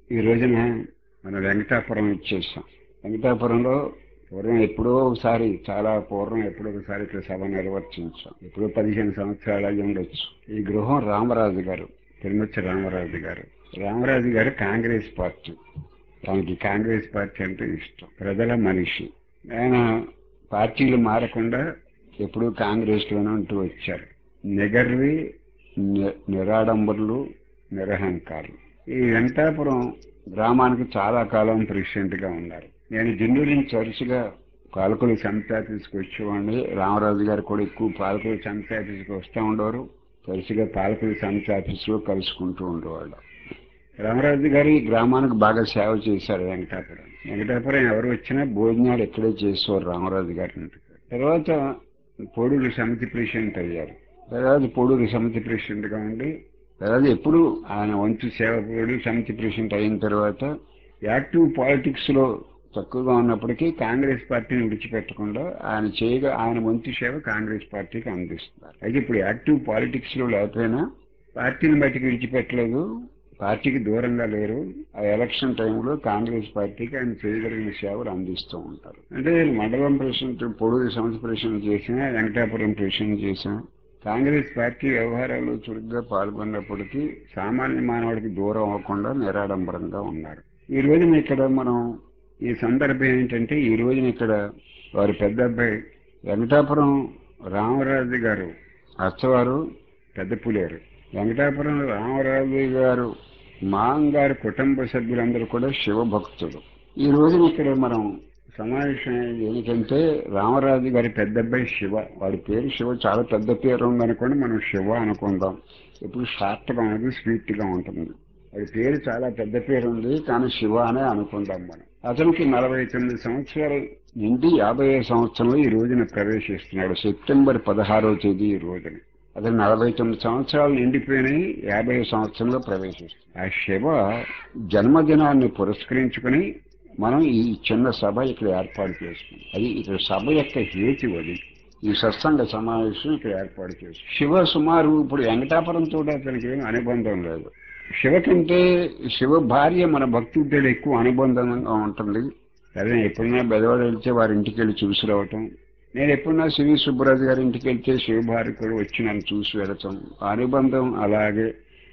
ఈ రోజున మనం వెంకటాపురం ఇచ్చేసాం వెంకటాపురంలో పూర్వం ఎప్పుడో ఒకసారి చాలా పూర్వం ఎప్పుడో ఒకసారి ఇక్కడ సభ నిర్వర్తించాం ఎప్పుడో పదిహేను సంవత్సరాలు అయి ఉండొచ్చు ఈ గృహం రామరాజు గారు తిరుమచ్చి రామరాజు గారు రామరాజు గారు కాంగ్రెస్ పార్టీ తనకి కాంగ్రెస్ పార్టీ అంటే ఇష్టం ప్రజల మనిషి ఆయన పార్టీలు మారకుండా ఎప్పుడూ కాంగ్రెస్లోనే ఉంటూ వచ్చారు నిగర్వి ని- నిరాడంబరులు నిరహంకారులు ఈ వెంకటాపురం గ్రామానికి చాలా కాలం ప్రెసిడెంట్ గా ఉన్నారు నేను జిన్నూరు నుంచి తరచుగా పాలకులు సెంట్ ఆఫీస్కి వచ్చేవాడిని రామరాజు గారు కూడా ఎక్కువ పాలకులు సెంట్ ఆఫీస్కి వస్తూ ఉండేవారు తరచుగా పాలకులు సెంట్ ఆఫీస్లో కలుసుకుంటూ ఉండేవాళ్ళు రామరాజు గారు ఈ గ్రామానికి బాగా సేవ చేశారు వెంకటాపురం వెంకటాపురం ఎవరు వచ్చినా భోజనాలు ఇక్కడే చేసేవారు రామరాజు గారి ఇంటికి తర్వాత పొడూరు సమితి ప్రెసిడెంట్ అయ్యారు తర్వాత పొడూరు సమితి ప్రెసిడెంట్ గా ఉండి తర్వాత ఎప్పుడు ఆయన వంతు సేవ పొడూరు సమితి ప్రెసిడెంట్ అయిన తర్వాత యాక్టివ్ పాలిటిక్స్ లో తక్కువగా ఉన్నప్పటికీ కాంగ్రెస్ పార్టీని విడిచిపెట్టకుండా ఆయన చేయగా ఆయన వంతు సేవ కాంగ్రెస్ పార్టీకి అందిస్తున్నారు అయితే ఇప్పుడు యాక్టివ్ పాలిటిక్స్ లో లేకపోయినా పార్టీని బయటికి విడిచిపెట్టలేదు పార్టీకి దూరంగా లేరు ఆ ఎలక్షన్ టైంలో కాంగ్రెస్ పార్టీకి ఆయన చేయగలిగిన సేవలు అందిస్తూ ఉంటారు అంటే నేను మండలం ప్రెసిడెంట్ పొడూరు సంస్థ ప్రెసిడెంట్ చేసిన వెంకటాపురం ప్రెసిడెంట్ చేసిన కాంగ్రెస్ పార్టీ వ్యవహారాల్లో చురుగ్గా పాల్గొన్నప్పటికీ సామాన్య మానవుడికి దూరం అవ్వకుండా నిరాడంబరంగా ఉన్నారు ఈ రోజున ఇక్కడ మనం ఈ సందర్భం ఏంటంటే ఈ రోజున ఇక్కడ వారి పెద్ద అబ్బాయి వెంకటాపురం రామరాజు గారు అచ్చవారు పెద్ద పులేరు వెంకటాపురం రామరాజు గారు మాంగారు కుటుంబ సభ్యులందరూ కూడా శివభక్తులు ఈ రోజున ఇక్కడ మనం సమావేశం ఏంటంటే రామరాజు గారి పెద్ద అబ్బాయి శివ వాడి పేరు శివ చాలా పెద్ద పేరు ఉందనుకోండి మనం శివ అనుకుందాం ఇప్పుడు షార్ట్గా ఉన్నది స్వీట్గా ఉంటుంది వాడి పేరు చాలా పెద్ద పేరు ఉంది కానీ శివ అనే అనుకుందాం మనం అతనికి నలభై తొమ్మిది సంవత్సరాలు నిండి యాభై సంవత్సరంలో ఈ రోజున ప్రవేశిస్తున్నాడు సెప్టెంబర్ పదహారవ తేదీ ఈ రోజున అతను నలభై తొమ్మిది సంవత్సరాలు నిండిపోయినాయి యాభై సంవత్సరంలో ప్రవేశిస్తుంది ఆ శివ జన్మదినాన్ని పురస్కరించుకుని మనం ఈ చిన్న సభ ఇక్కడ ఏర్పాటు చేసుకున్నాం అది ఇక్కడ సభ యొక్క హేతు అది ఈ సత్సంగ సమావేశం ఇక్కడ ఏర్పాటు చేసి శివ సుమారు ఇప్పుడు వెంకటాపురం తోట అతనికి ఏం అనుబంధం లేదు శివ కంటే శివ భార్య మన భక్తుడితో ఎక్కువ అనుబంధంగా ఉంటుంది అదే ఎప్పుడైనా బెదవాడ వెళ్తే వారి ఇంటికి వెళ్ళి చూసి రావటం నేను ఎప్పుడన్నా శ్రీ సుబ్బరాజు గారి ఇంటికి వెళ్తే శివ భార్య కూడా వచ్చి నన్ను చూసి వెళతాం ఆ అనుబంధం అలాగే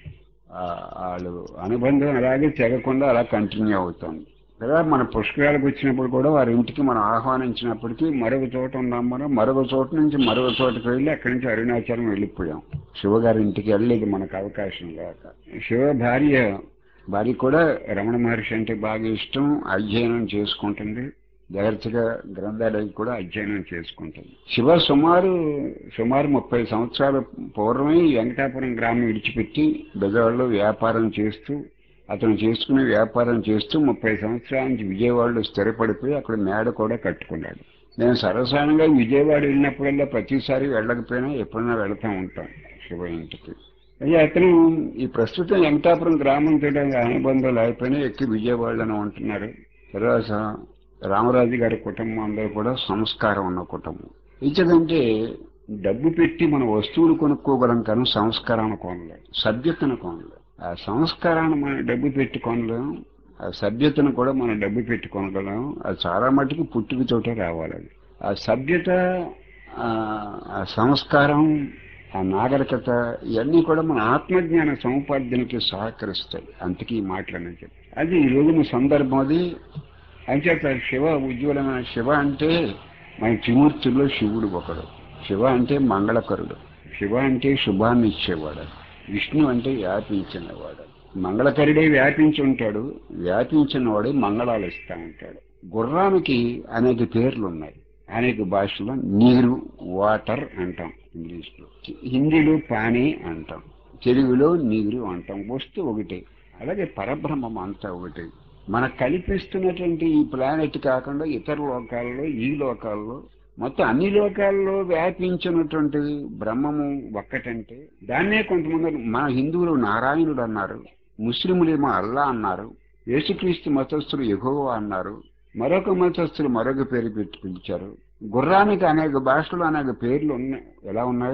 ఆ, వాళ్ళు అనుబంధం అలాగే తెగకుండా అలా కంటిన్యూ అవుతుంది కదా మన పుష్కరాలకు వచ్చినప్పుడు కూడా వారి ఇంటికి మనం ఆహ్వానించినప్పటికీ మరొక చోట ఉన్నాం మనం మరొక చోట నుంచి మరొక చోటకి వెళ్ళి అక్కడి నుంచి అరుణాచలం వెళ్ళిపోయాం శివగారి ఇంటికి వెళ్ళలేదు మనకు అవకాశం లేక శివ భార్య భార్య కూడా రమణ మహర్షి అంటే బాగా ఇష్టం అధ్యయనం చేసుకుంటుంది జాగ్రత్తగా గ్రంథాలయం కూడా అధ్యయనం చేసుకుంటుంది శివ సుమారు సుమారు ముప్పై సంవత్సరాల పూర్వమే ఈ వెంకటాపురం గ్రామం విడిచిపెట్టి బెజవాడలో వ్యాపారం చేస్తూ అతను చేసుకునే వ్యాపారం చేస్తూ ముప్పై సంవత్సరాల నుంచి విజయవాడలో స్థిరపడిపోయి అక్కడ మేడ కూడా కట్టుకున్నాడు నేను సరసానంగా విజయవాడ వెళ్ళినప్పుడల్లా ప్రతిసారి వెళ్ళకపోయినా ఎప్పుడైనా వెళ్తూ ఉంటాం శివ ఇంటికి అయితే అతను ఈ ప్రస్తుతం వెంకటాపురం గ్రామంతో అనుబంధం లేకపోయినా ఎక్కి విజయవాడలోనే ఉంటున్నారు తర్వాత రామరాజు గారి కుటుంబం అందరూ కూడా సంస్కారం ఉన్న కుటుంబం ఇచ్చదంటే డబ్బు పెట్టి మన వస్తువులు కొనుక్కోగలం కానీ సంస్కారాన్ని కొనలేం సభ్యతను కొనలేం ఆ సంస్కారాన్ని మనం డబ్బు పెట్టి కొనలేం ఆ సభ్యతను కూడా మనం డబ్బు పెట్టి కొనగలం అది చాలా మటుకు పుట్టుకతోటే రావాలి అది ఆ సభ్యత ఆ ఆ సంస్కారం ఆ నాగరికత ఇవన్నీ కూడా మన ఆత్మజ్ఞాన సముపార్జనకి సహకరిస్తాయి అందుకే ఈ మాటలనే చెప్పి అది ఈ రోజున సందర్భం అది అంచేత శివ ఉజ్వలమైన శివ అంటే మన త్రిమూర్తుల్లో శివుడు ఒకడు శివ అంటే మంగళకరుడు శివ అంటే శుభాన్ని ఇచ్చేవాడు విష్ణు అంటే వ్యాపించినవాడు మంగళకరుడే వ్యాపించి ఉంటాడు వ్యాపించినవాడే మంగళాలు ఇస్తా ఉంటాడు గుర్రానికి అనేక పేర్లు ఉన్నాయి అనేక భాషలో నీరు వాటర్ అంటాం ఇంగ్లీష్లో హిందీలో పానీ అంటాం తెలుగులో నీరు అంటాం వస్తువు ఒకటే అలాగే పరబ్రహ్మం అంతా ఒకటే మనకు కల్పిస్తున్నటువంటి ఈ ప్లానెట్ కాకుండా ఇతర లోకాల్లో ఈ లోకాల్లో మొత్తం అన్ని లోకాల్లో వ్యాపించినటువంటి బ్రహ్మము ఒక్కటంటే దాన్నే కొంతమంది మన హిందువులు నారాయణుడు అన్నారు ముస్లింలేమో అల్లా అన్నారు యేసుక్రీస్తు మతస్థులు ఎగోవా అన్నారు మరొక మతస్థులు మరొక పేరు పెట్టి పిలిచారు గుర్రానికి అనేక భాషలు అనేక పేర్లు ఉన్నాయి ఎలా ఉన్నాయో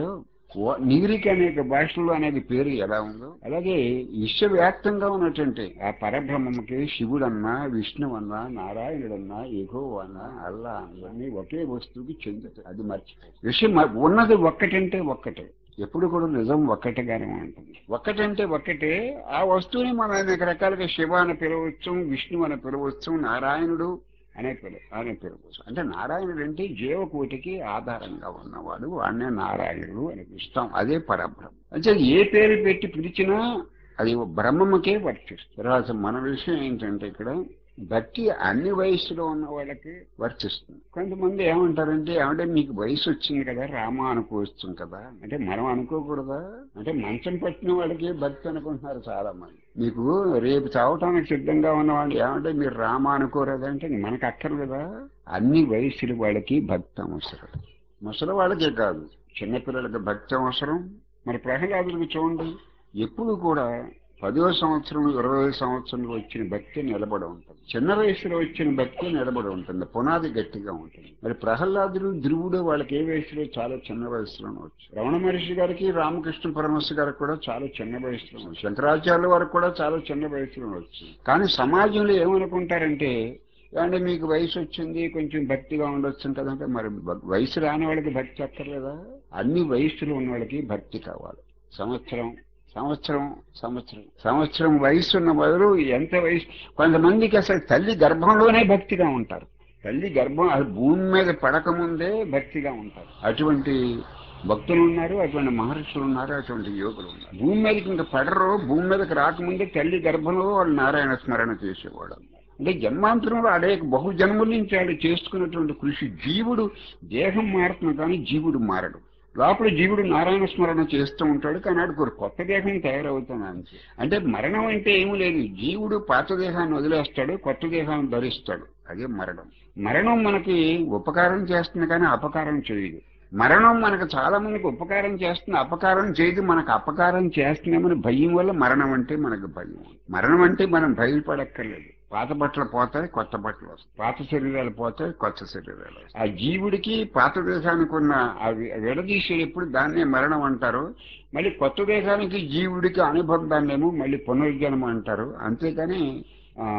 ఓ- నీరికి అనేక భాషల్లో అనేది పేరు ఎలా ఉందో అలాగే విశ్వవ్యాప్తంగా ఉన్నటువంటి ఆ పరబ్రహ్మకి శివుడన్నా విష్ణువన్నా నారాయణుడన్నా ఎగోవన్నా అల్లా అన్నీ ఒకే వస్తువుకి చెందుతాయి అది మర్చిపోయి విషయం మ- ఉన్నది ఒక్కటంటే ఒక్కటే ఎప్పుడు కూడా నిజం ఒక్కటిగానే ఉంటుంది ఒక్కటంటే ఒక్కటే ఆ వస్తువుని మనం అనేక రకాలుగా శివ అని పిలవచ్చు విష్ణు అని పిలవచ్చు నారాయణుడు అనే పిలు అనే పిలవచ్చు అంటే నారాయణుడు అంటే జీవకోటికి ఆధారంగా ఉన్నవాడు వాడినే నారాయణుడు అని పిలుస్తాం అదే పరబ్రహ్మ అంటే ఏ పేరు పెట్టి పిలిచినా అది బ్రహ్మముకే వర్తిస్తుంది తర్వాత మన విషయం ఏంటంటే ఇక్కడ భక్తి అన్ని వయసులో ఉన్న వాళ్ళకి వర్తిస్తుంది కొంతమంది ఏమంటారంటే ఏమంటే మీకు వయసు వచ్చింది కదా రామ అనుకోవచ్చు కదా అంటే మనం అనుకోకూడదా అంటే మంచం పట్టిన వాళ్ళకి భక్తి అనుకుంటున్నారు చాలా మంది మీకు రేపు చావటానికి సిద్ధంగా ఉన్నవాళ్ళు ఏమంటే మీరు రామ అనుకోరదంటే మనకు అక్కర్లేదా అన్ని వయసుల వాళ్ళకి భక్తి అవసరం ముసలి వాళ్ళకే కాదు చిన్నపిల్లలకి భక్తి అవసరం మరి ప్రహ్లాదులకు చూడండి ఎప్పుడు కూడా పదో సంవత్సరం ఇరవై సంవత్సరంలో వచ్చిన భక్తి నిలబడి ఉంటుంది చిన్న వయసులో వచ్చిన భక్తి నిలబడి ఉంటుంది పునాది గట్టిగా ఉంటుంది మరి ప్రహ్లాదుడు ధ్రువుడు వాళ్ళకి ఏ వయసులో చాలా చిన్న వయసులోనే వచ్చు రమణ మహర్షి గారికి రామకృష్ణ పరమహంస గారికి కూడా చాలా చిన్న వయసులో వచ్చు శంకరాచార్యుల వారికి కూడా చాలా చిన్న వయసులో వచ్చు కానీ సమాజంలో ఏమనుకుంటారంటే అంటే మీకు వయసు వచ్చింది కొంచెం భక్తిగా ఉండొచ్చు కదంటే మరి భ- వయసు రాని వాళ్ళకి భక్తి అక్కర్లేదా అన్ని వయసులో ఉన్న వాళ్ళకి భక్తి కావాలి సంవత్సరం సంవత్సరం సంవత్సరం సంవత్సరం వయసు ఉన్న బదులు ఎంత వయసు కొంతమందికి అసలు తల్లి గర్భంలోనే భక్తిగా ఉంటారు తల్లి గర్భం అది భూమి మీద పడకముందే భక్తిగా ఉంటారు అటువంటి భక్తులు ఉన్నారు అటువంటి మహర్షులు ఉన్నారు అటువంటి యోగులు ఉన్నారు భూమి మీదకి ఇంకా పడరు భూమి మీదకి రాకముందే తల్లి గర్భంలో వాళ్ళు నారాయణ స్మరణ చేసేవాడు అన్నారు. అంటే జన్మాంతరంలో అనేక బహు జన్మల నుంచి వాళ్ళు చేసుకున్నటువంటి కృషి జీవుడు దేహం మారుతుంది కానీ జీవుడు మారడు లోపల జీవుడు నారాయణ స్మరణ చేస్తూ ఉంటాడు కానీ ఆడికి ఒక కొత్త దేహం తయారవుతాను అంతే అంటే మరణం అంటే ఏమీ లేదు జీవుడు పాత దేహాన్ని వదిలేస్తాడు కొత్త దేహాన్ని ధరిస్తాడు అదే మరణం మరణం మనకి ఉపకారం చేస్తుంది కానీ అపకారం చేయదు మరణం మనకు చాలా మందికి ఉపకారం చేస్తుంది అపకారం చేయదు మనకు అపకారం చేస్తున్నామని భయం వల్ల మరణం అంటే మనకు భయం మరణం అంటే మనం భయపడక్కర్లేదు పాత బట్టలు పోతాయి కొత్త బట్టలు వస్తాయి పాత శరీరాలు పోతాయి కొత్త శరీరాలు వస్తాయి. ఆ జీవుడికి పాత దేశానికి ఉన్న ఆ వి- విడదీసేటప్పుడు దాన్నే మరణం అంటారు మళ్ళీ కొత్త దేశానికి జీవుడికి అనుబంధాన్నేమో మళ్ళీ పునర్జన్మ అంటారు అంతేకాని ఆ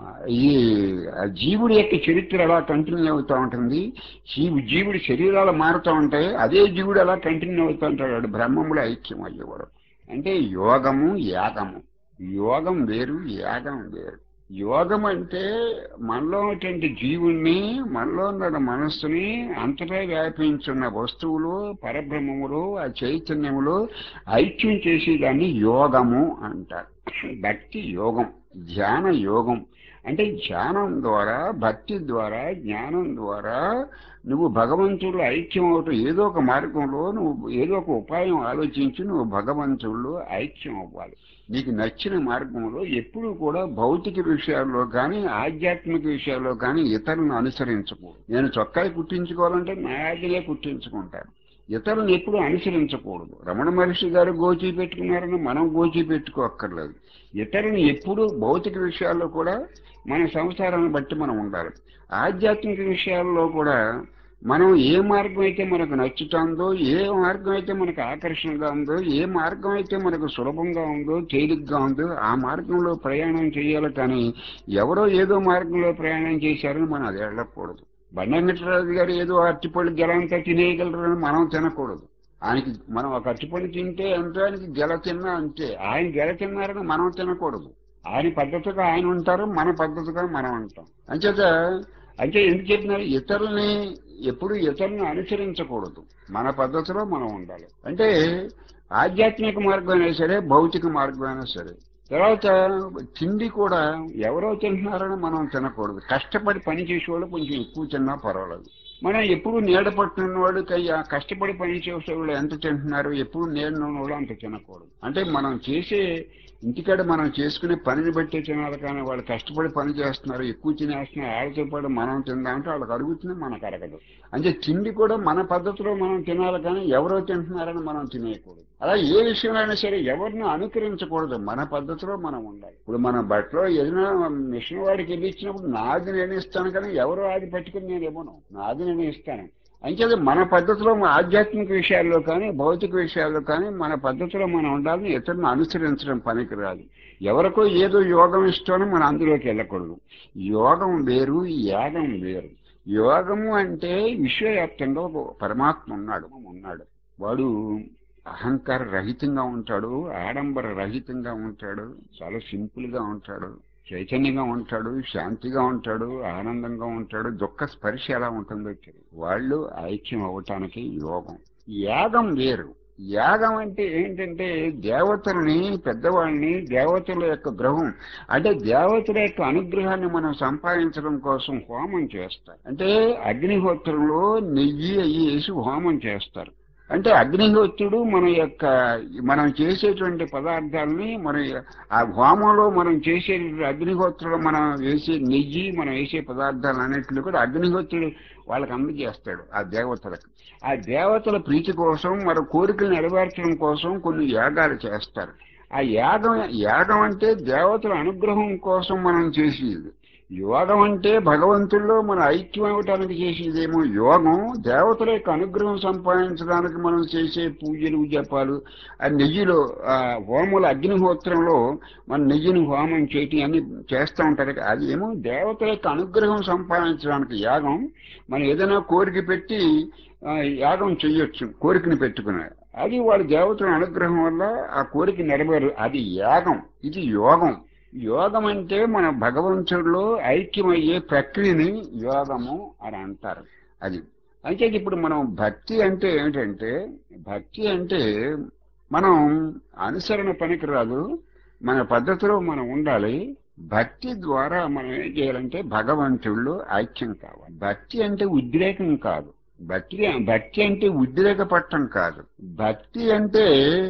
ఈ ఆ జీవుడి యొక్క చరిత్ర అలా కంటిన్యూ అవుతూ ఉంటుంది జీవు జీవుడి శరీరాలు మారుతూ ఉంటాయి అదే జీవుడు అలా కంటిన్యూ అవుతూ ఉంటాడు వాడు బ్రహ్మములో ఐక్యం అయ్యేవాడు అంటే యోగము యాగము యోగం వేరు యాగం వేరు యోగం అంటే మనలో ఉన్నటువంటి జీవుణ్ణి మనలో ఉన్న మనస్సుని అంతటా వ్యాపించున్న వస్తువులు పరబ్రహ్మములు ఆ చైతన్యములు ఐక్యం చేసేదాన్ని యోగము అంటారు భక్తి యోగం ధ్యాన యోగం అంటే ధ్యానం ద్వారా భక్తి ద్వారా జ్ఞానం ద్వారా నువ్వు భగవంతుడు ఐక్యం అవటం ఏదో ఒక మార్గంలో నువ్వు ఏదో ఒక ఉపాయం ఆలోచించి నువ్వు భగవంతుడు ఐక్యం అవ్వాలి నీకు నచ్చిన మార్గంలో ఎప్పుడూ కూడా భౌతిక విషయాల్లో కానీ ఆధ్యాత్మిక విషయాల్లో కానీ ఇతరులను అనుసరించకూడదు నేను చొక్కాయి కుట్టించుకోవాలంటే నా ఆజ్ఞలే కుట్టించుకుంటాను ఇతరులను ఎప్పుడు అనుసరించకూడదు రమణ మహర్షి గారు గోచి పెట్టుకున్నారని మనం గోచి పెట్టుకోక్కర్లేదు ఇతరులను ఎప్పుడు భౌతిక విషయాల్లో కూడా మన సంసారాన్ని బట్టి మనం ఉండాలి ఆధ్యాత్మిక విషయాల్లో కూడా మనం ఏ మార్గం అయితే మనకు నచ్చుతుందో ఏ మార్గం అయితే మనకు ఆకర్షణగా ఉందో ఏ మార్గం అయితే మనకు సులభంగా ఉందో తేలిగ్గా ఉందో ఆ మార్గంలో ప్రయాణం చేయాలి కానీ ఎవరో ఏదో మార్గంలో ప్రయాణం చేశారని మనం అది వెళ్ళకూడదు బండమిట్రాజు గారు ఏదో అరటిపళ్ళు గెలంతా తినేయగలరని మనం తినకూడదు ఆయనకి మనం ఒక అరటిపళ్ళు తింటే అంతే ఆయనకి గెల తిన్నా అంతే ఆయన గెల తిన్నారని మనం తినకూడదు ఆయన పద్ధతిగా ఆయన ఉంటారు మన పద్ధతిగా మనం ఉంటాం అంచేత అంటే ఎందుకు చెప్పినారు ఇతరుల్ని ఎప్పుడు ఇతరులను అనుసరించకూడదు మన పద్ధతిలో మనం ఉండాలి అంటే ఆధ్యాత్మిక మార్గం అయినా సరే భౌతిక మార్గం అయినా సరే తర్వాత తిండి కూడా ఎవరో తింటున్నారని మనం తినకూడదు కష్టపడి పని చేసేవాళ్ళు కొంచెం ఎక్కువ తిన్నా పర్వాలేదు మనం ఎప్పుడు నీడ పట్టున్న వాడు కయ్య- కష్టపడి పని చేసేవాళ్ళు ఎంత తింటున్నారు ఎప్పుడు నీడ వాళ్ళు అంత తినకూడదు అంటే మనం చేసే ఇంటికాడ మనం చేసుకునే పనిని బట్టి తినాలి కానీ వాళ్ళు కష్టపడి పని చేస్తున్నారు ఎక్కువ తినేస్తున్నారు వాళ్ళతో పాటు మనం తిందామంటే వాళ్ళకి అడుగుతుంది మనకు అరగదు అంటే తిండి కూడా మన పద్ధతిలో మనం తినాలి కానీ ఎవరో తింటున్నారని మనం తినేయకూడదు అలా ఏ విషయంలో సరే ఎవరిని అనుకరించకూడదు మన పద్ధతిలో మనం ఉండాలి ఇప్పుడు మన బట్టలో ఏదైనా మిషన్ వాడికి వెళ్ళి ఇచ్చినప్పుడు నాది నేను ఇస్తాను కానీ ఎవరో ఆది పట్టుకుని నేను ఇవ్వను నాది నేను ఇస్తాను అంచేది మన పద్ధతిలో మన ఆధ్యాత్మిక విషయాల్లో కానీ భౌతిక విషయాల్లో కానీ మన పద్ధతిలో మనం ఉండాలని ఇతరులను అనుసరించడం పనికిరాదు ఎవరికో ఏదో యోగం ఇష్టమని మనం అందులోకి వెళ్ళకూడదు యోగం వేరు యాగం వేరు యోగము అంటే విశ్వవ్యాప్తంగా ఒక పరమాత్మ ఉన్నాడు ఉన్నాడు వాడు అహంకార రహితంగా ఉంటాడు ఆడంబర రహితంగా ఉంటాడు చాలా సింపుల్ గా ఉంటాడు చైతన్యంగా ఉంటాడు శాంతిగా ఉంటాడు ఆనందంగా ఉంటాడు దుఃఖ స్పర్శ ఎలా ఉంటుందో తెలియదు వాళ్ళు ఐక్యం అవటానికి యోగం యాగం వేరు యాగం అంటే ఏంటంటే దేవతల్ని పెద్దవాళ్ళని దేవతల యొక్క గ్రహం అంటే దేవతల యొక్క అనుగ్రహాన్ని మనం సంపాదించడం కోసం హోమం చేస్తారు అంటే అగ్నిహోత్రంలో నెయ్యి అయ్యి వేసి హోమం చేస్తారు అంటే అగ్నిహోత్రుడు మన యొక్క మనం చేసేటువంటి పదార్థాలని మన ఆ హోమంలో మనం చేసే అగ్నిహోత్రుడు మనం వేసే నెయ్యి మనం వేసే పదార్థాలు అన్నింటినీ కూడా అగ్నిహోత్రుడు వాళ్ళకి అందజేస్తాడు ఆ దేవతలకు ఆ దేవతల ప్రీతి కోసం మన కోరికలు నెరవేర్చడం కోసం కొన్ని యాగాలు చేస్తారు ఆ యాగం యాగం అంటే దేవతల అనుగ్రహం కోసం మనం చేసేది యోగం అంటే భగవంతుల్లో మన ఐక్యం అవ్వటానికి చేసేదేమో యోగం దేవతల యొక్క అనుగ్రహం సంపాదించడానికి మనం చేసే పూజలు జపాలు ఆ నెయ్యిలో ఆ హోముల అగ్నిహోత్రంలో మన నెయ్యిని హోమం చేయటం అన్ని చేస్తూ ఉంటారు అది ఏమో దేవతల యొక్క అనుగ్రహం సంపాదించడానికి యాగం మనం ఏదైనా కోరిక పెట్టి ఆ, యాగం చెయ్యొచ్చు కోరికని పెట్టుకుని అది వాళ్ళ దేవతల అనుగ్రహం వల్ల ఆ కోరిక నెరవేరు అది యాగం ఇది యోగం యోగం అంటే మన భగవంతుడిలో ఐక్యమయ్యే ప్రక్రియని యోగము అని అంటారు అది అంటే ఇప్పుడు మనం భక్తి అంటే ఏంటంటే భక్తి అంటే మనం అనుసరణ పనికిరాదు మన పద్ధతిలో మనం ఉండాలి భక్తి ద్వారా మనం ఏం చేయాలంటే భగవంతుళ్ళు ఐక్యం కావాలి భక్తి అంటే ఉద్రేకం కాదు భక్తి భక్తి అంటే ఉద్రేకపట్టం కాదు భక్తి అంటే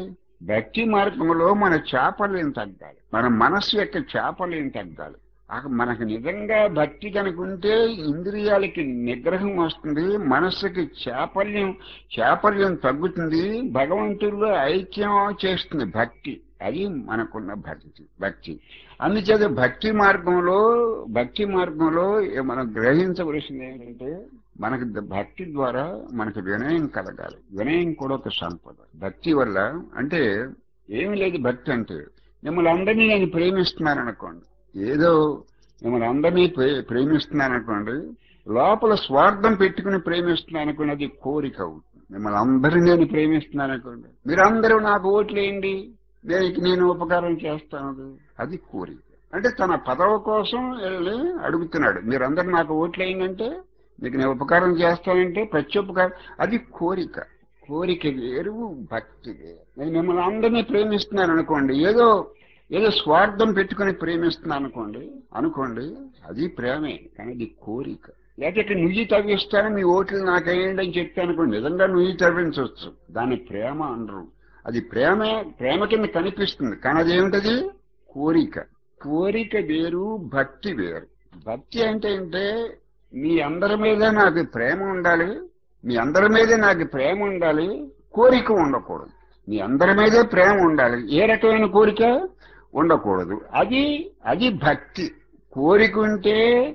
భక్తి మార్గంలో మన చాపల్యం తగ్గాలి మన మనస్సు యొక్క చాపల్యం తగ్గాలి ఆ- మనకు నిజంగా భక్తి కనుకుంటే ఇంద్రియాలకి నిగ్రహం వస్తుంది మనస్సుకి చాపల్యం చాపల్యం తగ్గుతుంది భగవంతుడిలో ఐక్యం చేస్తుంది భక్తి అది మనకున్న భక్తి భక్తి అందుచేత భక్తి మార్గంలో భక్తి మార్గంలో మనం గ్రహించవలసింది ఏంటంటే మనకు ద- భక్తి ద్వారా మనకు వినయం కలగాలి వినయం కూడా ఒక సంపద భక్తి వల్ల అంటే ఏమి లేదు భక్తి అంటే మిమ్మల్ని అందరినీ నేను ప్రేమిస్తున్నాను అనుకోండి ఏదో మిమ్మల్ని అందరినీ ప్రే- ప్రేమిస్తున్నాను అనుకోండి లోపల స్వార్థం పెట్టుకుని ప్రేమిస్తున్నాను అనుకోండి అది కోరిక అవుతుంది మిమ్మల్ని అందరినీ నేను ప్రేమిస్తున్నాను అనుకోండి మీరందరూ నాకు ఓట్లేయండి నేను నేను ఉపకారం చేస్తాను అది కోరిక అంటే తన పదవ కోసం వెళ్ళి అడుగుతున్నాడు మీరందరూ నాకు ఓట్లేయండి మీకు నేను ఉపకారం చేస్తానంటే ప్రత్యుపకారం అది కోరిక కోరిక వేరు భక్తి వేరు నేను మిమ్మల్ని అందరినీ ప్రేమిస్తున్నాను అనుకోండి ఏదో ఏదో స్వార్థం పెట్టుకుని ప్రేమిస్తున్నాను అనుకోండి అనుకోండి అది ప్రేమే కానీ అది కోరిక లేకపోతే నుయ్యి తవ్విస్తాను మీ ఓట్లు నాకేయండి అని చెప్తే అనుకోండి నిజంగా నుయ్యి తవ్వించవచ్చు దాన్ని ప్రేమ అనరు అది ప్రేమే ప్రేమ కింద కనిపిస్తుంది కానీ అదేమిటది కోరిక కోరిక వేరు భక్తి వేరు భక్తి అంటే ఏంటే మీ అందరి మీద నాకు ప్రేమ ఉండాలి మీ అందరి మీద నాకు ప్రేమ ఉండాలి కోరిక ఉండకూడదు మీ అందరి మీదే ప్రేమ ఉండాలి ఏ రకమైన కోరిక ఉండకూడదు అది అది భక్తి కోరిక ఉంటే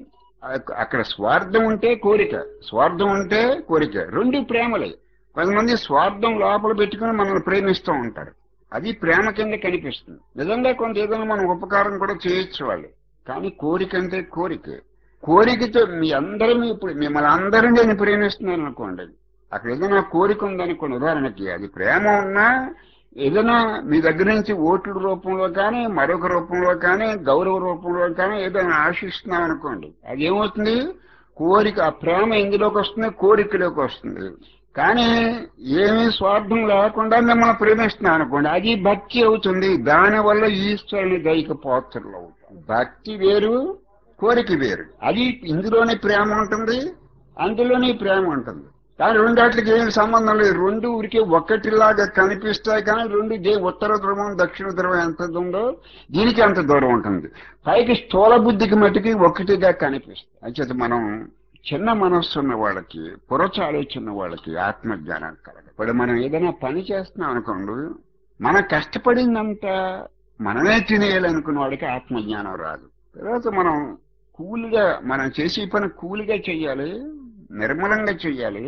అక్- అక్కడ స్వార్థం ఉంటే కోరిక స్వార్థం ఉంటే కోరిక రెండు ప్రేమలే కొంతమంది స్వార్థం లోపల పెట్టుకుని మనల్ని ప్రేమిస్తూ ఉంటారు అది ప్రేమ కింద కనిపిస్తుంది నిజంగా కొంత ఏదైనా మనం ఉపకారం కూడా చేయొచ్చు వాళ్ళు కానీ కోరిక అంటే కోరిక కోరికతో మీ అందరం ఇప్పుడు మిమ్మల్ని అందరూ నేను ప్రేమిస్తున్నాను అనుకోండి అక్కడ ఏదైనా కోరిక ఉందనుకోండి ఉదాహరణకి అది ప్రేమ ఉన్నా ఏదైనా మీ దగ్గర నుంచి ఓట్ల రూపంలో కానీ మరొక రూపంలో కానీ గౌరవ రూపంలో కానీ ఏదైనా ఆశిస్తున్నాం అనుకోండి అది ఏమవుతుంది కోరిక ఆ ప్రేమ ఎందులోకి వస్తుంది కోరికలోకి వస్తుంది కానీ ఏమీ స్వార్థం లేకుండా మిమ్మల్ని ప్రేమిస్తున్నాను అనుకోండి అది భక్తి అవుతుంది దానివల్ల ఈశ్వరుని దైక పాత్రలు అవుతాం భక్తి వేరు కోరిక వేరు అది ఇందులోనే ప్రేమ ఉంటుంది అందులోనే ప్రేమ ఉంటుంది కానీ రెండాట్లకి ఏమి సంబంధం లేదు రెండు ఊరికే ఒక్కటిలాగా కనిపిస్తాయి కానీ రెండు దే ఉత్తర ధ్రువం దక్షిణ ధ్రువం ఎంత ఉందో దీనికి అంత దూరం ఉంటుంది పైకి స్థూల బుద్ధికి మటుకి ఒకటిగా కనిపిస్తుంది అంచేత మనం చిన్న మనస్సు ఉన్న వాళ్ళకి పురచ ఆలోచన వాళ్ళకి ఆత్మజ్ఞానం కలగదు ఇప్పుడు మనం ఏదైనా పని చేస్తున్నాం అనుకోండి మనం కష్టపడిందంతా మనమే తినేయాలనుకున్న వాడికి ఆత్మజ్ఞానం రాదు తర్వాత మనం కూలిగా మనం చేసే పని కూలిగా చెయ్యాలి నిర్మలంగా చెయ్యాలి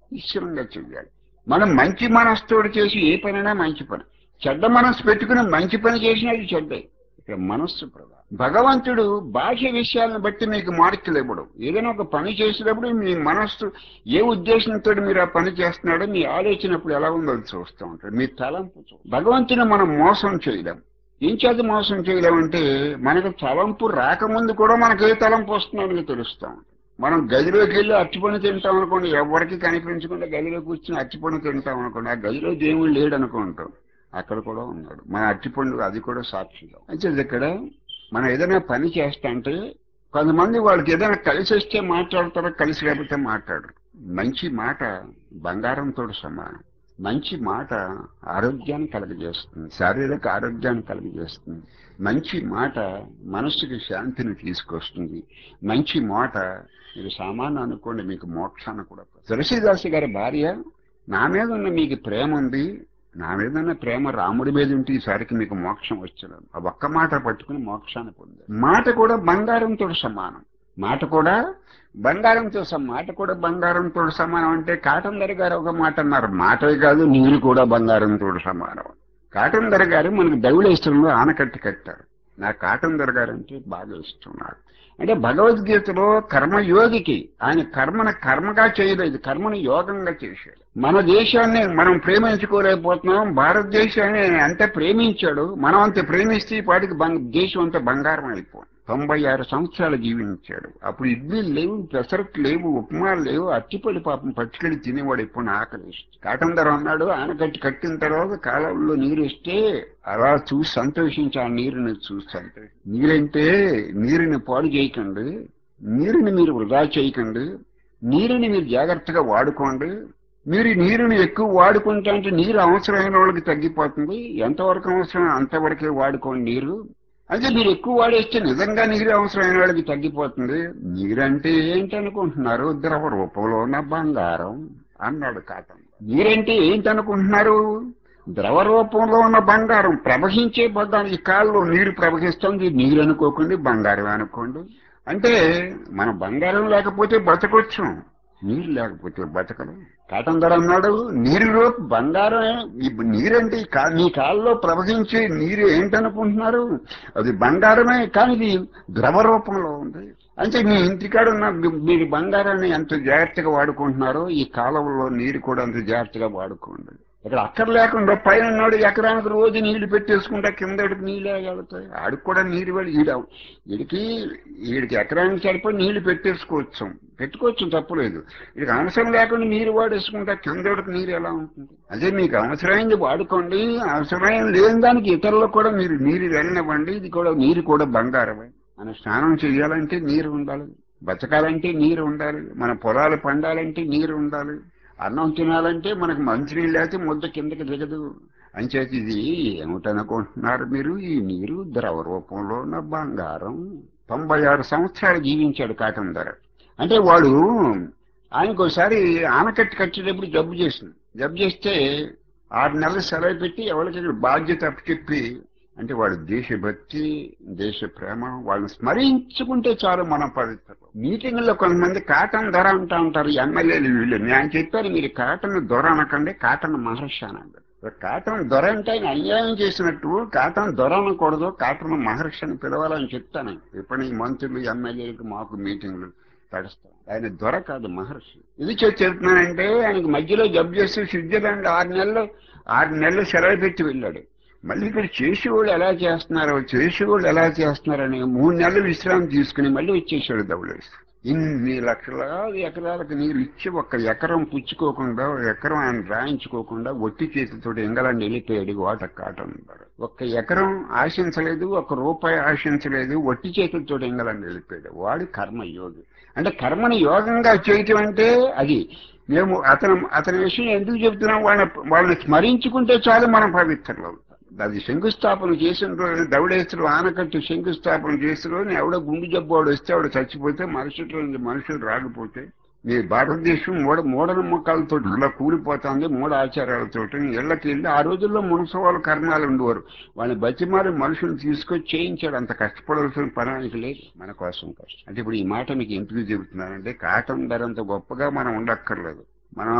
ఈశ్వరంగా చెయ్యాలి మనం మంచి మనస్తోడు చేసి ఏ పనైనా మంచి పని చెడ్డ మనస్సు పెట్టుకుని మంచి పని చేసినా అది చెడ్డే ఇక్కడ మనస్సు ప్రధానం భగవంతుడు బాహ్య విషయాలను బట్టి మీకు మార్కులు ఇవ్వడం ఏదైనా ఒక పని చేసేటప్పుడు మీ మనస్సు ఏ ఉద్దేశంతో మీరు ఆ పని చేస్తున్నాడో మీ ఆలోచన అప్పుడు ఎలా ఉందో అది చూస్తూ ఉంటాడు మీ తలంపు చూ- భగవంతుని మనం మోసం చేయలేం ఏం చేత మోసం చేయలేమంటే మనకు తలంపు రాకముందు కూడా మనకు ఏ తలంపు వస్తుందో తెలుస్తూ ఉంటుంది మనం గదిలోకి వెళ్ళి అచ్చిపండు తింటాం అనుకోండి ఎవరికి కనిపించకుండా గదిలో కూర్చుని అచ్చిపండు తింటాం అనుకోండి ఆ గదిలో దేవుడు లేడు అనుకుంటాం అక్కడ కూడా ఉన్నాడు మన అట్టిపండు అది కూడా సాక్షిగా అయితే ఇక్కడ మనం ఏదైనా పని చేస్తా అంటే కొంతమంది వాళ్ళకి ఏదైనా కలిసి వస్తే మాట్లాడతారో కలిసి లేకపోతే మాట్లాడరు మంచి మాట బంగారంతో సమానం మంచి మాట ఆరోగ్యాన్ని కలుగజేస్తుంది శారీరక ఆరోగ్యాన్ని కలుగజేస్తుంది మంచి మాట మనస్సుకి శాంతిని తీసుకొస్తుంది మంచి మాట మీరు సామాన్య అనుకోండి మీకు మోక్షాన్ని కూడా తులసీదాసు గారి భార్య నా మీద ఉన్న మీకు ప్రేమ ఉంది నా మీద ఉన్న ప్రేమ రాముడి మీద ఉంటే ఈసారికి మీకు మోక్షం వచ్చాడు ఆ ఒక్క మాట పట్టుకుని మోక్షాన్ని పొందారు మాట కూడా బంగారంతో సమానం మాట కూడా బంగారంతో సమ మాట కూడా బంగారంతో సమానం అంటే కాటందరి గారు ఒక మాట అన్నారు మాటే కాదు నీరు కూడా బంగారంతో సమానం కాటందరి గారు మనకు దౌళేశ్వరంలో ఆనకట్టి కట్టారు నా కాటందర్ గారు అంటే బాగా ఇష్టం నాకు అంటే భగవద్గీతలో కర్మయోగికి ఆయన కర్మను కర్మగా చేయలేదు కర్మను యోగంగా చేశాడు మన దేశాన్ని మనం ప్రేమించుకోలేకపోతున్నాం భారతదేశాన్ని ఆయన అంత ప్రేమించాడు మనం అంత ప్రేమిస్తే ఈ పాటికి బంగ- దేశం అంతా బంగారం అయిపోయింది తొంభై ఆరు సంవత్సరాలు జీవించాడు అప్పుడు ఇడ్లీలు లేవు పెసరట్లు లేవు ఉప్మాలు లేవు అట్టిపడి పాపం పట్టుకెళ్ళి తినేవాడు ఎప్పుడు ఆకలి కాటందరం అన్నాడు ఆనకట్టి కట్టిన తర్వాత కాలంలో నీరు ఇస్తే అలా చూసి సంతోషించి ఆ నీరుని చూసి సంతోషి నీరంటే నీరుని పాడు చేయకండి నీరుని మీరు వృధా చేయకండి నీరుని మీరు జాగ్రత్తగా వాడుకోండి మీరు ఈ నీరుని ఎక్కువ వాడుకుంటా అంటే నీరు అవసరమైన వాళ్ళకి తగ్గిపోతుంది ఎంతవరకు అవసరం అంతవరకే వాడుకోండి నీరు అయితే మీరు ఎక్కువ వాడేస్తే నిజంగా నీరు అవసరమైన వాళ్ళకి తగ్గిపోతుంది నీరంటే ఏంటనుకుంటున్నారు ద్రవ రూపంలో ఉన్న బంగారం అన్నాడు కాటం నీరంటే ఏంటనుకుంటున్నారు ద్రవ రూపంలో ఉన్న బంగారం ప్రవహించే బంగారం ఈ కాల్లో నీరు ప్రవహిస్తుంది నీరు అనుకోకండి బంగారం అనుకోండి అంటే మన బంగారం లేకపోతే బతకొచ్చు నీరు లేకపోతే బతకడం కాటందర్ అన్నాడు నీరులో బంగారమే ఈ నీరంటే ఈ కా- మీ కాల్లో ప్రవహించే నీరు ఏంటనుకుంటున్నారు అది బంగారమే కానీ ఇది ద్రవ రూపంలో ఉంది అంటే మీ ఇంటికాడ ఉన్న మీ- మీరు బంగారాన్ని ఎంత జాగ్రత్తగా వాడుకుంటున్నారో ఈ కాలంలో నీరు కూడా అంత జాగ్రత్తగా వాడుకోండి ఇక్కడ అక్కర లేకుండా పైన ఉన్నాడు ఎకరానికి రోజు నీళ్లు పెట్టేసుకుంటా కింద నీళ్ళే వెళ్తాయి ఆడికి కూడా నీరు వెళ్ళి ఈడ వీడికి వీడికి ఎకరానికి సరిపోయి నీళ్లు పెట్టేసుకోవచ్చు పెట్టుకోవచ్చు తప్పులేదు వీడికి అవసరం లేకుండా నీరు వాడేసుకుంటా కిందడికి నీరు ఎలా ఉంటుంది అదే మీకు అవసరమైంది వాడుకోండి అవసరమైన లేని దానికి ఇతరులకు కూడా మీరు నీరు వెళ్ళనివ్వండి ఇది కూడా నీరు కూడా బంగారమే మన స్నానం చేయాలంటే నీరు ఉండాలి బతకాలంటే నీరు ఉండాలి మన పొలాలు పండాలంటే నీరు ఉండాలి అన్నం తినాలంటే మనకు మంచినీళ్ళు లేకపోతే ముద్ద కిందకి దిగదు అంచేత ఇది ఏమిటనుకుంటున్నారు మీరు ఈ నీరు ద్రవ రూపంలో ఉన్న బంగారం తొంభై ఆరు సంవత్సరాలు జీవించాడు కాటం ధర అంటే వాడు ఆయనకు ఒకసారి ఆనకట్టు కట్టేటప్పుడు జబ్బు చేసింది జబ్బు చేస్తే ఆరు నెలలు సెలవు పెట్టి ఎవరికి బాధ్యత అప్పచెప్పి అంటే వాడు దేశభక్తి దేశ ప్రేమ వాళ్ళని స్మరించుకుంటే చాలు మన పవిత్ర మీటింగ్లో కొంతమంది కాటన్ ధర అంటా ఉంటారు ఎమ్మెల్యేలు వీళ్ళు నేను చెప్పాను మీరు కాటన్ దొర అనకండి కాటన్ మహర్షి అనండి కాటన్ దొర అంటే ఆయన అన్యాయం చేసినట్టు కాటన్ దొర అనకూడదు కాటన్ మహర్షి అని పిలవాలని చెప్తాను ఇప్పుడు ఈ మంత్రులు ఎమ్మెల్యేలకు మాకు మీటింగ్లు తడుస్తాం ఆయన దొర కాదు మహర్షి ఇది చె- చెప్తున్నానంటే ఆయనకు మధ్యలో జబ్బు చేసి స్విట్జర్లాండ్ ఆరు నెలలు ఆరు నెలలు సెలవు పెట్టి వెళ్ళాడు మళ్ళీ ఇక్కడ చేసేవాళ్ళు ఎలా చేస్తున్నారో చేసేవాళ్ళు ఎలా చేస్తున్నారని మూడు నెలలు విశ్రాంతి తీసుకుని మళ్ళీ వచ్చేసాడు ధవళేసి ఇన్ని లక్షలాది ఎకరాలకు నీళ్ళు ఇచ్చి ఒక్క ఎకరం పుచ్చుకోకుండా ఒక ఎకరం ఆయన రాయించుకోకుండా ఒట్టి చేతితో ఇంగలాండ్ వెళ్ళిపోయాడు వాట కాటన్ ఒక్క ఎకరం ఆశించలేదు ఒక్క రూపాయి ఆశించలేదు ఒట్టి చేతులతో ఇంగలాండ్ వెళ్ళిపోయాడు వాడు కర్మయోగి అంటే కర్మని యోగంగా చేయటం అంటే అది మేము అతను అతని విషయం ఎందుకు చెబుతున్నాం వాళ్ళని వాళ్ళని స్మరించుకుంటే చాలు మనం పవిత్రలు అవుతాం అది శంకుస్థాపన చేసిన రోజు దౌడేశ్వరు ఆనకట్టు శంకుస్థాపన చేసిన రోజు ఎవడో గుండు జబ్బు వాడు వస్తే వాడు చచ్చిపోతే మనుషులు నుంచి మనుషులు రాకపోతే మీ భారతదేశం మూఢ మూఢనమ్మకాలతో ఇలా కూలిపోతుంది మూఢ ఆచారాలతో ఇళ్ళకి వెళ్ళి ఆ రోజుల్లో మునసవాళ్ళు కర్ణాలు ఉండేవారు వాళ్ళని బతిమారి మనుషులు తీసుకొచ్చి చేయించాడు అంత కష్టపడవలసిన పని ఆయనకి లేదు మన కోసం కష్టం అంటే ఇప్పుడు ఈ మాట మీకు ఎందుకు చెబుతున్నానంటే కాటన్ ధర అంత గొప్పగా మనం ఉండక్కర్లేదు మనం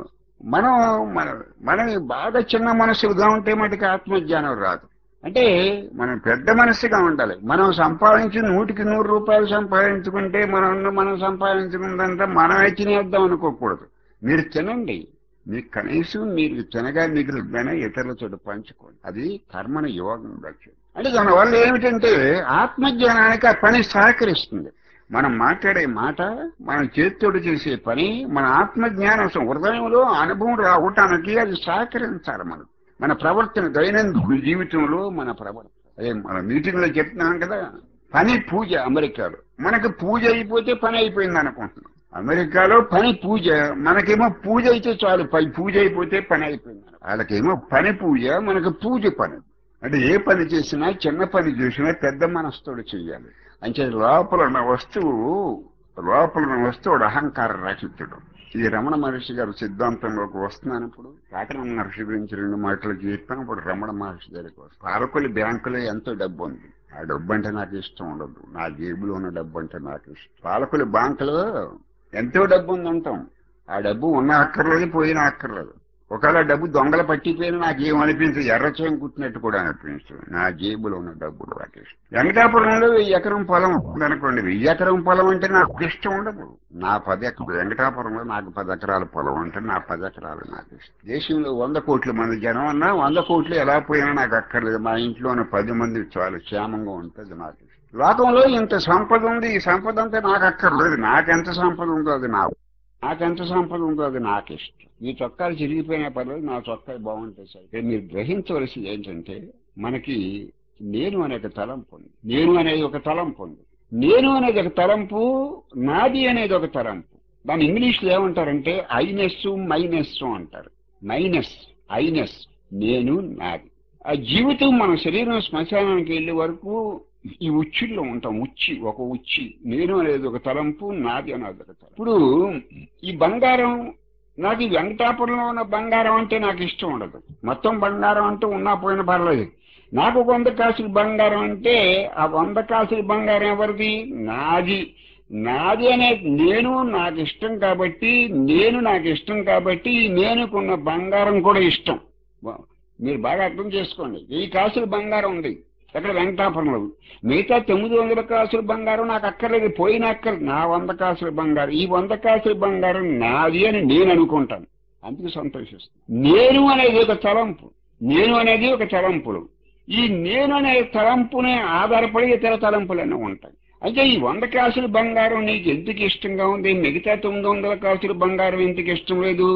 మనం మన మన బాగా చిన్న మనసులుగా ఉంటే మటుకు ఆత్మజ్ఞానం రాదు అంటే మనం పెద్ద మనసుగా ఉండాలి మనం సంపాదించి నూటికి నూరు రూపాయలు సంపాదించుకుంటే మనం మనం సంపాదించుకుందంతా మనమే తినేద్దాం అనుకోకూడదు మీరు తినండి మీకు కనీసం మీరు తినగా మిగిలిన ఇతరులతో పంచుకోండి అది కర్మను యోగం లక్ష్యం అంటే దానివల్ల ఏమిటంటే ఆత్మజ్ఞానానికి ఆ పని సహకరిస్తుంది మనం మాట్లాడే మాట మనం చేతితోటి చేసే పని మన ఆత్మజ్ఞానం హృదయంలో అనుభవం రావటానికి అది సహకరించాలి మనం మన ప్రవర్తన దైనందిన జీవితంలో మన ప్రవర్తన అదే మన మీటింగ్ లో చెప్తున్నాం కదా పని పూజ అమెరికాలో మనకి పూజ అయిపోతే పని అయిపోయింది అనుకుంటున్నాం అమెరికాలో పని పూజ మనకేమో పూజ అయితే చాలు పై పూజ అయిపోతే పని అయిపోయింది వాళ్ళకేమో పని పూజ మనకు పూజ పని అంటే ఏ పని చేసినా చిన్న పని చేసినా పెద్ద మనస్తోడు చెయ్యాలి అంటే లోపల ఉన్న వస్తువు లోపల ఉన్న వస్తువుడు అహంకార రహితుడు ఈ రమణ మహర్షి గారి సిద్ధాంతంలోకి వస్తున్నాను ఇప్పుడు కాకరణ మహర్షి గురించి రెండు మాటలు చెప్పాను ఇప్పుడు రమణ మహర్షి దగ్గరికి వస్తాను పాలకొల్లి బ్యాంకులో ఎంతో డబ్బు ఉంది ఆ డబ్బు అంటే నాకు ఇష్టం ఉండదు నా జేబులో ఉన్న డబ్బు అంటే నాకు ఇష్టం పాలకొల్లి బ్యాంకులో ఎంతో డబ్బు ఉందంటాం ఆ డబ్బు ఉన్న అక్కర్లేదు పోయిన అక్కర్లేదు ఒకవేళ డబ్బు దొంగలు పట్టిపోయినా నాకు ఏమనిపించదు ఎర్రచేయం కుట్టినట్టు కూడా అనిపించదు నా జేబులో ఉన్న డబ్బులు నాకు ఇష్టం వెంకటాపురంలో వెయ్యి ఎకరం పొలం ఉందనుకోండి వెయ్యి ఎకరం పొలం అంటే నాకు ఇష్టం ఉండదు నా పది ఎకరం వెంకటాపురంలో నాకు పది ఎకరాల పొలం అంటే నా పది ఎకరాలు నాకు ఇష్టం దేశంలో వంద కోట్ల మంది జనం అన్నా వంద కోట్లు ఎలా పోయినా నాకు అక్కర్లేదు మా ఇంట్లో ఉన్న పది మంది చాలు క్షేమంగా ఉంటుంది నాకు ఇష్టం లోకంలో ఇంత సంపద ఉంది ఈ సంపద అంతా నాకు అక్కర్లేదు నాకెంత సంపద ఉందో అది నా నాకెంత సంపద ఉందో అది నాకు ఇష్టం ఈ చొక్కాలు చిరిగిపోయినా పర్లేదు నా చొక్కాలు బాగుంటాయి సార్ మీరు గ్రహించవలసింది ఏంటంటే మనకి నేను అనే ఒక తలంపు ఉంది నేను అనేది ఒక తలంపు ఉంది నేను అనేది ఒక తలంపు నాది అనేది ఒక తలంపు దాని ఇంగ్లీష్లో ఏమంటారంటే ఐనెస్ మైనెస్ అంటారు మైనస్ ఐనెస్ నేను నాది ఆ జీవితం మన శరీరం శ్మశానానికి వెళ్ళే వరకు ఈ ఉచ్చిలో ఉంటాం ఉచ్చి ఒక ఉచ్చి నేను అనేది ఒక తలంపు నాది అనేది ఒక తలంపు ఇప్పుడు ఈ బంగారం నాకు ఈ వెంకటాపురంలో ఉన్న బంగారం అంటే నాకు ఇష్టం ఉండదు మొత్తం బంగారం అంటూ ఉన్నా పోయిన పర్లేదు నాకు వంద కాసులు బంగారం అంటే ఆ వంద కాసుల బంగారం ఎవరిది నాది నాది అనే నేను నాకు ఇష్టం కాబట్టి నేను నాకు ఇష్టం కాబట్టి ఈ నేనుకున్న బంగారం కూడా ఇష్టం మీరు బాగా అర్థం చేసుకోండి వెయ్యి కాసులు బంగారం ఉంది ఎక్కడ వెంకటాపురంలో మిగతా తొమ్మిది వందల కాసుల బంగారం నాకు అక్కర్లేదు పోయిన అక్కర్ నా వంద కాసుల బంగారం ఈ వంద కాసుల బంగారం నాది అని నేను అనుకుంటాను అందుకు సంతోషిస్తాను నేను అనేది ఒక తలంపు నేను అనేది ఒక తలంపులు ఈ నేను అనే తలంపునే ఆధారపడి ఇతర తలంపులన్నీ ఉంటాయి అయితే ఈ వంద కాసుల బంగారం నీకు ఎందుకు ఇష్టంగా ఉంది మిగతా తొమ్మిది వందల కాసుల బంగారం ఎందుకు ఇష్టం లేదు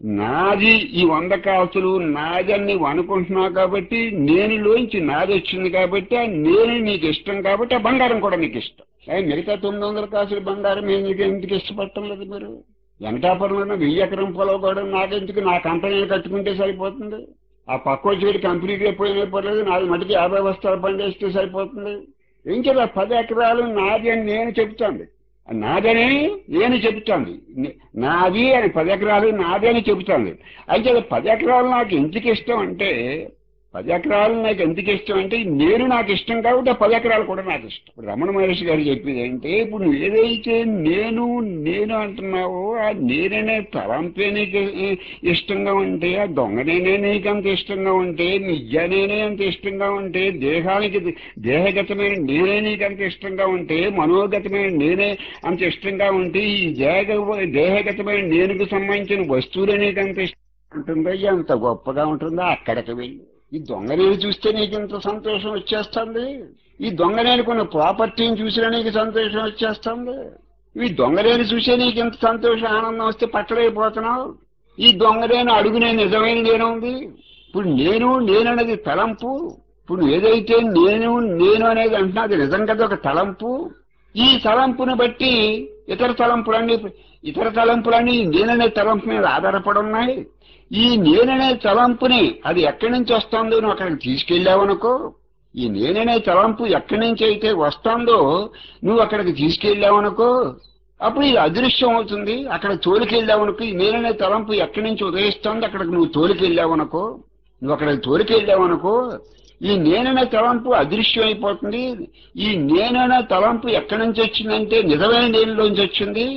నాది ఈ వంద కాసులు నాది అని నువ్వు అనుకుంటున్నావు కాబట్టి నేనులోంచి నాది వచ్చింది కాబట్టి ఆ నేను నీకు ఇష్టం కాబట్టి ఆ బంగారం కూడా నీకు ఇష్టం అయ్యి మిగతా తొమ్మిది వందల కాసుల బంగారం మీరు నీకు ఎందుకు ఇష్టపడటం లేదు మీరు వెంకటాపురంలో వెయ్యి ఎకరం పొలం కూడా నాకెందుకు నా కంపెనీ కట్టుకుంటే సరిపోతుంది ఆ పక్క వచ్చి కంపెనీకి పోయినా పర్లేదు నాది మటుకు యాభై వస్తాలు పండేస్తే సరిపోతుంది ఏం చెప్పా పది ఎకరాలు నాది అని నేను చెప్తాను నాదని నేను చెప్తాను నాది అని పది ఎకరాలు నాది అని చెబుతాను అయితే పది ఎకరాలు నాకు ఎందుకు ఇష్టం అంటే పది ఎకరాలు నాకు ఎందుకు ఇష్టం అంటే నేను నాకు ఇష్టం కాబట్టి ఆ పది ఎకరాలు కూడా నాకు ఇష్టం ఇప్పుడు రమణ మహర్షి గారు చెప్పేది ఏంటంటే ఇప్పుడు నువ్వు ఏదైతే నేను నేను అంటున్నావో ఆ నేననే తలంపే నీకు ఇష్టంగా ఉంటే ఆ దొంగనేనే నీకు అంత ఇష్టంగా ఉంటే నిజానేనే అంత ఇష్టంగా ఉంటే దేహానికి దేహగతమైన నేనే నీకు అంత ఇష్టంగా ఉంటే మనోగతమైన నేనే అంత ఇష్టంగా ఉంటే ఈ దేహ దేహగతమైన నేనుకు సంబంధించిన వస్తువులే నీకు అంత ఇష్టం ఉంటుందో ఎంత గొప్పగా ఉంటుందో అక్కడికి వెళ్ళి ఈ దొంగనేని చూస్తే నీకు ఇంత సంతోషం వచ్చేస్తుంది ఈ దొంగనేనుకున్న ప్రాపర్టీని చూసినా నీకు సంతోషం వచ్చేస్తుంది ఈ దొంగనేని చూసే నీకు ఇంత సంతోషం ఆనందం వస్తే పట్టలేకపోతున్నావు ఈ దొంగనేను అడుగునే నిజమైన నేనుంది ఇప్పుడు నేను నేననేది తలంపు ఇప్పుడు ఏదైతే నేను నేను అనేది అంటున్నా అది నిజం కదా ఒక తలంపు ఈ తలంపుని బట్టి ఇతర తలంపులన్నీ ఇతర తలంపులన్నీ నేననే తలంపు మీద ఆధారపడి ఉన్నాయి ఈ నేననే తలంపుని అది ఎక్కడి నుంచి వస్తుందో నువ్వు అక్కడికి తీసుకెళ్ళావనుకో ఈ నేననే తలంపు ఎక్కడి నుంచి అయితే వస్తుందో నువ్వు అక్కడికి తీసుకెళ్ళావనుకో అప్పుడు ఇది అదృశ్యం అవుతుంది అక్కడ తోలికెళ్ళావనుకో ఈ నేననే తలంపు ఎక్కడి నుంచి ఉదయిస్తుంది అక్కడికి నువ్వు తోలికెళ్ళావనుకో నువ్వు అక్కడికి తోలికెళ్ళావనుకో ఈ నేననే తలంపు అదృశ్యం అయిపోతుంది ఈ నేననే తలంపు ఎక్కడి నుంచి వచ్చిందంటే నిజమైన నేనులోంచి వచ్చింది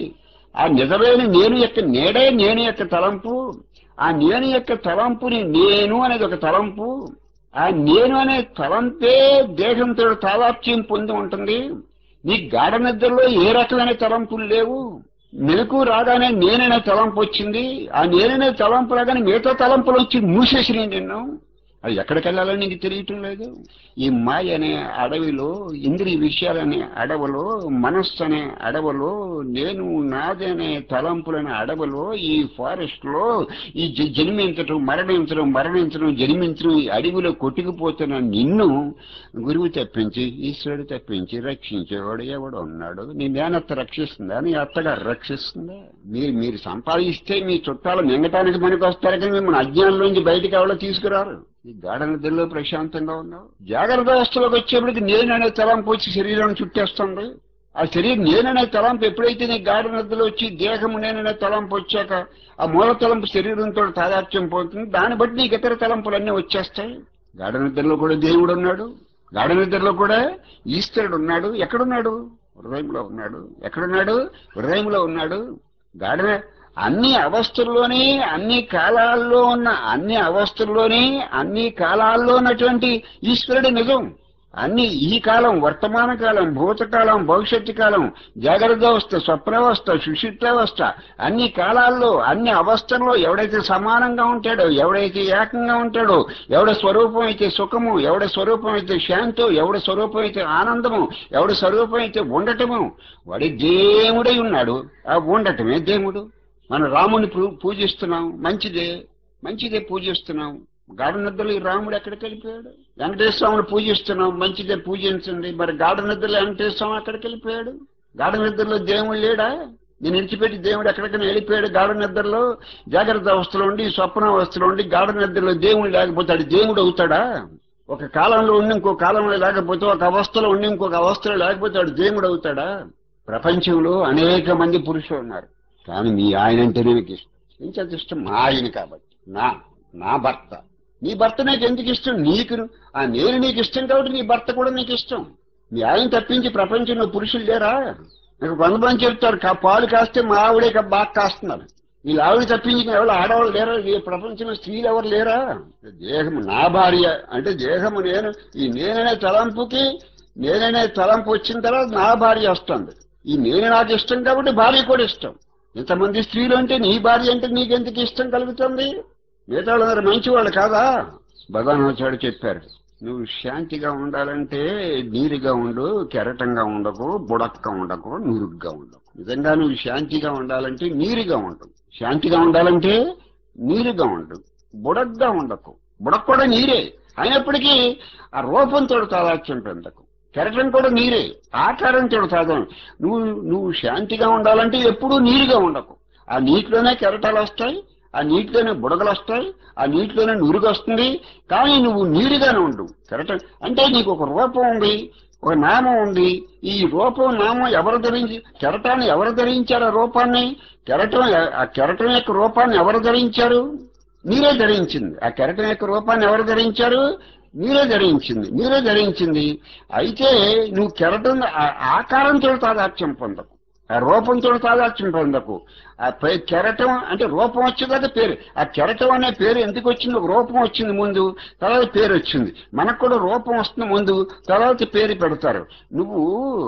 ఆ నిజమైన నేను యొక్క నేడే నేను యొక్క తలంపు ఆ నేను యొక్క తలంపుని నేను అనేది ఒక తలంపు ఆ నేను అనే తలంపే దేహంతో తాదాప్యం పొంది ఉంటుంది నీ గాఢ నిద్రలో ఏ రకమైన తలంపులు లేవు మెలకు రాగానే నేననే తలంపు వచ్చింది ఆ నేననే తలంపు రాగానే మిగతా తలంపులు వచ్చి మూసేసినాయి నిన్ను అది ఎక్కడికి వెళ్ళాలో నీకు తెలియటం లేదు ఈ మాయ అనే అడవిలో ఇంద్రియ విషయాలనే అడవిలో మనస్సు అనే అడవిలో నేను నాదనే తలంపులనే అడవిలో ఈ ఫారెస్ట్ లో ఈ జ- జన్మించడం మరణించడం మరణించడం జన్మించడం ఈ అడవిలో కొట్టుకుపోతున్న నిన్ను గురువు తప్పించి ఈశ్వరుడు తప్పించి రక్షించేవాడు ఎవడు ఉన్నాడు నీ మేనత్త రక్షిస్తుందా నీ అత్తగారు రక్షిస్తుందా మీరు మీరు సంపాదిస్తే మీ చుట్టాలు మింగటానికి పనికి వస్తారు కానీ మిమ్మల్ని అజ్ఞానంలోంచి బయటికి ఎవరో తీసుకురారు ఈ గాఢ నిద్రలో ప్రశాంతంగా ఉన్నావు జాగ్రత్త అవస్థలోకి వచ్చేప్పటికి నేను అనే తలంపు వచ్చి శరీరం చుట్టేస్తుంది ఆ శరీరం నేననే తలంపు ఎప్పుడైతే నీ గాఢ నిద్రలో వచ్చి దేహము నేననే తలంపు వచ్చాక ఆ మూల తలంపు శరీరంతో తాదాత్యం పోతుంది దాన్ని బట్టి నీకు ఇతర తలంపులన్నీ వచ్చేస్తాయి గాఢ నిద్రలో కూడా దేవుడు ఉన్నాడు గాఢ నిద్రలో కూడా ఈశ్వరుడు ఉన్నాడు ఎక్కడున్నాడు హృదయంలో ఉన్నాడు ఎక్కడున్నాడు హృదయంలో ఉన్నాడు గాఢ అన్ని అవస్థల్లోనే అన్ని కాలాల్లో ఉన్న అన్ని అవస్థల్లోనే అన్ని కాలాల్లో ఉన్నటువంటి ఈశ్వరుడు నిజం అన్ని ఈ కాలం వర్తమాన కాలం భూతకాలం భవిష్యత్తు కాలం జాగ్రత్త అవస్థ స్వప్నావస్థ సుషిప్తావస్థ అన్ని కాలాల్లో అన్ని అవస్థల్లో ఎవడైతే సమానంగా ఉంటాడో ఎవడైతే ఏకంగా ఉంటాడో ఎవడ స్వరూపం అయితే సుఖము ఎవడ స్వరూపం అయితే శాంతో ఎవడ స్వరూపం అయితే ఆనందము ఎవడ స్వరూపం అయితే ఉండటము వాడి దేవుడై ఉన్నాడు ఆ ఉండటమే దేవుడు మనం రాముని పూ- పూజిస్తున్నాం మంచిదే మంచిదే పూజిస్తున్నాం గాఢ నిద్రలో ఈ రాముడు ఎక్కడికి వెళ్ళిపోయాడు వెంకటేశ్వర స్వామిని పూజిస్తున్నాం మంచిదే పూజించండి మరి గాఢ నిద్రలో వెంకటేశ్వర స్వామి ఎక్కడికి వెళ్ళిపోయాడు గాఢ నిద్రలో దేవుడు లేడా నేను విడిచిపెట్టి దేవుడు ఎక్కడికైనా వెళ్ళిపోయాడు గాఢ నిద్రలో జాగ్రత్త అవస్థలో ఉండి స్వప్న అవస్థలో ఉండి గాఢ నిద్రలో దేవుడు లేకపోతాడు దేవుడు అవుతాడా ఒక కాలంలో ఉండి ఇంకో కాలంలో లేకపోతే ఒక అవస్థలో ఉండి ఇంకొక అవస్థలో లేకపోతే వాడు దేవుడు అవుతాడా ప్రపంచంలో అనేక మంది పురుషులు ఉన్నారు కానీ మీ ఆయన అంటేనే మీకు ఇష్టం ఇంకెంత ఇష్టం మా ఆయన కాబట్టి నా నా భర్త నీ భర్త నాకు ఎందుకు ఇష్టం నీకు ఆ నేను నీకు ఇష్టం కాబట్టి నీ భర్త కూడా నీకు ఇష్టం మీ ఆయన తప్పించి ప్రపంచంలో పురుషులు లేరా నాకు కొంతమంది చెప్తారు కా పాలు కాస్తే మా ఆవిడే కా- బాగా కాస్తున్నారు వీళ్ళు ఆవిడ తప్పించి ఎవరు ఆడవాళ్ళు లేరా ఈ ప్రపంచంలో స్త్రీలు ఎవరు లేరా దేహం నా భార్య అంటే దేహము నేను ఈ నేననే తలంపుకి నేననే తలంపు వచ్చిన తర్వాత నా భార్య వస్తుంది ఈ నేను నాకు ఇష్టం కాబట్టి భార్య కూడా ఇష్టం ఇంతమంది స్త్రీలు అంటే నీ భార్య అంటే నీకెందుకు ఇష్టం కలుగుతుంది మిగతా వాళ్ళందరూ మంచివాళ్ళు కాదా భగవానాచార్య చెప్పారు నువ్వు శాంతిగా ఉండాలంటే నీరుగా ఉండు కెరటంగా ఉండకు బుడక్క ఉండకు నురుగ్గా ఉండకు నిజంగా నువ్వు శాంతిగా ఉండాలంటే నీరుగా ఉండు శాంతిగా ఉండాలంటే నీరుగా ఉండు బుడగ్గా ఉండకు బుడక్ కూడా నీరే అయినప్పటికీ ఆ రూపంతో తాదాత్యం పెందకు కెరటం కూడా నీరే ఆకారంతో తాదాం నువ్వు నువ్వు శాంతిగా ఉండాలంటే ఎప్పుడూ నీరుగా ఉండకు ఆ నీటిలోనే కెరటాలు వస్తాయి ఆ నీటిలోనే బుడగలు వస్తాయి ఆ నీటిలోనే నురుగు వస్తుంది కానీ నువ్వు నీరుగానే ఉండు కెరటం అంటే నీకు ఒక రూపం ఉంది ఒక నామం ఉంది ఈ రూపం నామం ఎవరు ధరించి కెరటాన్ని ఎవరు ధరించారు ఆ రూపాన్ని కెరటం ఆ కెరటం యొక్క రూపాన్ని ఎవరు ధరించారు మీరే ధరించింది ఆ కెరటం యొక్క రూపాన్ని ఎవరు ధరించారు మీరే ధరించింది మీరే ధరించింది అయితే నువ్వు కెరటం ఆ- ఆకారంతో తాదాత్యం పొందకు ఆ రూపంతో తాదాత్యం పొందకు ఆ పై- కెరటం అంటే రూపం వచ్చేదాకా పేరు ఆ కెరటం అనే పేరు ఎందుకు వచ్చింది ఒక రూపం వచ్చింది ముందు తర్వాత పేరు వచ్చింది మనకు కూడా రూపం వస్తుంది ముందు తర్వాత పేరు పెడతారు నువ్వు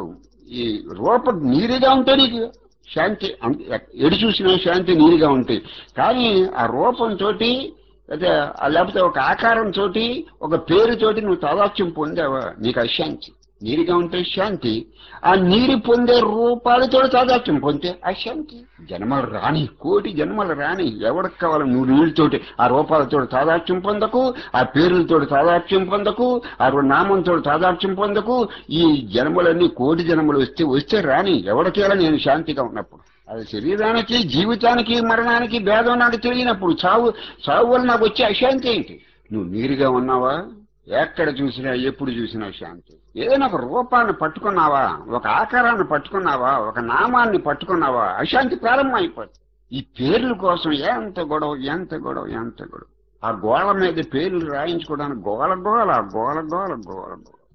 ఈ రూపం నీరుగా ఉంటే నీకు శాంతి అంత- ఎడు చూసినా శాంతి నీరుగా ఉంటాయి కానీ ఆ రూపంతో అదే ఆ లేకపోతే ఒక ఆకారంతో ఒక పేరుతోటి నువ్వు తాదాత్యం పొందావా నీకు అశాంతి నీరుగా ఉంటే శాంతి ఆ నీరు పొందే రూపాలతో తాదాత్యం పొందితే అశాంతి జన్మలు రాని కోటి జన్మలు రాని ఎవరికి కావాలి నువ్వు నీళ్ళతోటి ఆ రూపాలతో తాదాత్యం పొందకు ఆ పేర్లతో తాదాత్యం పొందకు ఆ నామంతో తాదాత్యం పొందకు ఈ జన్మలన్నీ కోటి జన్మలు వస్తే వస్తే రాని ఎవరికేలా నేను శాంతిగా ఉన్నప్పుడు అది శరీరానికి జీవితానికి మరణానికి భేదం నాకు తెలియనప్పుడు చావు చావు వల్ల నాకు వచ్చే అశాంతి ఏంటి నువ్వు నీరుగా ఉన్నావా ఎక్కడ చూసినా ఎప్పుడు చూసినా శాంతి ఏదైనా ఒక రూపాన్ని పట్టుకున్నావా ఒక ఆకారాన్ని పట్టుకున్నావా ఒక నామాన్ని పట్టుకున్నావా అశాంతి ప్రారంభం అయిపోతుంది ఈ పేర్ల కోసం ఎంత గొడవ ఎంత గొడవ ఎంత గొడవ ఆ గోళ మీద పేర్లు రాయించుకోవడానికి గోల గోల గోల గోల గోల గోల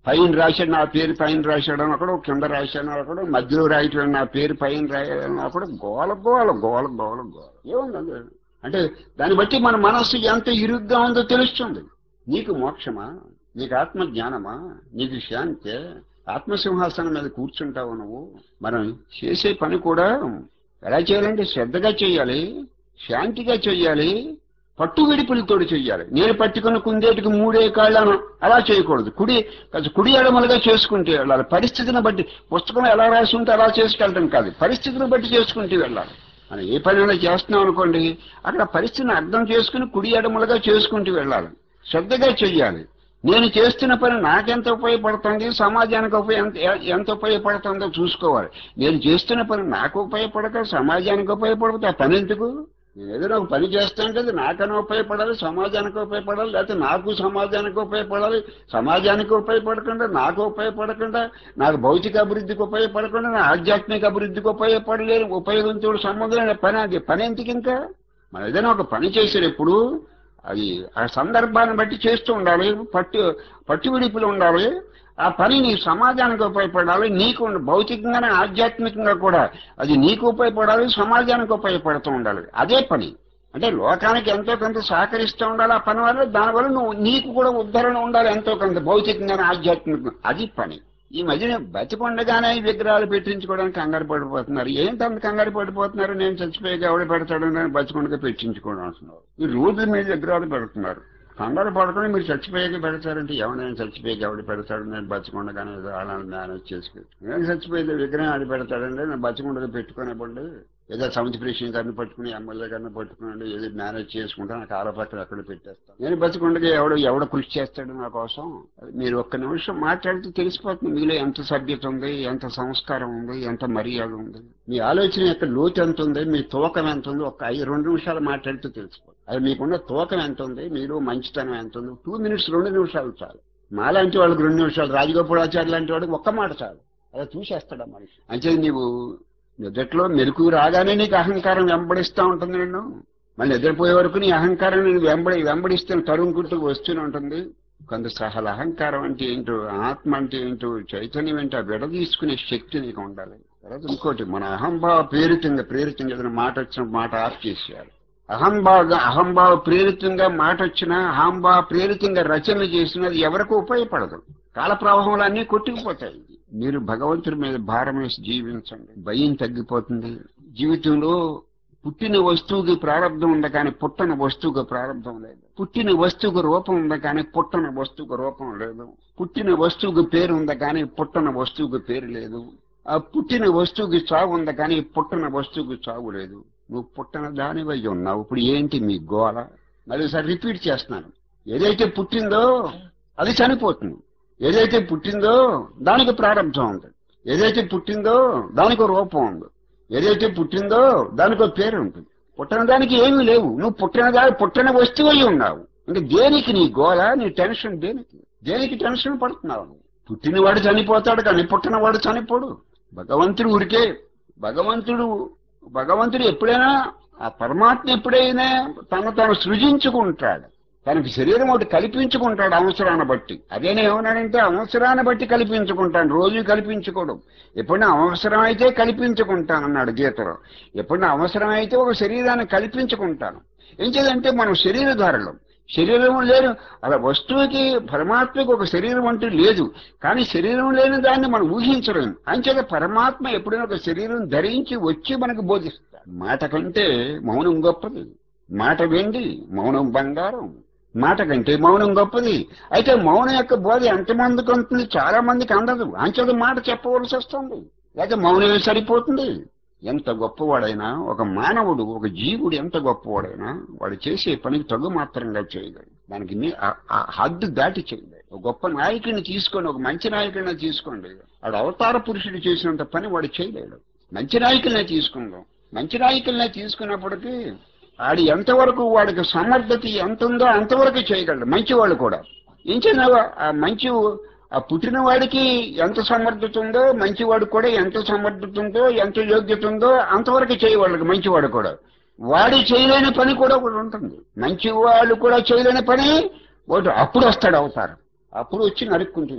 పైన రాశాడు నా పేరు పైన రాశాడు అని ఒకడు కింద రాశాడు అని ఒకడు మధ్యలో రాయటం నా పేరు పైన రాయడం ఒకడు గోల గోల గోల గోల గోల ఏముంది అందులో? అంటే దాన్ని బట్టి మన మనస్సు ఎంత ఇరుగ్గా ఉందో తెలుస్తుంది నీకు మోక్షమా నీకు ఆత్మ జ్ఞానమా నీకు శాంతే ఆత్మసింహాసనం మీద కూర్చుంటావు నువ్వు మనం చేసే పని కూడా ఎలా చేయాలంటే శ్రద్ధగా చేయాలి శాంతిగా చెయ్యాలి పట్టు విడిపులతోటి చెయ్యాలి నేను పట్టుకున్న కుందేటికి మూడే కాళ్ళను అలా చేయకూడదు కుడి కాస్త కుడి ఎడమలుగా చేసుకుంటూ వెళ్ళాలి పరిస్థితిని బట్టి పుస్తకం ఎలా రాసి ఉంటే అలా చేసుకెళ్ళడం కాదు పరిస్థితిని బట్టి చేసుకుంటూ వెళ్ళాలి మనం ఏ పనైనా చేస్తున్నాం అనుకోండి అక్కడ పరిస్థితిని అర్థం చేసుకుని కుడి ఎడమలుగా చేసుకుంటూ వెళ్ళాలి శ్రద్ధగా చెయ్యాలి నేను చేస్తున్న పని నాకెంత ఉపయోగపడుతుంది సమాజానికి ఉపయోగ ఎంత- ఎంత ఉపయోగపడుతుందో చూసుకోవాలి నేను చేస్తున్న పని నాకు ఉపయోగపడక సమాజానికి ఉపయోగపడితే ఆ పని ఎందుకు నేను ఏదైనా ఒక పని చేస్తానంటే అది నాకైనా ఉపయోగపడాలి సమాజానికి ఉపయోగపడాలి లేకపోతే నాకు సమాజానికి ఉపయోగపడాలి సమాజానికి ఉపయోగపడకుండా నాకు ఉపయోగపడకుండా నాకు భౌతిక అభివృద్ధికి ఉపయోగపడకుండా నా ఆధ్యాత్మిక అభివృద్ధికి ఉపయోగపడలేని ఉపయోగంతో సంబంధం లేని పని అది పని ఎందుకు ఇంకా మనం ఏదైనా ఒక పని చేసేటప్పుడు అది ఆ సందర్భాన్ని బట్టి చేస్తూ ఉండాలి పట్టు పట్టు విడిపులు ఉండాలి ఆ పని నీ సమాజానికి ఉపయోగపడాలి నీకు భౌతికంగానే ఆధ్యాత్మికంగా కూడా అది నీకు ఉపయోగపడాలి సమాజానికి ఉపయోగపడుతూ ఉండాలి అదే పని అంటే లోకానికి ఎంతో కొంత సహకరిస్తూ ఉండాలి ఆ పని వల్ల దానివల్ల నువ్వు నీకు కూడా ఉద్ధరణ ఉండాలి ఎంతో కొంత భౌతికంగానే ఆధ్యాత్మికంగా అది పని ఈ మధ్యన బతికొండగానే ఈ విగ్రహాలు పెట్టించుకోవడానికి కంగారు పడిపోతున్నారు ఏంటి అంత కంగారు పడిపోతున్నారు నేను చచ్చిపోయాక ఎవడ పెడతాడు నేను బతికొండగా పెట్టించుకోవడం అంటున్నారు ఈ రోడ్ల మీద విగ్రహాలు పెడుతున్నారు కంగారు పడకుండా మీరు చచ్చిపోయాక పెడతారంటే ఎవరైనా చచ్చిపోయాక ఎవడు పెడతాడు నేను బతికొండగానే ఏదో అలాంటి మేనేజ్ చేసుకుంటాను నేను చచ్చిపోయేది విగ్రహం ఆడి పెడతాడంటే నేను బతికొండగా పెట్టుకునేప్పుడు ఏదో సమితి ప్రేషన్ గారిని పట్టుకుని ఎమ్మెల్యే గారిని పట్టుకుని ఏదో మేనేజ్ చేసుకుంటా నాకు ఆల పక్కన అక్కడ పెట్టేస్తాను నేను బతికొండగా ఎవడు ఎవడ కృషి చేస్తాడు నా కోసం మీరు ఒక్క నిమిషం మాట్లాడితే తెలిసిపోతుంది మీలో ఎంత సభ్యత ఉంది ఎంత సంస్కారం ఉంది ఎంత మర్యాద ఉంది మీ ఆలోచన యొక్క లోతు ఎంత ఉంది మీ తూకం ఎంత ఉంది ఒక ఐదు రెండు నిమిషాలు మాట్లాడితే తెలిసిపోతుంది అది మీకున్న తూకం ఎంత ఉంది మీలో మంచితనం ఎంత ఉంది టూ మినిట్స్ రెండు నిమిషాలు చాలు మాలాంటి వాళ్ళకి రెండు నిమిషాలు రాజగోపాలాచార్య లాంటి వాడికి ఒక్క మాట చాలు అలా చూసేస్తాడు ఆ మనిషి అంటే నీవు నిద్రలో మెలకు రాగానే నీకు అహంకారం వెంబడిస్తూ ఉంటుంది నేను మళ్ళీ నిద్రపోయే వరకు నీ అహంకారం నేను వెంబడి వెంబడిస్తే తరుముకుంటూ వస్తూనే ఉంటుంది కొంత సహల అహంకారం అంటే ఏంటో ఆత్మ అంటే ఏంటో చైతన్యం ఏంటో ఆ విడదీసుకునే శక్తి నీకు ఉండాలి తర్వాత ఇంకోటి మన అహంభావ ప్రేరితంగా ప్రేరితంగా ఏదైనా మాట వచ్చిన మాట ఆఫ్ చేసేయాలి అహంభావ అహంభావ ప్రేరితంగా మాట వచ్చినా అహంభావ ప్రేరితంగా రచనలు చేసినది ఎవరికి ఉపయోగపడదు కాల ప్రవాహంలో అన్ని కొట్టుకుపోతాయి మీరు భగవంతుడి మీద భారం వేసి జీవించండి భయం తగ్గిపోతుంది జీవితంలో పుట్టిన వస్తువుకి ప్రారంభం ఉంది కానీ పుట్టని వస్తువుకి ప్రారంభం లేదు పుట్టిన వస్తువుకు రూపం ఉంది కానీ పుట్టని వస్తువుకు రూపం లేదు పుట్టిన వస్తువుకి పేరు ఉంది కానీ పుట్టని వస్తువుకి పేరు లేదు ఆ పుట్టిన వస్తువుకి చావు ఉంది కానీ పుట్టని వస్తువుకి చావు లేదు నువ్వు పుట్టిన దానివై ఉన్నావు ఇప్పుడు ఏంటి మీ గోల మరోసారి రిపీట్ చేస్తున్నాను ఏదైతే పుట్టిందో అది చనిపోతుంది ఏదైతే పుట్టిందో దానికి ప్రారంభం ఉంది ఏదైతే పుట్టిందో దానికి ఒక రూపం ఉంది ఏదైతే పుట్టిందో దానికి ఒక పేరు ఉంటుంది పుట్టిన దానికి ఏమీ లేవు నువ్వు పుట్టిన దాని పుట్టిన వస్తువు అయి ఉన్నావు ఇంకా దేనికి నీ గోల నీ టెన్షన్ దేనికి దేనికి టెన్షన్ పడుతున్నావు నువ్వు? పుట్టినవాడు చనిపోతాడు కానీ పుట్టినవాడు చనిపోడు భగవంతుడు ఊరికే భగవంతుడు భగవంతుడు ఎప్పుడైనా ఆ పరమాత్మ ఎప్పుడైనా తను తాను సృజించుకుంటాడు తనకి శరీరం ఒకటి కల్పించుకుంటాడు అవసరాన్ని బట్టి అదేనే ఏమన్నాడంటే అవసరాన్ని బట్టి కల్పించుకుంటాను రోజు కల్పించుకోవడం ఎప్పుడైనా అవసరం అయితే కల్పించుకుంటాను అన్నాడు గీతలో ఎప్పుడైనా అవసరం అయితే ఒక శరీరాన్ని కల్పించుకుంటాను ఏం చేదంటే మనం శరీరధారులం శరీరం లేని అలా వస్తువుకి పరమాత్మకి ఒక శరీరం అంటూ లేదు కానీ శరీరం లేని దాన్ని మనం ఊహించలేము అంచేత పరమాత్మ ఎప్పుడైనా ఒక శరీరం ధరించి వచ్చి మనకు బోధిస్తాడు మాట కంటే మౌనం గొప్పది మాట వెండి మౌనం బంగారం మాట కంటే మౌనం గొప్పది అయితే మౌనం యొక్క బోధ ఎంతమందికి ఉంటుంది చాలా మందికి అందదు అంచేత మాట చెప్పవలసి వస్తుంది లేకపోతే మౌనమే సరిపోతుంది ఎంత గొప్పవాడైనా ఒక మానవుడు ఒక జీవుడు ఎంత గొప్పవాడైనా వాడు చేసే పనికి తగు మాత్రంగా చేయగలడు దానికి మీ- ఆ- ఆ హద్దు దాటి చేయలేడు ఒక గొప్ప నాయకుడిని తీసుకోండి ఒక మంచి నాయకుడిని తీసుకోండి వాడు అవతార పురుషుడు చేసినంత పని వాడు చేయలేడు మంచి నాయకులనే తీసుకుందాం మంచి నాయకులనే తీసుకున్నప్పటికీ ఆడి ఎంతవరకు వాడికి సమర్థత ఎంత ఉందో అంతవరకు చేయగలడు మంచివాళ్ళు కూడా ఏం చేయాలి ఆ మంచి ఆ పుట్టిన వాడికి ఎంత సమర్థత ఉందో మంచివాడికి కూడా ఎంత సమర్థత ఉందో ఎంత యోగ్యత ఉందో అంతవరకు చేయవాళ్ళకి మంచివాడు కూడా వాడు చేయలేని పని కూడా ఒకటి ఉంటుంది మంచి వాళ్ళు కూడా చేయలేని పని ఒకటి అప్పుడు వస్తాడు అవుతారు అప్పుడు వచ్చి నరుక్కుంటూ వెళ్తాడు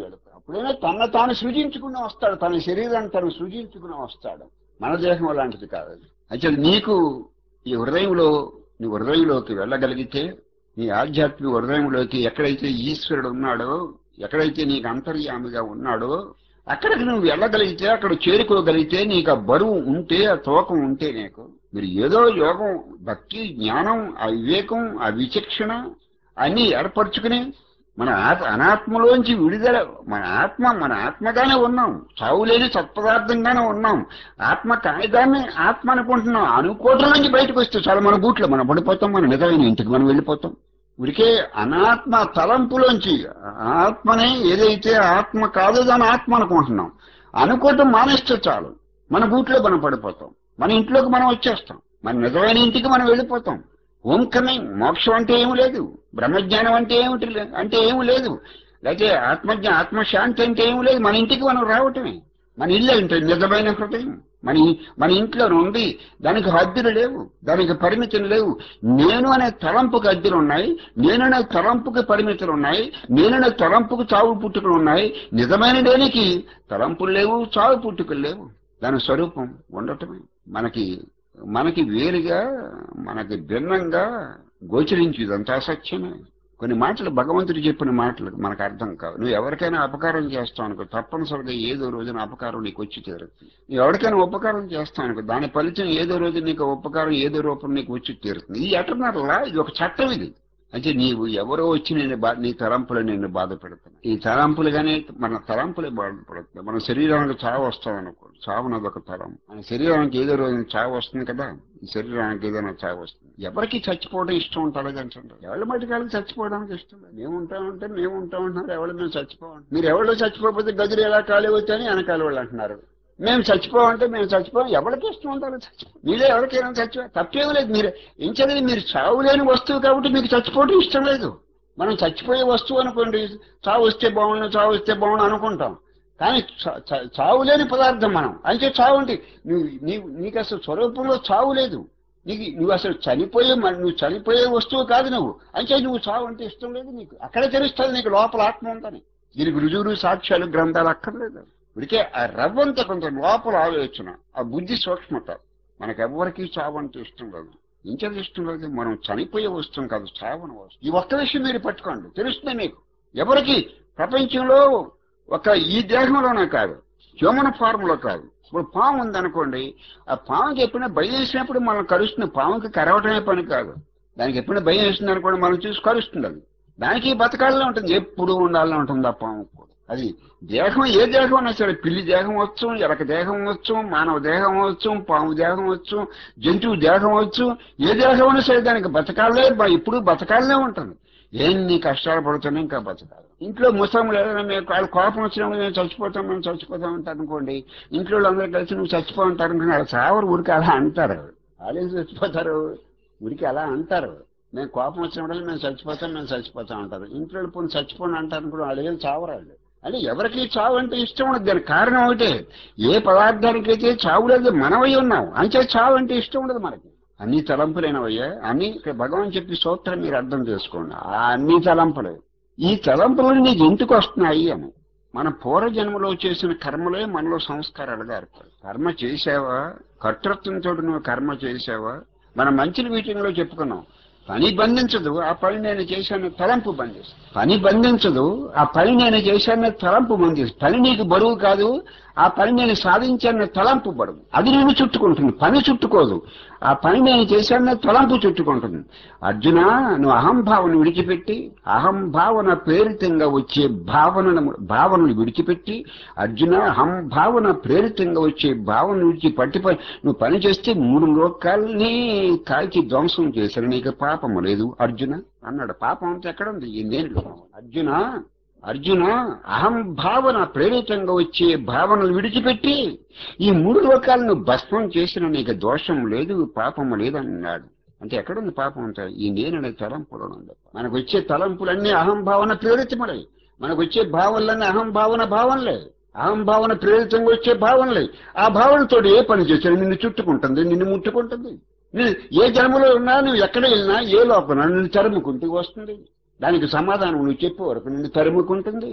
ఎప్పుడైనా తన తాను సృజించుకుని వస్తాడు తన శరీరాన్ని తను సృజించుకుని వస్తాడు మన దేహం అలాంటిది కాదు అది. అయితే నీకు ఈ హృదయంలో నీ హృదయంలోకి వెళ్ళగలిగితే నీ ఆధ్యాత్మిక హృదయంలోకి ఎక్కడైతే ఈశ్వరుడు ఉన్నాడో ఎక్కడైతే నీకు అంతర్యామిగా ఉన్నాడో అక్కడికి నువ్వు వెళ్ళగలిగితే అక్కడ చేరుకోగలిగితే నీకు ఆ బరువు ఉంటే ఆ తూకం ఉంటే నీకు మీరు ఏదో యోగం భక్తి జ్ఞానం ఆ వివేకం ఆ విచక్షణ అన్ని ఏర్పరచుకుని మన ఆత్ అనాత్మలోంచి విడుదల మన ఆత్మ మన ఆత్మగానే ఉన్నాం చావులేని సత్పదార్థంగానే ఉన్నాం ఆత్మ కాయదాన్ని ఆత్మ అనుకుంటున్నాం అనుకోవటం నుంచి బయటకు వస్తే చాలా మన బూట్లో మనం పడిపోతాం మన నిజమైన ఇంటికి మనం వెళ్ళిపోతాం ఉరికే అనాత్మ తలంపులోంచి ఆత్మనే ఏదైతే ఆత్మ కాదో దాని ఆత్మ అనుకుంటున్నాం అనుకోవటం మానేస్తే చాలు మన బూట్లో మనం పడిపోతాం మన ఇంట్లోకి మనం వచ్చేస్తాం మన నిజమైన ఇంటికి మనం వెళ్ళిపోతాం ఓంకమే మోక్షం అంటే ఏమి లేదు బ్రహ్మజ్ఞానం అంటే ఏమిటి లే- అంటే ఏమి లేదు లేకపోతే ఆత్మజ్ఞ ఆత్మశాంతి అంటే ఏమి లేదు మన ఇంటికి మనం రావటమే మన ఇల్లు అంటే నిజమైన హృదయం మన ఇ- మన ఇంట్లో నుండి దానికి హద్దులు లేవు దానికి పరిమితులు లేవు నేను అనే తలంపుకి హద్దులు ఉన్నాయి నేననే తలంపుకి పరిమితులు ఉన్నాయి నేననే తలంపుకి చావు పుట్టుకలు ఉన్నాయి నిజమైన దేనికి తలంపులు లేవు చావు పుట్టుకలు లేవు దాని స్వరూపం ఉండటమే మనకి మనకి వేరుగా మనకి భిన్నంగా గోచరించి ఇదంతా సత్యమే కొన్ని మాటలు భగవంతుడు చెప్పిన మాటలు మనకు అర్థం కావు నువ్వు ఎవరికైనా అపకారం చేస్తావు అనుకో తప్పనిసరిగా ఏదో రోజున అపకారం నీకు వచ్చి తీరుతుంది నువ్వు ఎవరికైనా ఉపకారం చేస్తావు అనుకో దాని ఫలితం ఏదో రోజు నీకు ఉపకారం ఏదో రూపం నీకు వచ్చి తీరుతుంది ఇది ఎటర్నల్లా ఇది ఒక చట్టం ఇది అంటే నీవు ఎవరో వచ్చి నేను బా నీ తలంపులు నిన్ను బాధ పెడుతున్నాయి ఈ తలంపులుగానే మన తలంపులే బాధపడుతుంది మన శరీరానికి చావు వస్తాం అనుకో చావు నది ఒక తలం మన శరీరానికి ఏదో రోజు చావు వస్తుంది కదా ఈ శరీరానికి ఏదైనా చావు వస్తుంది ఎవరికి చచ్చిపోవడం ఇష్టం ఉంటాడు అంటుంటారు ఎవరి మటుకాలకి చచ్చిపోవడానికి ఇష్టం లేదు మేము ఉంటామంటే మేము ఉంటామంటున్నారు ఎవరు మేము చచ్చిపోవాలి మీరు ఎవరో చచ్చిపోకపోతే గదిలు ఎలా ఖాళీ వచ్చాయని వెనకాల వాళ్ళు అంటున్నారు మేము చచ్చిపోవంటే మేము చచ్చిపోం ఎవరికి ఇష్టం ఉంటారో చచ్చిపో మీరే ఎవరికైనా చచ్చిపో తప్పేం లేదు మీరు ఏం చదివి మీరు చావు లేని వస్తువు కాబట్టి మీకు చచ్చిపోవడం ఇష్టం లేదు మనం చచ్చిపోయే వస్తువు అనుకోండి చావు వస్తే బాగుండు చావు వస్తే బాగుండు అనుకుంటాం కానీ చ- చ- చావు లేని పదార్థం మనం అంటే చావు అంటే నువ్వు నీవు నీకు అసలు స్వరూపంలో చావు లేదు నీకు నువ్వు అసలు చనిపోయే మ- నువ్వు చనిపోయే వస్తువు కాదు నువ్వు అంటే నువ్వు చావు అంటే ఇష్టం లేదు నీకు అక్కడ తెలుస్తుంది నీకు లోపల ఆత్మ ఉందని దీనికి రుజువులు సాక్ష్యాలు గ్రంథాలు అక్కర్లేదు ఇప్పటికే ఆ రవ్వంత కొంత లోపల ఆలోచన ఆ బుద్ధి సూక్ష్మత మనకెవ్వరికీ చావు అంటే ఇష్టం లేదు ఇంకేది ఇష్టం లేదు మనం చనిపోయే వస్తువు కాదు చావన వస్తువు ఈ ఒక్క విషయం మీరు పట్టుకోండి తెలుస్తుంది మీకు ఎవరికి ప్రపంచంలో ఒక ఈ దేహంలోనే కాదు హ్యూమన్ ఫార్మ్ లో కాదు ఇప్పుడు పాము ఉందనుకోండి ఆ పాముకి ఎప్పుడైనా భయం వేసినప్పుడు మనం కరుస్తుంది పాముకి కరవటమే పని కాదు దానికి ఎప్పుడైనా భయం వేసింది అనుకోండి మనం చూసి కరుస్తుంది అది దానికి బతకాలనే ఉంటుంది ఎప్పుడు ఉండాలని ఉంటుంది ఆ పాము కూడా అది దేహం ఏ దేహం అయినా సరే పిల్లి దేహం వచ్చు ఎలక దేహం వచ్చు మానవ దేహం వచ్చు పాము దేహం వచ్చు జంతువు దేహం వచ్చు ఏ దేహం అయినా సరే దానికి బతకాలే బ- ఇప్పుడు బతకాలనే ఉంటుంది ఎన్ని కష్టాలు పడుతున్నా ఇంకా బతకాలి ఇంట్లో ముసలం ఏదైనా మేము వాళ్ళు కోపం వచ్చినప్పుడు మేము చచ్చిపోతాం మేము చచ్చిపోతాం అంటారు అనుకోండి ఇంట్లో వాళ్ళందరూ కలిసి నువ్వు చచ్చిపో అంటారు అనుకోండి వాళ్ళు చావరు ఊరికి అలా అంటారు వాళ్ళేం చచ్చిపోతారు ఊరికి అలా అంటారు మేము కోపం వచ్చినప్పుడు మేము చచ్చిపోతాం మేము చచ్చిపోతాం అంటారు ఇంట్లో వాళ్ళు పోనీ చచ్చిపోని అంటారు అనుకోండి వాళ్ళు ఏం చావరాళ్ళు అంటే ఎవరికి చావు అంటే ఇష్టం ఉండదు దానికి కారణం ఒకటే ఏ పదార్థానికైతే చావు లేదు మనమై ఉన్నాం అంతే చావు అంటే ఇష్టం ఉండదు మనకి అన్ని తలంపులైనవయ్యా అన్ని ఇక్కడ భగవాన్ చెప్పి సూత్రం మీరు అర్థం చేసుకోండి ఆ అన్ని తలంపులే ఈ తలంపులు నీకు ఎందుకు వస్తున్నాయి అని మన పూర్వజన్మలో చేసిన కర్మలే మనలో సంస్కారాలుగా ఏర్పడు కర్మ చేసావా కర్తృత్వంతో నువ్వు కర్మ చేసావా మన మంచి మీటింగ్లో చెప్పుకున్నాం పని బంధించదు ఆ పని నేను చేశాను తలంపు బంధిస్తుంది పని బంధించదు ఆ పని నేను చేశాను తలంపు బంధిస్తుంది పని నీకు బరువు కాదు ఆ పని నేను సాధించాను తలంపు బరువు అది నేను చుట్టుకుంటుంది పని చుట్టుకోదు ఆ పని నేను చేశాను తలంపు చుట్టుకుంటుంది అర్జున నువ్వు అహంభావన విడిచిపెట్టి అహంభావన ప్రేరితంగా వచ్చే భావనను భావనను విడిచిపెట్టి అర్జున అహంభావన ప్రేరితంగా వచ్చే భావన విడిచి పట్టిపై నువ్వు పని చేస్తే మూడు లోకాలని కాల్చి ధ్వంసం చేశారు నీకు పాపము లేదు అర్జున అన్నాడు పాపం అంతా ఎక్కడ ఉంది ఈ నేను అర్జున అర్జున అహం భావన ప్రేరితంగా వచ్చే భావనలు విడిచిపెట్టి ఈ మూడు లోకాలను భస్మం చేసిన నీకు దోషం లేదు పాపము లేదన్నాడు అంటే ఎక్కడుంది పాపం అంతా ఈ నేననే తలంపులో ఉంది మనకు వచ్చే తలంపులన్నీ అహం భావన ప్రేరితమలే మనకు వచ్చే భావనలన్నీ అహం భావన భావనలే అహం భావన ప్రేరితంగా వచ్చే భావనలే ఆ భావనతో ఏ పని చేసినా నిన్ను చుట్టుకుంటుంది నిన్ను ముట్టుకుంటుంది నీ- ఏ జన్మలో ఉన్నా నువ్వు ఎక్కడ వెళ్ళినా ఏ లోపల నిన్ను తరుముకుంటూ వస్తుంది దానికి సమాధానం నువ్వు చెప్పే వరకు నిన్ను తరుముకుంటుంది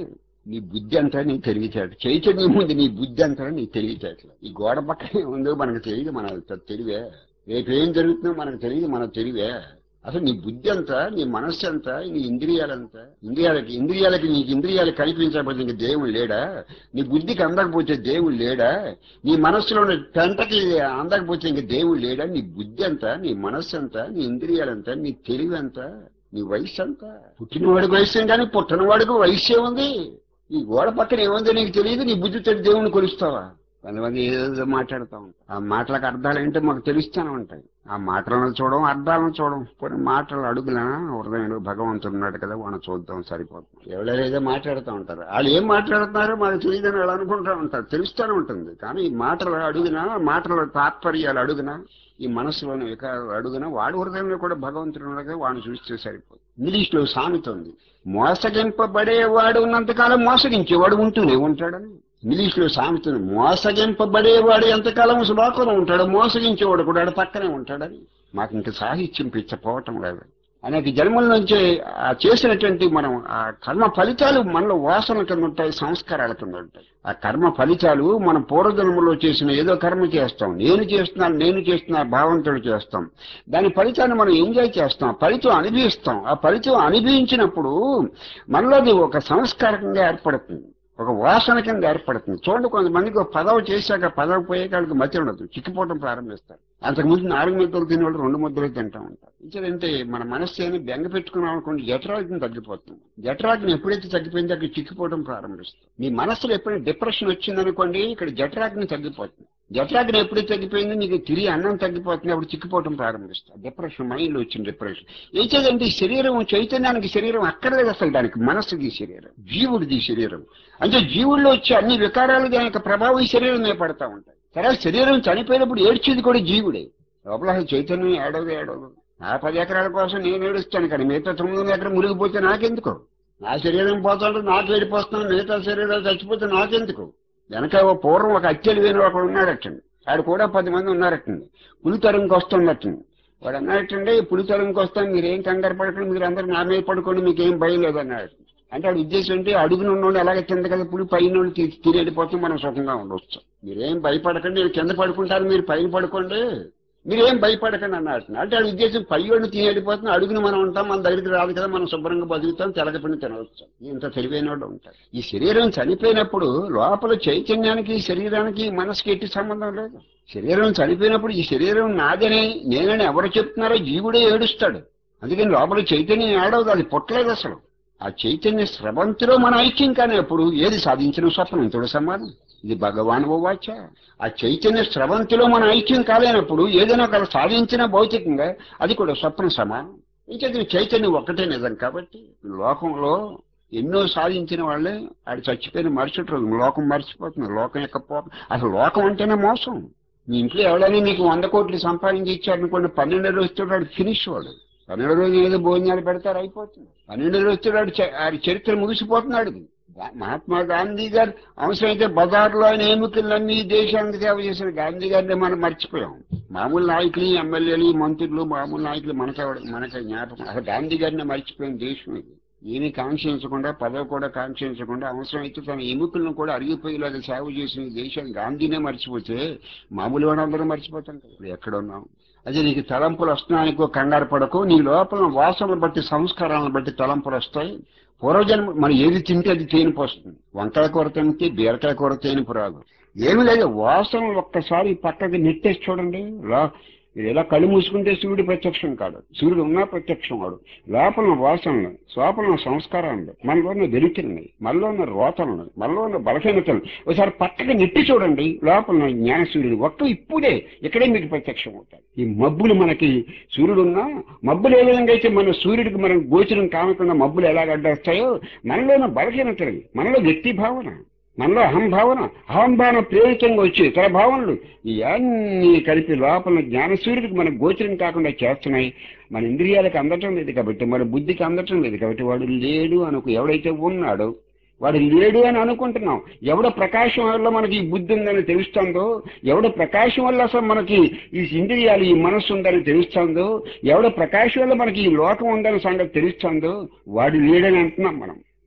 నీ బుద్ధి అంతా నీ తెలివితేట చైతన్యం ముందు నీ బుద్ధి అంతా నీ తెలివితేటలు ఈ గోడ పక్కనే ఉందో మనకు తెలియదు మన తెలివే రేపు ఏం జరుగుతుందో మనకు తెలియదు మన తెలివే అసలు నీ బుద్ధి అంతా నీ మనస్సు అంతా నీ ఇంద్రియాలంతా ఇంద్రియాలకి ఇంద్రియాలకి నీకు ఇంద్రియాలు కనిపించకపోతే ఇంక దేవుడు లేడా నీ బుద్ధికి అందకపోతే దేవుడు లేడా నీ మనస్సులో ఉన్న పెంటకి అందకపోతే ఇంక దేవుడు లేడా నీ బుద్ధి అంతా నీ మనస్సు అంతా నీ ఇంద్రియాలంతా నీ తెలివి అంతా నీ వయసు అంతా పుట్టినవాడికి వయసు కానీ పుట్టినవాడికి వయసు ఉంది ఈ గోడ పక్కన ఏముందో నీకు తెలియదు నీ బుద్ధితో దేవుని కొలుస్తావా కొంతమంది ఏదో మాట్లాడుతూ ఉంటారు ఆ మాటలకు అర్థాలు ఏంటో మాకు తెలుస్తూనే ఉంటాయి ఆ మాటలను చూడడం అర్థాలను చూడడం కొన్ని మాటలు అడుగులా హృదయంలో భగవంతుడు ఉన్నాడు కదా వాడిని చూద్దాం సరిపోతుంది ఎవరైనా ఏదో మాట్లాడుతూ ఉంటారు వాళ్ళు ఏం మాట్లాడుతున్నారో మాకు తెలియదని వాళ్ళు అనుకుంటూ ఉంటారు తెలుస్తూనే ఉంటుంది కానీ ఈ మాటలు అడుగునా మాటల తాత్పర్యాలు అడుగునా ఈ మనసులోని వికారాలు అడుగునా వాడి హృదయంలో కూడా భగవంతుడు ఉన్నాడు కదా వాడిని చూస్తే సరిపోతుంది ఇంగ్లీష్ లో సామెత ఉంది మోసగింపబడేవాడు ఉన్నంతకాలం మోసగించేవాడు ఉంటూనే ఉంటాడని ఇంగ్లీష్ లో సామెత ఉంది. మోసగింపబడేవాడు ఎంతకాలం లోకంలో ఉంటాడు మోసగించేవాడు కూడా ఆడ పక్కనే ఉంటాడని మాకు ఇంక సాహిత్యం పిచ్చపోవటం లేదు అనేక జన్మల నుంచి ఆ చేసినటువంటి మనం ఆ కర్మ ఫలితాలు మనలో వాసన కింద ఉంటాయి సంస్కారాల కింద ఉంటాయి ఆ కర్మ ఫలితాలు మనం పూర్వజన్మలో చేసిన ఏదో కర్మ చేస్తాం నేను చేస్తున్నాను నేను చేస్తున్నా భావంతో చేస్తాం దాని ఫలితాన్ని మనం ఎంజాయ్ చేస్తాం ఆ ఫలితం అనుభవిస్తాం ఆ ఫలితం అనుభవించినప్పుడు మనలో అది ఒక సంస్కారకంగా ఏర్పడుతుంది ఒక వాసన కింద ఏర్పడుతుంది చూడండి కొంతమందికి ఒక పదవి చేశాక పదవి పోయే వాళ్ళకి మతి ఉండదు చిక్కిపోవడం ప్రారంభిస్తారు అంతకుముందు నాలుగు ముద్దలు తినేవాళ్ళు రెండు ముద్దలు తింటా ఉంటారు ఇచ్చారంటే మన మనస్సుని బెంగ పెట్టుకున్నాం అనుకోండి జఠరాగ్ని తగ్గిపోతుంది జఠరాగ్ని ఎప్పుడైతే తగ్గిపోయిందో అక్కడ చిక్కిపోవడం ప్రారంభిస్తుంది మీ మనస్సులో ఎప్పుడైనా డిప్రెషన్ వచ్చిందనుకోండి ఇక్కడ జఠరాగ్ని తగ్గిపోతుంది జఠరాగ్ని ఎప్పుడైతే తగ్గిపోయిందో నీకు తిరిగి అన్నం తగ్గిపోతుంది అప్పుడు చిక్కిపోవడం ప్రారంభిస్తుంది డిప్రెషన్ మైండ్ వచ్చిన డిప్రెషన్ ఏం చేదంటే ఈ శరీరం చైతన్యానికి శరీరం అక్కర్లేదు అసలు దానికి మనస్సుది శరీరం జీవుడిది శరీరం అంటే జీవుల్లో వచ్చే అన్ని వికారాలు దాని యొక్క ప్రభావం ఈ శరీరం మీద పడతా ఉంటాయి తర్వాత శరీరం చనిపోయినప్పుడు ఏడ్చేది కూడా జీవుడే లోపల అసలు చైతన్యం ఏడవదు ఏడవదు నా పది ఎకరాల కోసం నేను ఏడుస్తాను కానీ మిగతా తొమ్మిది ఎకరం మురిగిపోతే నాకెందుకు నా శరీరం పోతాడు నాకు ఏడిపోస్తున్నాను మిగతా శరీరాలు చచ్చిపోతే నాకెందుకు వెనక ఓ పూర్వం ఒక అత్యలు వేణు ఒకడు ఉన్నాడటండి ఆడు కూడా పది మంది ఉన్నారటండి పులితరంకి వస్తున్నట్టండి వాడు అన్నాడటండి పులితరంకి వస్తాను మీరేం కంగారు పడకండి మీరు అందరూ నా మీద పడుకోండి మీకేం భయం లేదు అన్నాడు అంటే వాడి ఉద్దేశం అంటే అడుగున ఉన్నోళ్ళు అలాగే కింద కదా పులి పైన తిరిగి వెళ్ళిపోతే మనం సుఖంగా ఉండొచ్చు మీరేం భయపడకండి నేను కింద పడుకుంటాను మీరు పైన పడుకోండి మీరేం భయపడకండి అన్నాడు అంటే వాడి ఉద్దేశం పై వాడిని తిని వెళ్ళిపోతున్నా అడుగుని మనం ఉంటాం మన దగ్గరికి రాదు కదా మనం శుభ్రంగా బతుకుతాం తెలగపని తినవచ్చు ఇంత తెలివైన వాళ్ళు ఉంటారు ఈ శరీరం చనిపోయినప్పుడు లోపల చైతన్యానికి శరీరానికి మనసుకి ఎట్టి సంబంధం లేదు శరీరం చనిపోయినప్పుడు ఈ శరీరం నాదని నేనని ఎవరు చెప్తున్నారో జీవుడే ఏడుస్తాడు అందుకని లోపల చైతన్యం ఏడవదు అది పుట్టలేదు అసలు ఆ చైతన్య స్రవంతిలో మన ఐక్యం కానీ అప్పుడు ఏది సాధించిన స్వప్నంతుడు సమానం ఇది భగవాన్ వాచ ఆ చైతన్య స్రవంతిలో మన ఐక్యం కాలేనప్పుడు ఏదైనా ఒకరు సాధించిన భౌతికంగా అది కూడా స్వప్న సమానం ఇంకేది చైతన్యం ఒక్కటే నిజం కాబట్టి లోకంలో ఎన్నో సాధించిన వాళ్ళే ఆడు చచ్చిపోయిన మరుసటి రోజు లోకం మర్చిపోతుంది లోకం యొక్క పోక అసలు లోకం అంటేనే మోసం మీ ఇంట్లో ఎవడైనా నీకు వంద కోట్లు సంపాదించి ఇచ్చారనుకోండి పన్నెండు రోజుతో వాడు ఫినిష్ వాడు పన్నెండు రోజులు ఏదో భోజనాలు పెడతారు అయిపోతుంది పన్నెండు రోజులు వాడు చ- ఆడి చరిత్ర ముగిసిపోతున్నాడు గా- మహాత్మా గాంధీ గారు అవసరమైతే బజార్లో ఆయన ఎముకలన్నీ దేశానికి సేవ చేసిన గాంధీ గారిని మనం మర్చిపోయాం మామూలు నాయకులు ఎమ్మెల్యేలు మంత్రులు మామూలు నాయకులు మనకి మనకి జ్ఞాపకం అసలు గాంధీ గారిని మర్చిపోయిన దేశం ఇది ఏమీ కాంక్షించకుండా పదవి కూడా కాంక్షించకుండా అవసరమైతే తన ఎముకలను కూడా అరిగిపోయేలాగా సేవ చేసిన దేశం గాంధీనే మర్చిపోతే మామూలు వాళ్ళందరూ మర్చిపోతాం కదా ఇప్పుడు ఎక్కడ ఉన్నాం అదే నీకు తలంపులు వస్తున్నానికో కంగారు పడకు నీ లోపల వాసనలు బట్టి సంస్కారాలను బట్టి తలంపులు వస్తాయి పూర్వజన్మ మనం ఏది తింటే అది తేనిపు వస్తుంది వంకాయ కూర తింటే బీరకాయ కూర తేనిపు రాదు ఏమి లేదు వాసనలు ఒక్కసారి పక్కకి నెట్టేసి చూడండి లా మీరు ఇలా కళ్ళు మూసుకుంటే సూర్యుడు ప్రత్యక్షం కాదు సూర్యుడు ఉన్నా ప్రత్యక్షం వాడు లోపల వాసనలు లోపల సంస్కారాలు మనలో ఉన్న వెలుతురున్నాయి మనలో ఉన్న రోతలు మనలో ఉన్న బలహీనతలు ఒకసారి పక్కకి నెట్టి చూడండి లోపల ఉన్న జ్ఞాన సూర్యుడు ఒక్క ఇప్పుడే ఇక్కడే మీకు ప్రత్యక్షం అవుతాయి ఈ మబ్బులు మనకి సూర్యుడు ఉన్నా మబ్బులు ఏ విధంగా అయితే మన సూర్యుడికి మనం గోచరం కానకుండా మబ్బులు ఎలాగ అడ్డొస్తాయో మనలో ఉన్న బలహీనతలు మనలో వ్యక్తి భావన మనలో అహంభావన అహంభావన ప్రేరితంగా వచ్చే ఇతర భావనలు ఇవన్నీ కలిపి లోపల జ్ఞానసూర్యుడికి మన గోచరం కాకుండా చేస్తున్నాయి మన ఇంద్రియాలకు అందటం లేదు కాబట్టి మన బుద్ధికి అందటం లేదు కాబట్టి వాడు లేడు అనుకు ఎవడైతే ఉన్నాడో వాడు లేడు అని అనుకుంటున్నాం ఎవడ ప్రకాశం వల్ల మనకి ఈ బుద్ధి ఉందని తెలుస్తుందో ఎవడ ప్రకాశం వల్ల అసలు మనకి ఈ ఇంద్రియాలు ఈ మనస్సు ఉందని తెలుస్తుందో ఎవడ ప్రకాశం వల్ల మనకి ఈ లోకం ఉందని సంగతి తెలుస్తుందో వాడు లేడని అంటున్నాం మనం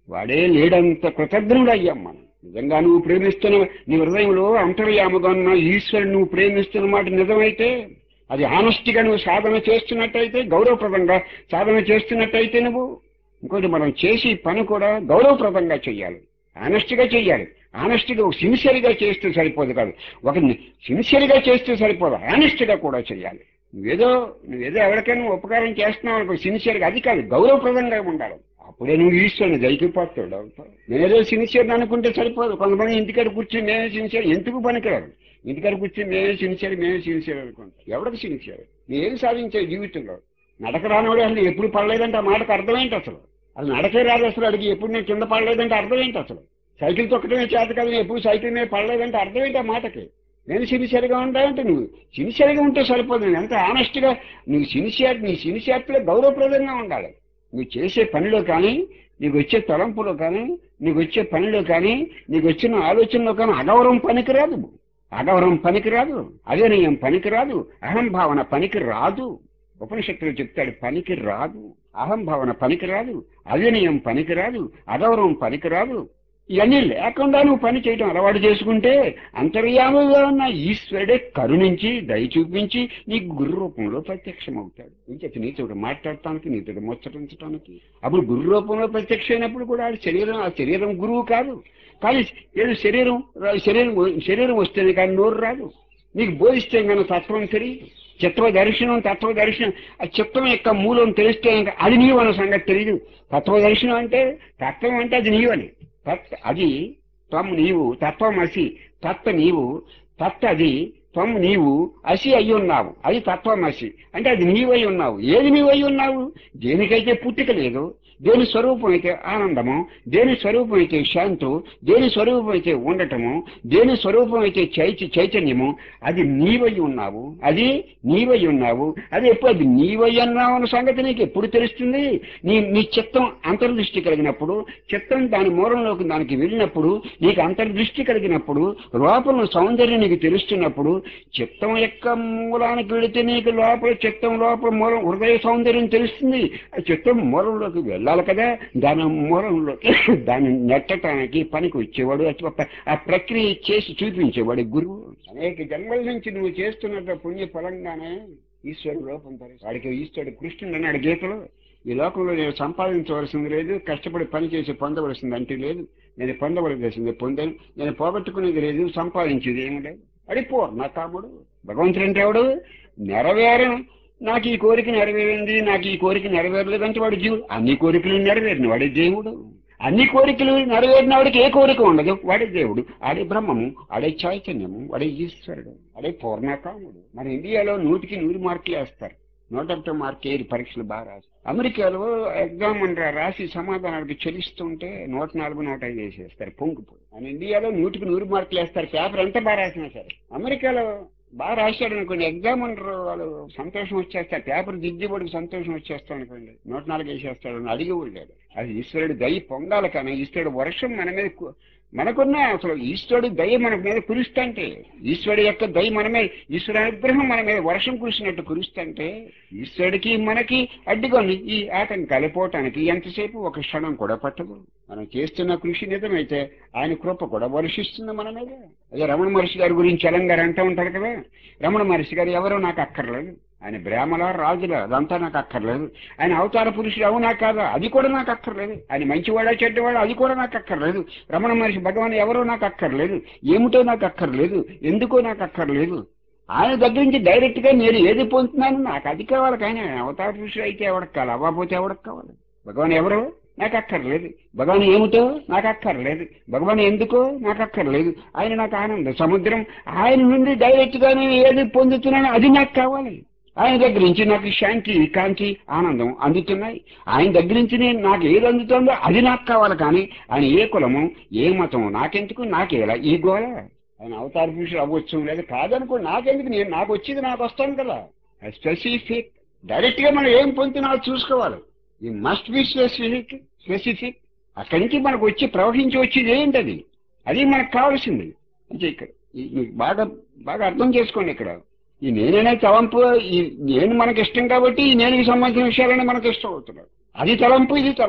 వాడే లేడంత కృతజ్ఞుడు అయ్యాం మనం నిజంగా నువ్వు ప్రేమిస్తున్న నీ హృదయంలో అంతర్యాముగా ఉన్న ఈశ్వరుడు నువ్వు ప్రేమిస్తున్న మాట నిజమైతే అది ఆనెస్ట్గా నువ్వు సాధన చేస్తున్నట్టయితే గౌరవప్రదంగా సాధన చేస్తున్నట్టయితే నువ్వు ఇంకోటి మనం చేసి పని కూడా గౌరవప్రదంగా చేయాలి ఆనెస్ట్గా చేయాలి ఆనెస్ట్గా సిన్సియర్గా చేస్తే సరిపోదు కాదు ఒక సిన్సియర్గా చేస్తే సరిపోదు ఆనెస్ట్గా కూడా చేయాలి నువ్వేదో నువ్వేదో ఎవరికైనా ఉపకారం చేస్తున్నావు అనుకో సిన్సియర్గా అది కాదు గౌరవప్రదంగా ఉండాలి అప్పుడే నువ్వు ఈశ్వరుని దైకిపోతాడు అవుతావు నేనేదో సిన్సియర్ అనుకుంటే సరిపోదు కొంతమంది ఇంటికాడ కూర్చొని నేనే సిన్సియర్ ఎందుకు పనికిరాదు ఇంటికాడ కూర్చొని మేమే సిన్సియర్ మేమే సిన్సియర్ అనుకుంటా ఎవరికి సిన్సియర్ ఏం సాధించే జీవితంలో నడక రానివాడు అసలు ఎప్పుడు పడలేదంటే ఆ మాటకు అర్థమేంటి అసలు అసలు నడకే రాదు అసలు అడిగి ఎప్పుడు నేను కింద పడలేదంటే అర్థం ఏంటి అసలు సైకిల్ తొక్కడమే చేత కదా ఎప్పుడు సైకిల్ మీద పడలేదంటే అర్థం ఏంటి ఆ మాటకి నేను సిన్సియర్గా ఉంటానంటే నువ్వు సిన్సియర్గా ఉంటే సరిపోదు ఎంత ఆనెస్ట్గా నువ్వు సిన్సియర్ నీ సిన్సియారిటీలో గౌరవప్రదంగా ఉండాలి నువ్వు చేసే పనిలో కానీ నీకు వచ్చే తలంపులో కానీ నీకు వచ్చే పనిలో కానీ నీకు వచ్చిన ఆలోచనలో కానీ అగౌరవం పనికిరాదు అగౌరవం పనికిరాదు అవినయం పనికిరాదు అహంభావన పనికి రాదు ఉపనిషత్తులు చెప్తాడు పనికి రాదు అహంభావన పనికిరాదు అవినయం పనికిరాదు అగౌరవం పనికిరాదు ఇవన్నీ లేకుండా నువ్వు పని చేయడం అలవాటు చేసుకుంటే అంతర్యాముగా ఉన్న ఈశ్వరుడే కరుణించి దయ చూపించి నీకు గురు రూపంలో ప్రత్యక్షమవుతాడు ఇంకటి నీతోడు మాట్లాడటానికి నీతోడు ముచ్చటించడానికి అప్పుడు గురు రూపంలో ప్రత్యక్షమైనప్పుడు కూడా ఆ శరీరం ఆ శరీరం గురువు కాదు కానీ ఏదో శరీరం శరీరం శరీరం వస్తేనే కానీ నోరు రాదు నీకు బోధిస్తే కానీ తత్వం తెలియదు చిత్వ దర్శనం తత్వ దర్శనం ఆ చిత్తం యొక్క మూలం తెలిస్తే ఇంకా అది నీవు అన్న సంగతి తెలియదు తత్వ దర్శనం అంటే తత్వం అంటే అది నీవని తత్ అది త్వం నీవు తత్వం అసి తత్వ నీవు తత్ అది త్వం నీవు అసి అయి ఉన్నావు అది తత్వం అసి అంటే అది నీవై ఉన్నావు ఏది నీవై ఉన్నావు దేనికైతే పుట్టిక లేదు దేని స్వరూపం అయితే ఆనందము దేని స్వరూపం అయితే శాంతు దేని స్వరూపం అయితే ఉండటము దేని స్వరూపం అయితే చైత చైతన్యము అది నీవై ఉన్నావు అది నీవై ఉన్నావు అది ఎప్పుడు అది నీవై అన్నావు అన్న సంగతి నీకు ఎప్పుడు తెలుస్తుంది నీ నీ చిత్తం అంతర్దృష్టి కలిగినప్పుడు చిత్తం దాని మూలంలోకి దానికి వెళ్ళినప్పుడు నీకు అంతర్దృష్టి కలిగినప్పుడు లోపల సౌందర్యం నీకు తెలుస్తున్నప్పుడు చిత్తం యొక్క మూలానికి వెళితే నీకు లోపల చిత్తం లోపల మూలం హృదయ సౌందర్యం తెలుస్తుంది ఆ చిత్తం మూలంలోకి వెళ్ళాలి కదా దాని మూలంలోకి దాన్ని నెట్టడానికి పనికి వచ్చేవాడు అటు ఆ ప్రక్రియ చేసి చూపించేవాడు గురువు అనేక జన్మల నుంచి నువ్వు చేస్తున్న పుణ్య ఫలంగానే ఈశ్వరుడు రూపం ధరిస్తాడు. వాడికి ఈశ్వరుడు కృష్ణుడు అన్నాడు గీతలో ఈ లోకంలో నేను సంపాదించవలసింది లేదు కష్టపడి పని చేసి పొందవలసింది అంటే లేదు నేను పొందవలసింది పొందాను నేను పోగొట్టుకునేది లేదు సంపాదించేది ఏమి లేదు అడిపో నా కాముడు భగవంతుడు అంటే ఎవడు నెరవేరను నాకు ఈ కోరిక నెరవేరింది నాకు ఈ కోరిక నెరవేరలేదంటే వాడు జీవుడు అన్ని కోరికలు నెరవేరిన వాడే దేవుడు అన్ని కోరికలు నెరవేరిన వాడికి ఏ కోరిక ఉండదు వాడే దేవుడు ఆడే బ్రహ్మము ఆడే చైతన్యము వాడే ఈశ్వరుడు ఆడే పూర్ణకాముడు మన ఇండియాలో నూటికి నూరు మార్కులు వేస్తారు నూట ఒకటో మార్క్ ఏది పరీక్షలు బాగా రాసి అమెరికాలో ఎగ్జామ్ అంటే రాసి సమాధానానికి చెల్లిస్తుంటే నూట నాలుగు నూట ఐదు వేసేస్తారు పొంగిపోయి మన ఇండియాలో నూటికి నూరు మార్కులు వేస్తారు పేపర్ ఎంత బాగా రాసినా సరే అమెరికాలో బాగా రాశాడు అనుకోండి ఎగ్జామ్ అంటారు వాళ్ళు సంతోషం వచ్చేస్తారు పేపర్ దిద్దిబడికి సంతోషం వచ్చేస్తాం అనుకోండి నూట నాలుగు వేసేస్తాడు అని అడిగి వెళ్ళాడు అది ఈశ్వరుడు దయ పొందాలి కానీ ఈశ్వరుడు వర్షం మన మీద కు- మనకున్న అసలు ఈశ్వరుడు దయ మన మీద కురుస్తుంటే ఈశ్వరుడు యొక్క దయ మన మీద ఈశ్వరుడు అనుగ్రహం మన మీద వర్షం కురిసినట్టు కురుస్తుంటే ఈశ్వరుడికి మనకి అడ్డుకొని ఈ ఆటంకాలు పోవటానికి ఎంతసేపు ఒక క్షణం కూడా పట్టదు మనం చేస్తున్న కృషి నిజమైతే ఆయన కృప కూడా వర్షిస్తుంది మన మీద అదే రమణ మహర్షి గారి గురించి తెలంగాణ అంటూ ఉంటారు కదా రమణ మహర్షి గారు ఎవరో నాకు అక్కర్లేదు ఆయన బ్రాహ్మణ రాజుల అదంతా నాకు అక్కర్లేదు ఆయన అవతార పురుషుడు అవునా కాదా అది కూడా నాకు అక్కర్లేదు ఆయన మంచివాడా చెడ్డవాడా అది కూడా నాకు అక్కర్లేదు రమణ మహర్షి భగవాన్ ఎవరో నాకు అక్కర్లేదు ఏమిటో నాకు అక్కర్లేదు ఎందుకో నాకు అక్కర్లేదు ఆయన దగ్గర నుంచి డైరెక్ట్ గా నేను ఏది పొందుతున్నాను నాకు అది కావాలి కానీ ఆయన అవతార పురుషుడు అయితే ఎవరికి కావాలి అవ్వకపోతే ఎవరికి కావాలి భగవాన్ ఎవరు నాకు అక్కర్లేదు భగవాన్ ఏమిటో నాకు అక్కర్లేదు భగవాన్ ఎందుకో నాకు అక్కర్లేదు ఆయన నాకు ఆనందం సముద్రం ఆయన నుండి డైరెక్ట్ గా నేను ఏది పొందుతున్నానో అది నాకు కావాలి ఆయన దగ్గర నుంచి నాకు శాంతి కాంతి ఆనందం అందుతున్నాయి ఆయన దగ్గర నుంచి నేను నాకు ఏది అందుతుందో అది నాకు కావాలి కానీ ఆయన ఏ కులము ఏ మతము నాకెందుకు నాకేలా ఈ గోళ ఆయన అవతార పురుషుడు అవ్వచ్చు లేదు కాదనుకో నాకెందుకు నేను నాకు వచ్చేది నాకు వస్తాను కదా స్పెసిఫిక్ డైరెక్ట్ గా మనం ఏం పొందుతున్నామో చూసుకోవాలి ఈ మస్ట్ బి స్పెసిఫిక్ స్పెసిఫిక్ అక్కడి నుంచి మనకు వచ్చి ప్రవహించి వచ్చేది ఏంటది అది మనకు కావాల్సింది అంటే ఇక్కడ ఈ- మీకు బాగా బాగా అర్థం చేసుకోండి ఇక్కడ ఈ నేననే తలంపు ఈ నేను మనకి ఇష్టం కాబట్టి ఈ నేనుకి సంబంధించిన విషయాలనే మనకి ఇష్టం అవుతున్నాడు అది తలంపు ఇది తలంపు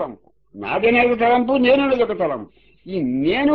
నాదనేది ఒక తలంపు నేను అనేది ఒక తలంపు ఈ నేను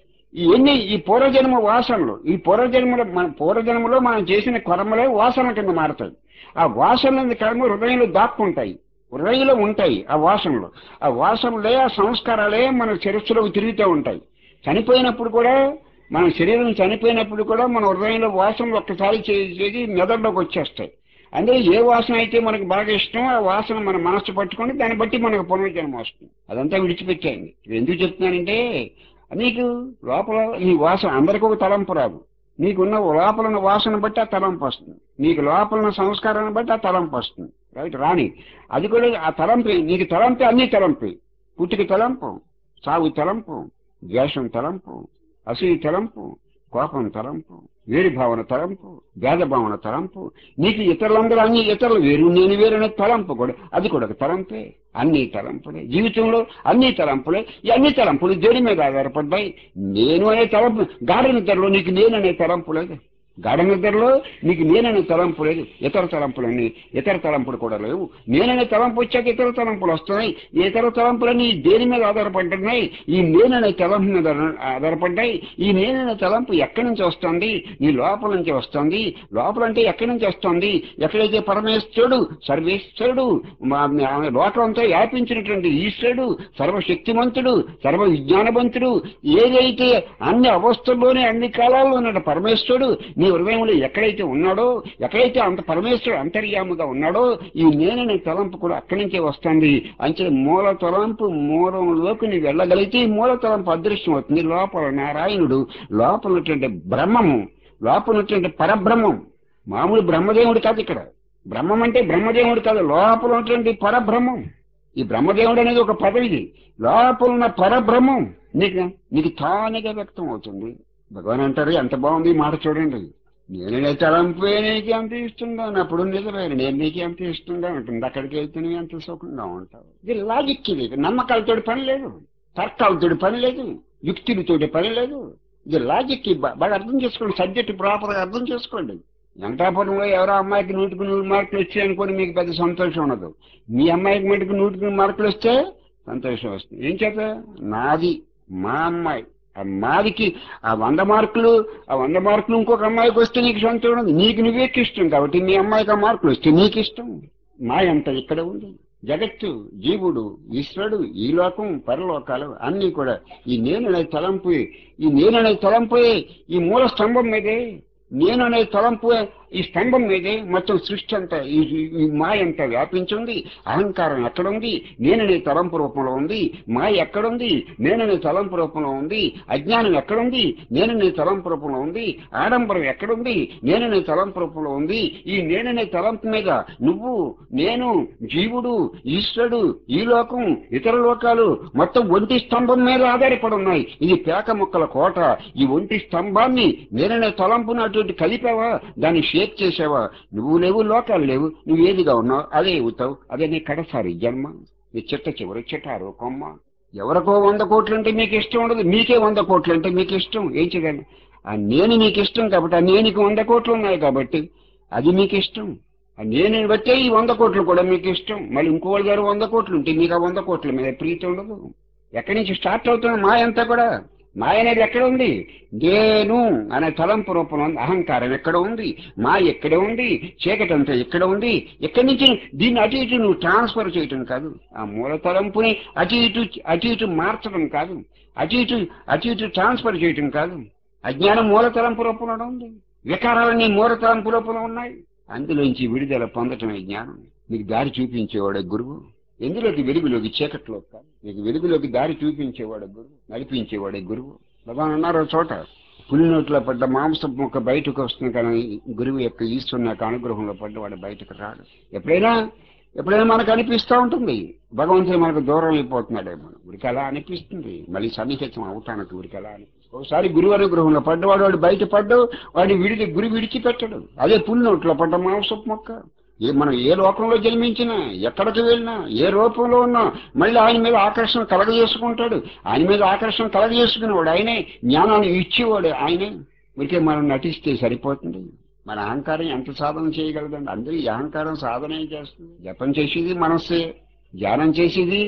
ఈ ఎన్ని ఈ పూర్వజన్మ వాసనలు ఈ పూర్వజన్మలో మన పూర్వజన్మలో మనం చేసిన కర్మలే వాసన కింద మారుతాయి ఆ వాసనల కర్మ హృదయంలో దాక్కుంటాయి హృదయంలో ఉంటాయి ఆ వాసనలు ఆ వాసనలే ఆ సంస్కారాలే మన చరిత్రలోకి తిరుగుతూ ఉంటాయి చనిపోయినప్పుడు కూడా మన శరీరం చనిపోయినప్పుడు కూడా మన హృదయంలో వాసనలు ఒక్కసారి చే- చేసి మెదడులోకి వచ్చేస్తాయి అందులో ఏ వాసన అయితే మనకు బాగా ఇష్టం ఆ వాసన మన మనస్సు పట్టుకొని దాన్ని బట్టి మనకు పునర్జన్మ వస్తుంది అదంతా విడిచిపెట్టేయండి ఇది ఎందుకు చెప్తున్నానంటే నీకు లోపల నీ వాసన అందరికీ ఒక తలంపు రాదు నీకున్న లోపల ఉన్న వాసన బట్టి ఆ తలంపు వస్తుంది నీకు లోపల ఉన్న సంస్కారాన్ని బట్టి ఆ తలంపు వస్తుంది రైట్ రాని అది కూడా ఆ తలంపు నీకు తలంపే అన్ని తలంపే పుట్టికి తలంపు సాగు తలంపు ద్వేషం తలంపు అసూయ తలంపు కోపం తలంపు వేరు భావన తలంపు భేద భావన తలంపు నీకు ఇతరులందరూ అన్ని ఇతరులు వేరు నేను వేరు అనే తలంపు కూడా అది కూడా ఒక తలంపే అన్ని తలంపులే జీవితంలో అన్ని తలంపులే ఈ అన్ని తలంపులు దేని మీద ఆధారపడ్డాయి నేను అనే తలంపు గాఢ నిద్రలో నీకు నేను అనే తలంపు లేదు గాఢ నిద్రలో నీకు నేననే తలంపు లేదు ఇతర తలంపులన్నీ ఇతర తలంపులు కూడా లేవు నేననే తలంపు వచ్చాక ఇతర తలంపులు వస్తున్నాయి ఈ ఇతర తలంపులన్నీ దేని మీద ఆధారపడుతున్నాయి ఈ నేననే తలంపు మీద ఆధారపడ్డాయి ఈ నేననే తలంపు ఎక్కడి నుంచి వస్తుంది నీ లోపల నుంచి వస్తుంది లోపల అంటే ఎక్కడి నుంచి వస్తుంది ఎక్కడైతే పరమేశ్వరుడు సర్వేశ్వరుడు మా- మా లోకం అంతా వ్యాపించినటువంటి ఈశ్వరుడు సర్వశక్తిమంతుడు సర్వ విజ్ఞానవంతుడు ఏదైతే అన్ని అవస్థల్లోనే అన్ని కాలాల్లో ఉన్నాడు పరమేశ్వరుడు నీ హృదయంలో ఎక్కడైతే ఉన్నాడో ఎక్కడైతే అంత పరమేశ్వరుడు అంతర్యాముగా ఉన్నాడో ఈ నేననే తలంపు కూడా అక్కడి నుంచే వస్తుంది అంటే మూల తలంపు మూలంలోకి నీ వెళ్ళగలిగితే ఈ మూల తలంపు అదృశ్యం అవుతుంది లోపల నారాయణుడు లోపల ఉన్నటువంటి బ్రహ్మము లోపల ఉన్నటువంటి పరబ్రహ్మం మామూలు బ్రహ్మదేవుడు కాదు ఇక్కడ బ్రహ్మం అంటే బ్రహ్మదేవుడు కాదు లోపల ఉన్నటువంటి పరబ్రహ్మం ఈ బ్రహ్మదేవుడు అనేది ఒక పదవి లోపల ఉన్న పరబ్రహ్మం నీకు నీకు తానుగా వ్యక్తం అవుతుంది భగవాన్ అంటారు ఎంత బాగుంది ఈ మాట చూడండి నేనే తలంపే నీకు ఎంత ఇష్టంగా అప్పుడు నిజమే నేను నీకు ఎంత ఇష్టంగా ఉంటుంది అక్కడికి వెళ్తే నువ్వు ఎంత సుఖంగా ఉంటావు ఇది లాజిక్ ఇది నమ్మకాలతో పని లేదు తర్కాలతో పని లేదు యుక్తులతో పని లేదు ఇది లాజిక్ బా- బాగా అర్థం చేసుకోండి సబ్జెక్ట్ ప్రాపర్ గా అర్థం చేసుకోండి వెంకటాపురంలో ఎవరో అమ్మాయికి నూటికి నూరు మార్కులు వచ్చాయి అనుకోని మీకు పెద్ద సంతోషం ఉండదు మీ అమ్మాయికి మటుకు నూటికి నూరు మార్కులు వస్తే సంతోషం వస్తుంది ఏం చేత నాది మా అమ్మాయి ఆ మాదికి ఆ వంద మార్కులు ఆ వంద మార్కులు ఇంకొక అమ్మాయికి వస్తే నీకు సంతోషం ఉండదు నీకు నువ్వేకి ఇష్టం కాబట్టి మీ అమ్మాయికి ఆ మార్కులు వస్తే నీకు ఇష్టం మాయ అంతా ఇక్కడ ఉంది జగత్తు జీవుడు ఈశ్వరుడు ఈ లోకం పరలోకాలు అన్నీ కూడా ఈ నేననే తలంపు ఈ నేననే తలంపు ఈ మూల స్తంభం మీదే నేను అనే తలంపు ఈ స్తంభం మీదే మొత్తం సృష్టి అంతా ఈ ఈ- ఈ మాయ అంతా వ్యాపించింది అహంకారం ఎక్కడుంది నేననే తలంపు రూపంలో ఉంది మాయ ఎక్కడుంది నేననే తలంపు రూపంలో ఉంది అజ్ఞానం ఎక్కడుంది నేననే తలంపు రూపంలో ఉంది ఆడంబరం ఎక్కడుంది నేననే తలంపు రూపంలో ఉంది ఈ నేననే తలంపు మీద నువ్వు నేను జీవుడు ఈశ్వరుడు ఈ లోకం ఇతర లోకాలు మొత్తం ఒంటి స్తంభం మీద ఆధారపడి ఉన్నాయి ఇది పేక ముక్కల కోట ఈ ఒంటి స్తంభాన్ని నేననే తలంపును అటువంటి కలిపావా దాన్ని షేక్ చేసావా నువ్వు లేవు లోకాలు లేవు నువ్వు ఏదిగా ఉన్నావు అదే అవుతావు అదే నీ కడసారి జన్మ నీ చిట్ట చివరి చిటారు కొమ్మ ఎవరికో వంద కోట్లు అంటే మీకు ఇష్టం ఉండదు మీకే వంద కోట్లు అంటే మీకు ఇష్టం ఏం చేయాలి ఆ నేను మీకు ఇష్టం కాబట్టి ఆ నేనికి వంద కోట్లు ఉన్నాయి కాబట్టి అది మీకు ఇష్టం ఆ నేను బట్టే ఈ వంద కోట్లు కూడా మీకు ఇష్టం మళ్ళీ ఇంకోళ్ళ గారు వంద కోట్లు ఉంటే మీకు ఆ వంద కోట్ల మీద ప్రీతి ఉండదు ఎక్కడి నుంచి స్టార్ట్ అవుతుంది మాయ అంతా కూడా మాయ అనేది ఎక్కడ ఉంది నేను అనే తలంపు రూపంలో ఉంది అహంకారం ఎక్కడ ఉంది మాయ ఎక్కడ ఉంది చీకటి అంతా ఎక్కడ ఉంది ఎక్కడి నుంచి దీన్ని అటు ఇటు నువ్వు ట్రాన్స్ఫర్ చేయటం కాదు ఆ మూల తలంపుని అటు ఇటు అటు ఇటు మార్చడం కాదు అటు ఇటు అటు ఇటు ట్రాన్స్ఫర్ చేయటం కాదు అజ్ఞానం మూల తలంపు రూపంలో ఉంది వికారాలన్నీ మూల తలంపు రూపంలో ఉన్నాయి అందులోంచి విడుదల పొందటమే జ్ఞానం నీకు దారి చూపించేవాడే గురువు ఎందులోకి వెలుగులోకి చీకట్లోకి కాదు నీకు వెలుగులోకి దారి చూపించేవాడే గురువు నడిపించేవాడే గురువు భగవాన్ అన్నారు ఒక చోట పులి నోట్లో పడ్డ మాంసం ముక్క బయటకు వస్తుంది కానీ గురువు యొక్క ఈశ్వరుని యొక్క అనుగ్రహంలో పడ్డ వాడు బయటకు రాడు ఎప్పుడైనా ఎప్పుడైనా మనకు అనిపిస్తూ ఉంటుంది భగవంతుడు మనకు దూరం అయిపోతున్నాడేమో ఉరికి అలా అనిపిస్తుంది మళ్ళీ సన్నిహితం అవటానికి ఉరికి అలా అనిపిస్తుంది ఒకసారి గురువు అనుగ్రహంలో పడ్డవాడు వాడు బయట పడ్డు వాడిని విడిచి గురి విడిచిపెట్టడు అదే పులి నోట్లో పడ్డ మాంసపు మొక్క ఏ మనం ఏ లోకంలో జన్మించినా ఎక్కడికి వెళ్ళినా ఏ రూపంలో ఉన్నా మళ్ళీ ఆయన మీద ఆకర్షణ కలగజేసుకుంటాడు ఆయన మీద ఆకర్షణ కలగజేసుకునేవాడు ఆయనే జ్ఞానాన్ని ఇచ్చేవాడు ఆయనే ఊరికే మనం నటిస్తే సరిపోతుంది మన అహంకారం ఎంత సాధన చేయగలదండి అందరూ ఈ అహంకారం సాధన ఏం చేస్తుంది జపం చేసేది మనస్సే ధ్యానం చేసేది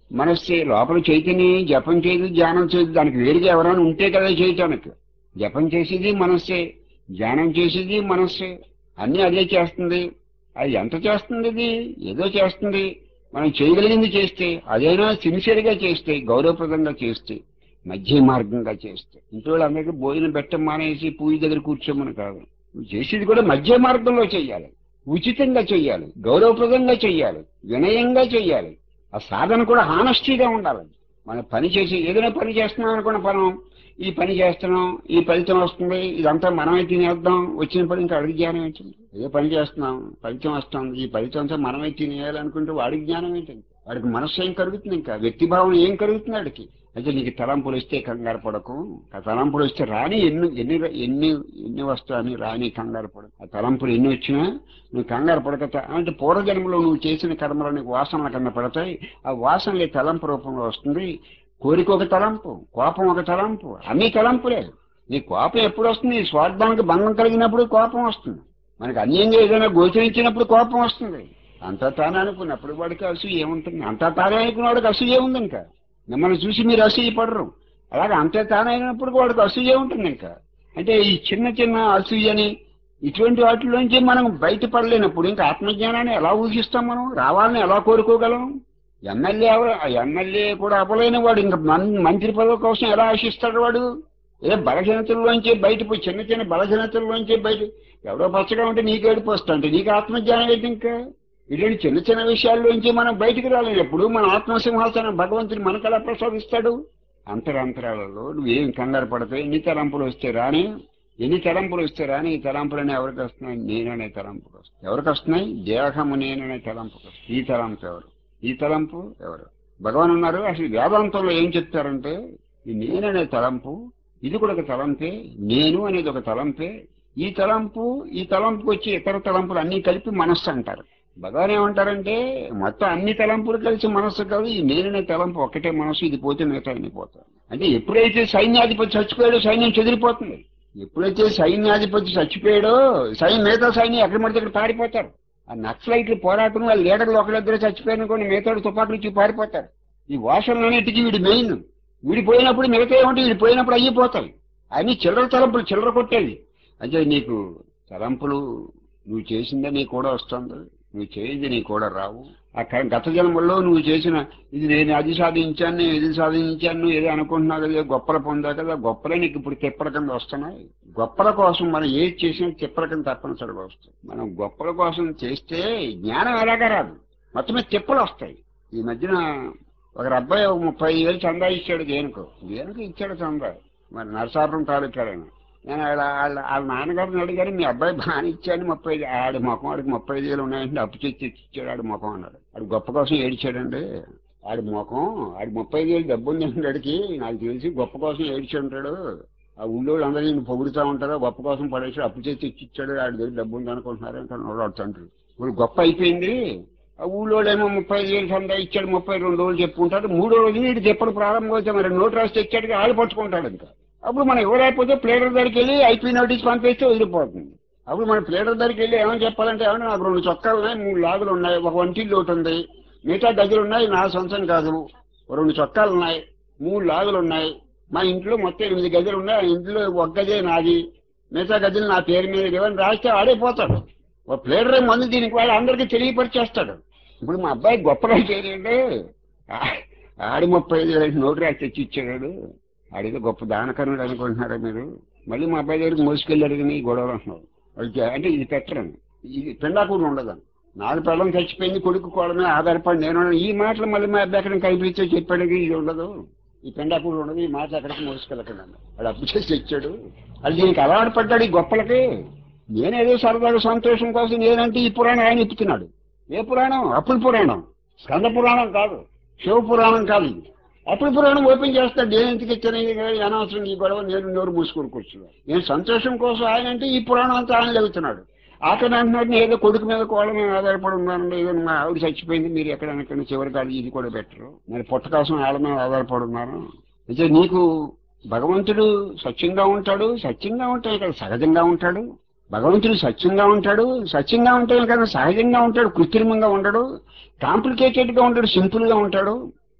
మనస్సే లోపల చైతన్యం జపం చేయదు ధ్యానం చేయదు దానికి వేడిగా ఎవరైనా ఉంటే కదా చేయటానికి జపం చేసేది మనస్సే ధ్యానం చేసేది మనస్సే అన్నీ అదే చేస్తుంది అది ఎంత చేస్తుంది ఇది ఏదో చేస్తుంది మనం చేయగలిగింది చేస్తే అదైనా సిన్సియర్గా చేస్తే గౌరవప్రదంగా చేస్తే మధ్య మార్గంగా చేస్తే ఇంట్లో వాళ్ళందరికీ భోజనం పెట్టం మానేసి పూజ దగ్గర కూర్చోమని కాదు నువ్వు చేసేది కూడా మధ్య మార్గంలో చెయ్యాలి ఉచితంగా చెయ్యాలి గౌరవప్రదంగా చెయ్యాలి వినయంగా చెయ్యాలి ఆ సాధన కూడా హానెస్టీగా ఉండాలి మన పని చేసి ఏదైనా పని చేస్తున్నాం అనుకున్న పనం ఈ పని చేస్తున్నాం ఈ ఫలితం వస్తుంది ఇదంతా మనమే తినేద్దాం వచ్చిన పని ఇంకా అడిగి జ్ఞానం ఏంటండి ఏదో పని చేస్తున్నాం ఫలితం వస్తుంది ఈ ఫలితం అంతా మనమే తినేయాలనుకుంటే వాడికి జ్ఞానం ఏంటండి వాడికి మనస్సు ఏం కలుగుతుంది ఇంకా వ్యక్తిభావం ఏం కలుగుతుంది వాడికి అయితే నీకు తలంపులు వస్తే కంగారు పడకు ఆ తలంపులు వస్తే రాని ఎన్ని ఎన్ని ఎన్ని ఎన్ని వస్తాయని రాని కంగారు పడకు ఆ తలంపులు ఎన్ని వచ్చినా నువ్వు కంగారు పడక అంటే పూర్వజన్మలో నువ్వు చేసిన కర్మలు నీకు వాసనల కింద పడతాయి ఆ వాసనలే తలంపు రూపంలో వస్తుంది కోరిక ఒక తలంపు కోపం ఒక తలంపు అన్ని తలంపులే నీ కోపం ఎప్పుడు వస్తుంది నీ స్వార్థానికి భంగం కలిగినప్పుడు కోపం వస్తుంది మనకి అన్యంగా ఏదైనా గోచరించినప్పుడు కోపం వస్తుంది అంతా తానే అనుకున్నప్పుడు వాడికి అసూయ ఏముంటుంది అంతా తానే అనుకున్నవాడికి అసూయ ఏముంది ఇంకా మిమ్మల్ని చూసి మీరు అసూయ పడరు అలాగే అంతే తానే అయినప్పుడు వాడికి అసూయ ఉంటుంది ఇంకా అంటే ఈ చిన్న చిన్న అసూయని ఇటువంటి వాటిలోంచి మనం బయటపడలేనప్పుడు ఇంకా ఆత్మజ్ఞానాన్ని ఎలా ఊహిస్తాం మనం రావాలని ఎలా కోరుకోగలం ఎమ్మెల్యే అవ- ఎమ్మెల్యే కూడా అవ్వలేని వాడు ఇంకా మం- మంత్రి పదవి కోసం ఎలా ఆశిస్తాడు వాడు ఏ బలహీనతల్లోంచి బయటపోయి చిన్న చిన్న బలహీనతల్లోంచి బయట ఎవడో పచ్చగా ఉంటే నీకు ఏడుపు వస్తుంటే నీకు ఆత్మజ్ఞానం ఏంటి ఇంకా ఇటువంటి చిన్న చిన్న విషయాల్లోంచి మనం బయటికి రాలేదు ఎప్పుడు మన ఆత్మసింహాసనం భగవంతుడు మనకు ఎలా ప్రసాదిస్తాడు అంతరాంతరాలలో నువ్వేం కంగారు పడతాయి ఎన్ని తలంపులు వస్తే రాని ఎన్ని తలంపులు వస్తే రాని ఈ తలంపులని ఎవరికి వస్తున్నాయి నేననే తలంపులు వస్తాయి ఎవరికి వస్తున్నాయి దేహము నేననే తలంపుకు వస్తాయి ఈ తలంపు ఎవరు ఈ తలంపు ఎవరు భగవాన్ ఉన్నారు అసలు వేదాంతంలో ఏం చెప్తారంటే ఈ నేననే తలంపు ఇది కూడా ఒక తలంపే నేను అనేది ఒక తలంపే ఈ తలంపు ఈ తలంపుకి వచ్చి ఇతర తలంపులు అన్ని కలిపి మనస్సు అంటారు భగవాన్ ఏమంటారంటే మొత్తం అన్ని తలంపులు కలిసి మనస్సు కాదు ఈ నేననే తలంపు ఒక్కటే మనస్సు ఇది పోతే మిగతా అన్ని పోతాయి అంటే ఎప్పుడైతే సైన్యాధిపతి చచ్చిపోయాడో సైన్యం చెదిరిపోతుంది ఎప్పుడైతే సైన్యాధిపతి చచ్చిపోయాడో సైన్యం మిగతా సైన్యం ఎక్కడ పడితే అక్కడ పారిపోతారు ఆ నక్సలైట్లు పోరాటం వాళ్ళ లీడర్లు ఒకరిద్దరు చచ్చిపోయిన కొన్ని మిగతాడు తుపాకులు ఇచ్చి పారిపోతారు ఈ వాసనలన్నిటికీ వీడి మెయిన్ వీడిపోయినప్పుడు మిగతా ఏమిటి వీడిపోయినప్పుడు అయిపోతాయి అన్ని చిల్లర తలంపులు చిల్లర కొట్టేది అంటే నీకు తలంపులు నువ్వు చేసిందే నీకు కూడా వస్తుంది నువ్వు చేయింది నీకు కూడా రావు ఆ క- గత జన్మల్లో నువ్వు చేసిన ఇది నేను అది సాధించాను నేను ఇది సాధించాను నువ్వు ఏదో అనుకుంటున్నావు కదా గొప్పలు పొందా కదా గొప్పలే నీకు ఇప్పుడు తిప్పల కింద వస్తున్నాయి గొప్పల కోసం మనం ఏది చేసినా తిప్పల కింద తప్పనిసరిగా వస్తాయి మనం గొప్పల కోసం చేస్తే జ్ఞానం ఎలాగా రాదు మొత్తమే తిప్పలు వస్తాయి ఈ మధ్యన ఒక అబ్బాయి ఒక ముప్పై వేలు చందా ఇచ్చాడు దేనికో దేనికి ఇచ్చాడు చందా మరి నరసాపురం తాలూకాడైన నేను వాళ్ళ వాళ్ళ వాళ్ళ నాన్నగారిని అడిగాను మీ అబ్బాయి బాగానే ఇచ్చాడు ముప్పై ఐదు ఆడి ముఖం ఆడికి ముప్పై ఐదు వేలు ఉన్నాయంటే అప్పు చేసి తెచ్చి ఇచ్చాడు ఆడి ముఖం అన్నాడు ఆడు గొప్ప కోసం ఏడిచాడండి ఆడి ముఖం ఆడి ముప్పై ఐదు వేలు డబ్బు ఉంది ఆడికి నాకు తెలిసి గొప్ప కోసం ఏడిచి ఉంటాడు ఆ ఊళ్ళో అందరూ నేను పొగుడుతూ ఉంటారు గొప్ప కోసం పడేసి అప్పు చేసి తెచ్చి ఇచ్చాడు ఆడి దగ్గర డబ్బు ఉంది అనుకుంటున్నారు అంటే తండ్రి ఇప్పుడు గొప్ప అయిపోయింది ఆ ఊళ్ళోడేమో ముప్పై ఐదు వేలు సందా ఇచ్చాడు ముప్పై రెండు రోజులు చెప్పుకుంటాడు మూడో రోజు వీడు చెప్పడం ప్రారంభం వచ్చా మరి నోటు రాసి తెచ్చాడు ఆడు పట్టుకుంటాడు ఇంకా అప్పుడు మనం ఎవరైపోతే ప్లేడర్ దగ్గరికి వెళ్ళి ఐపీ నోటీస్ పంపిస్తే వదిలిపోతుంది అప్పుడు మన ప్లేడర్ దగ్గరికి వెళ్ళి ఏమని చెప్పాలంటే ఏమన్నా నాకు రెండు చొక్కాలు ఉన్నాయి మూడు లాగులు ఉన్నాయి ఒక వంటిల్లు ఒకటి ఉంది మిగతా గదులు ఉన్నాయి నా సొంతం కాదు ఓ రెండు చొక్కాలు ఉన్నాయి మూడు లాగులు ఉన్నాయి మా ఇంట్లో మొత్తం ఎనిమిది గదులు ఉన్నాయి ఆ ఇంట్లో ఒక గదే నాది మిగతా గదులు నా పేరు మీద ఇవన్నీ రాస్తే ఆడైపోతాడు ఓ ప్లేడర్ మందు దీనికి వాడు అందరికీ తెలియపరిచేస్తాడు ఇప్పుడు మా అబ్బాయి గొప్పగా చేయండి ఆడి ముప్పై ఐదు వేల నోటు రాసి తెచ్చి ఇచ్చాడు ఆడిదో గొప్ప దానకరుణుడు అనుకుంటున్నారా మీరు మళ్ళీ మా అబ్బాయి దగ్గరికి మోసుకెళ్ళారు కానీ ఈ గొడవలు అంటున్నారు వాళ్ళకి అంటే ఇది పెట్టరని ఇది పిండాకూరు ఉండదని నాలుగు పిల్లలు చచ్చిపోయింది కొడుకు కోడమే ఆధారపడి నేను ఉన్నాను. ఈ మాటలు మళ్ళీ మా అబ్బాయి ఎక్కడ కనిపించే చెప్పాడు ఇది ఉండదు ఈ పెండాకూరు ఉండదు ఈ మాట ఎక్కడికి మోసుకెళ్ళకండి అన్న. వాడు అప్పు చేసి తెచ్చాడు అది దీనికి అలవాటు పడ్డాడు ఈ గొప్పలకి నేనేదో సరదాగా సంతోషం కోసం నేనంటే ఈ పురాణం ఆయన ఎత్తుతున్నాడు ఏ పురాణం అప్పుల పురాణం స్కంద పురాణం కాదు శివ పురాణం కాదు ఇది అప్పుల పురాణం ఓపెన్ చేస్తాడు నేను ఎందుకు ఇచ్చాను ఇది కాదు, అనవసరం ఈ గొడవ నేను నోరు మూసుకొని కూర్చున్నాను నేను సంతోషం కోసం ఆయన అంటే ఈ పురాణం అంతా ఆయన వెళ్తున్నాడు అక్కడ అంటున్నాడు నేను ఏదో కొడుకు మీద కోళ్ళ మీద ఆధారపడి ఉన్నాను ఏదో మా ఆవిడ చచ్చిపోయింది మీరు ఎక్కడ ఎక్కడ చివరి కాదు ఇది కూడా బెటరు నేను పుట్ట కోసం వాళ్ళ మీద ఆధారపడి ఉన్నాను అయితే నీకు భగవంతుడు సత్యంగా ఉంటాడు సత్యంగా ఉంటాడు ఇక్కడ సహజంగా ఉంటాడు భగవంతుడు సత్యంగా ఉంటాడు సత్యంగా ఉంటాడు కదా సహజంగా ఉంటాడు కృత్రిమంగా ఉండడు కాంప్లికేటెడ్ గా ఉంటాడు సింపుల్ గా ఉంటాడు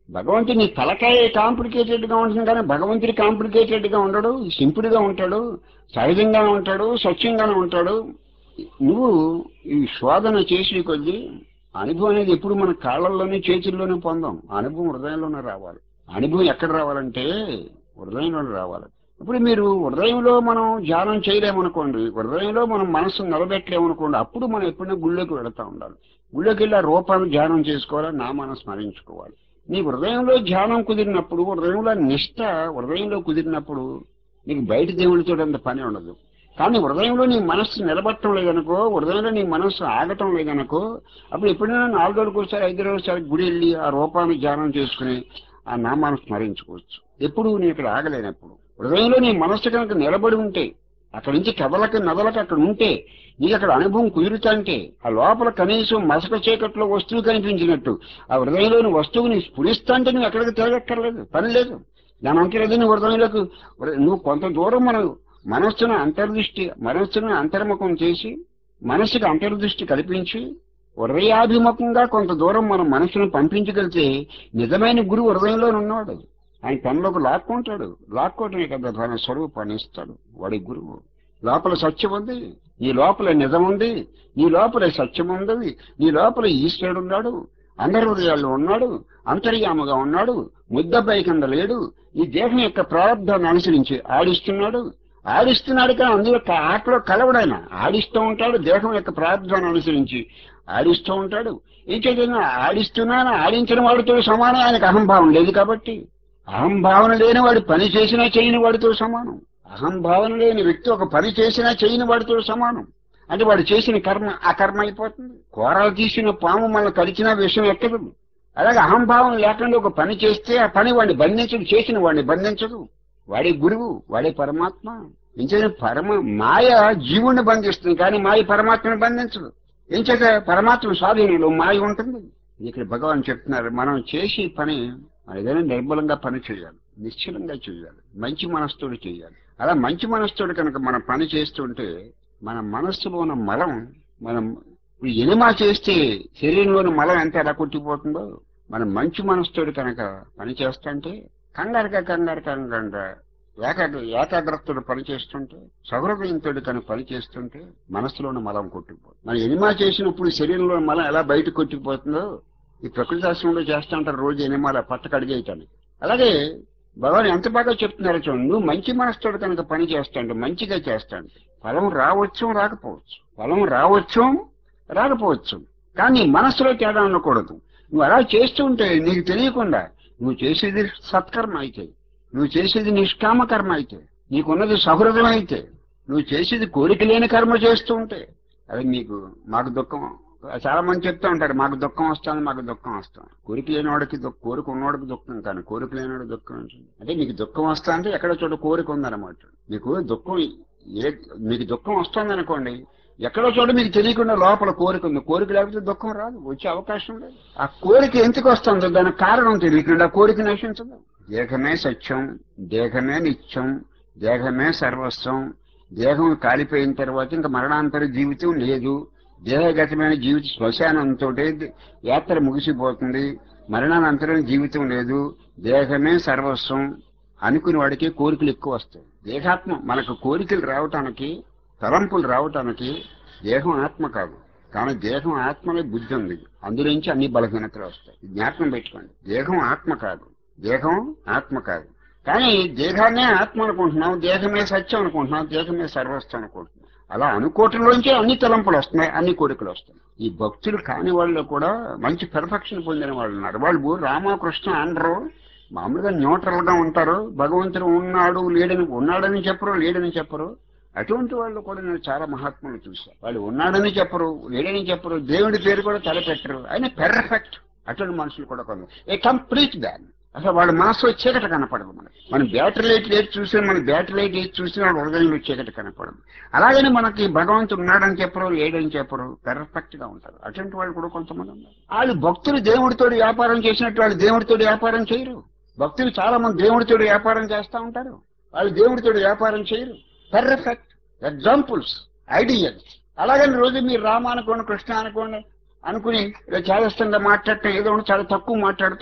భగవంతుని తలకాయ కాంప్లికేటెడ్ గా ఉంటుంది కానీ భగవంతుడి కాంప్లికేటెడ్ గా ఉండడు సింపుల్ గా ఉంటాడు సహజంగానే ఉంటాడు స్వచ్ఛంగానే ఉంటాడు నువ్వు ఈ శోధన చేసి కొద్దీ అనుభవం అనేది ఎప్పుడు మన కాళ్ళల్లోనే చేతుల్లోనే పొందాం అనుభవం హృదయంలోనే రావాలి అనుభవం ఎక్కడ రావాలంటే హృదయంలోనే రావాలి ఇప్పుడు మీరు హృదయంలో మనం ధ్యానం చేయలేమనుకోండి హృదయంలో మనం మనసు నిలబెట్టలేమనుకోండి అప్పుడు మనం ఎప్పుడైనా గుళ్ళోకి వెళతా ఉండాలి గుళ్ళోకి వెళ్ళి ఆ రూపాన్ని ధ్యానం చేసుకోవాలి నామాన్ని స్మరించుకోవాలి నీ హృదయంలో ధ్యానం కుదిరినప్పుడు హృదయంలో నిష్ట హృదయంలో కుదిరినప్పుడు నీకు బయట దేవుడితో అంత పని ఉండదు కానీ హృదయంలో నీ మనస్సు నిలబట్టడం లేదనుకో హృదయంలో నీ మనస్సు ఆగటం లేదనుకో అప్పుడు ఎప్పుడైనా నాలుగు రోజులకు ఒకసారి ఐదు రోజులసారి గుడి వెళ్ళి ఆ రూపాన్ని ధ్యానం చేసుకుని ఆ నామాన్ని స్మరించుకోవచ్చు ఎప్పుడు నీ ఇక్కడ ఆగలేనప్పుడు హృదయంలో నీ మనస్సు కనుక నిలబడి ఉంటే అక్కడి నుంచి కదలక నదలక అక్కడ ఉంటే నీకు అక్కడ అనుభవం కుదురుతంటే ఆ లోపల కనీసం మసక చీకట్లో వస్తువు కనిపించినట్టు ఆ హృదయంలోని వస్తువుని స్ఫురిస్తాంటే నువ్వు ఎక్కడికి తిరగక్కర్లేదు పని లేదు దాని అంకెలేదు నీ హృదయంలోకి నువ్వు కొంత దూరం మనం మనస్సును అంతర్దృష్టి మనస్సును అంతర్ముఖం చేసి మనస్సుకు అంతర్దృష్టి కల్పించి హృదయాభిముఖంగా కొంత దూరం మన మనసును పంపించగలిగితే నిజమైన గురువు హృదయంలో ఉన్నాడు ఆయన తనలోకి లాక్కుంటాడు లాక్కోవటమే కదా తన స్వరూపాన్ని ఇస్తాడు వాడి గురువు లోపల సత్యం ఉంది నీ లోపల నిజం ఉంది నీ లోపల సత్యం ఉంది నీ లోపల ఈశ్వరుడు ఉన్నాడు అందరి హృదయాల్లో ఉన్నాడు అంతర్యాముగా ఉన్నాడు ముద్దపై కింద లేడు ఈ దేహం యొక్క ప్రారంభాన్ని అనుసరించి ఆడిస్తున్నాడు ఆడిస్తున్నాడు కానీ అందులో క- ఆటలో కలవడాయన ఆడిస్తూ ఉంటాడు దేహం యొక్క ప్రారంభాన్ని అనుసరించి ఆడిస్తూ ఉంటాడు ఇంకేదైనా ఆడిస్తున్నాను ఆడించిన వాడితో సమానం ఆయనకు అహంభావం లేదు కాబట్టి అహంభావన లేని వాడు పని చేసినా చేయని వాడితో సమానం అహంభావన లేని వ్యక్తి ఒక పని చేసినా చేయని వాడితో సమానం అంటే వాడు చేసిన కర్మ ఆ కర్మ అయిపోతుంది కూరలు తీసిన పాము మన కరిచిన విషయం ఎక్కదు అలాగే అహంభావం లేకుండా ఒక పని చేస్తే ఆ పని వాడిని బంధించడు చేసిన వాడిని బంధించదు వాడే గురువు వాడే పరమాత్మ ఇంచేత పరమ మాయ జీవుణ్ణి బంధిస్తుంది కానీ మాయ పరమాత్మని బంధించదు ఎంచేత పరమాత్మ స్వాధీనంలో మాయ ఉంటుంది ఇక్కడ భగవాన్ చెప్తున్నారు మనం చేసే పని మనం ఏదైనా నిర్మలంగా పని చేయాలి నిశ్చలంగా చేయాలి మంచి మనస్తోడు చేయాలి అలా మంచి మనస్తోడు కనుక మనం పని చేస్తుంటే మన మనస్సులో ఉన్న మలం మనం ఇప్పుడు ఎనిమా చేస్తే శరీరంలోని మలం ఎంత ఎలా కొట్టిపోతుందో మనం మంచి మనస్తోడు కనుక పని చేస్తుంటే కంగారుగా కంగారు కంగారుగా ఏకాగ్ర ఏకాగ్రతతో పని చేస్తుంటే సౌహృదయంతో కనుక పని చేస్తుంటే మనసులోని మలం కొట్టుకుపోతుంది మనం ఎనిమా చేసినప్పుడు శరీరంలో మలం ఎలా బయట కొట్టుకుపోతుందో ఈ ప్రకృతి శాస్త్రంలో చేస్తా ఉంటారు రోజు ఎనిమాల పట్ట కడిగేయటానికి అలాగే భగవాన్ ఎంత బాగా చెప్తున్నారు చూడండి నువ్వు మంచి మనసుతోడు కనుక పని చేస్తాండు మంచిగా చేస్తాడు ఫలం రావచ్చు రాకపోవచ్చు ఫలం రావచ్చు రాకపోవచ్చు కానీ మనసులో తేడా ఉండకూడదు నువ్వు అలా చేస్తుంటే నీకు తెలియకుండా నువ్వు చేసేది సత్కర్మ అయితే నువ్వు చేసేది నిష్కామ కర్మ అయితే నీకున్నది సహృదయం అయితే నువ్వు చేసేది కోరిక లేని కర్మ చేస్తూ ఉంటే అది మీకు మాకు దుఃఖం చాలా మంది చెప్తూ ఉంటారు మాకు దుఃఖం వస్తుంది మాకు దుఃఖం వస్తుంది కోరిక లేనివాడికి దుఃఖ కోరిక ఉన్నవాడికి దుఃఖం కానీ కోరిక లేనివాడికి దుఃఖం ఉంటుంది అంటే మీకు దుఃఖం వస్తా అంటే ఎక్కడ చోట కోరిక ఉందన్నమాట మీకు దుఃఖం ఏ మీకు దుఃఖం వస్తుంది అనుకోండి ఎక్కడో చోట మీకు తెలియకుండా లోపల కోరిక ఉంది కోరిక లేకపోతే దుఃఖం రాదు వచ్చే అవకాశం లేదు ఆ కోరిక ఎందుకు వస్తుందో దానికి కారణం తెలియకుండా ఆ కోరిక నశించదు దేహమే సత్యం దేహమే నిత్యం దేహమే సర్వస్వం దేహం కాలిపోయిన తర్వాత ఇంకా మరణాంతర జీవితం లేదు దేహగతమైన జీవిత శ్మశానంతో యాత్ర ముగిసిపోతుంది మరణానంతరం జీవితం లేదు దేహమే సర్వస్వం అనుకుని వాడికి కోరికలు ఎక్కువ వస్తాయి దేహాత్మ మనకు కోరికలు రావటానికి తలంపులు రావటానికి దేహం ఆత్మ కాదు కానీ దేహం ఆత్మలో బుద్ధి ఉంది అందులోంచి అన్ని బలహీనతలు వస్తాయి జ్ఞాపకం పెట్టుకోండి దేహం ఆత్మ కాదు దేహం ఆత్మ కాదు కానీ దేహాన్నే ఆత్మ అనుకుంటున్నాం దేహమే సత్యం అనుకుంటున్నాం దేహమే సర్వస్వం అనుకుంటున్నాం అలా అనుకోవటంలోంచే అన్ని తలంపులు వస్తున్నాయి అన్ని కోరికలు వస్తున్నాయి ఈ భక్తులు కాని వాళ్ళు కూడా మంచి పెర్ఫెక్షన్ పొందిన వాళ్ళు ఉన్నారు వాళ్ళు రామకృష్ణ అనరు మామూలుగా న్యూట్రల్ గా ఉంటారు భగవంతుడు ఉన్నాడు లేడని ఉన్నాడని చెప్పరు లేడని చెప్పరు అటువంటి వాళ్ళు కూడా నేను చాలా మహాత్ములు చూశాను వాళ్ళు ఉన్నాడని చెప్పరు లేడని చెప్పరు దేవుడి పేరు కూడా తలపెట్టరు ఆయన పెర్ఫెక్ట్ అటువంటి మనుషులు కూడా కొందరు ఏ కంప్లీట్ దాన్ అసలు వాళ్ళ మనసులో చీకటి కనపడదు మనకి మన బ్యాటరీ లైట్ లేచి చూసినా మన బ్యాటరీ లైట్ లేచి చూసినా వాళ్ళ హృదయంలో చీకటి కనపడదు అలాగని మనకి భగవంతుడు ఉన్నాడని చెప్పరు లేడని చెప్పరు పెర్ఫెక్ట్ గా ఉంటారు అటువంటి వాళ్ళు కూడా కొంతమంది ఉన్నారు వాళ్ళు భక్తులు దేవుడితో వ్యాపారం చేసినట్టు వాళ్ళు దేవుడితో వ్యాపారం చేయరు భక్తులు చాలా మంది దేవుడితో వ్యాపారం చేస్తూ ఉంటారు వాళ్ళు దేవుడితో వ్యాపారం చేయరు పెర్ఫెక్ట్ ఎగ్జాంపుల్స్ ఐడియల్స్ అలాగని రోజు మీరు రామ అనుకోండి కృష్ణ అనుకోండి అనుకుని ఇలా చాలా ఇష్టంగా మాట్లాడటం ఏదో ఒకటి చాలా తక్కువ మాట్లాడతారు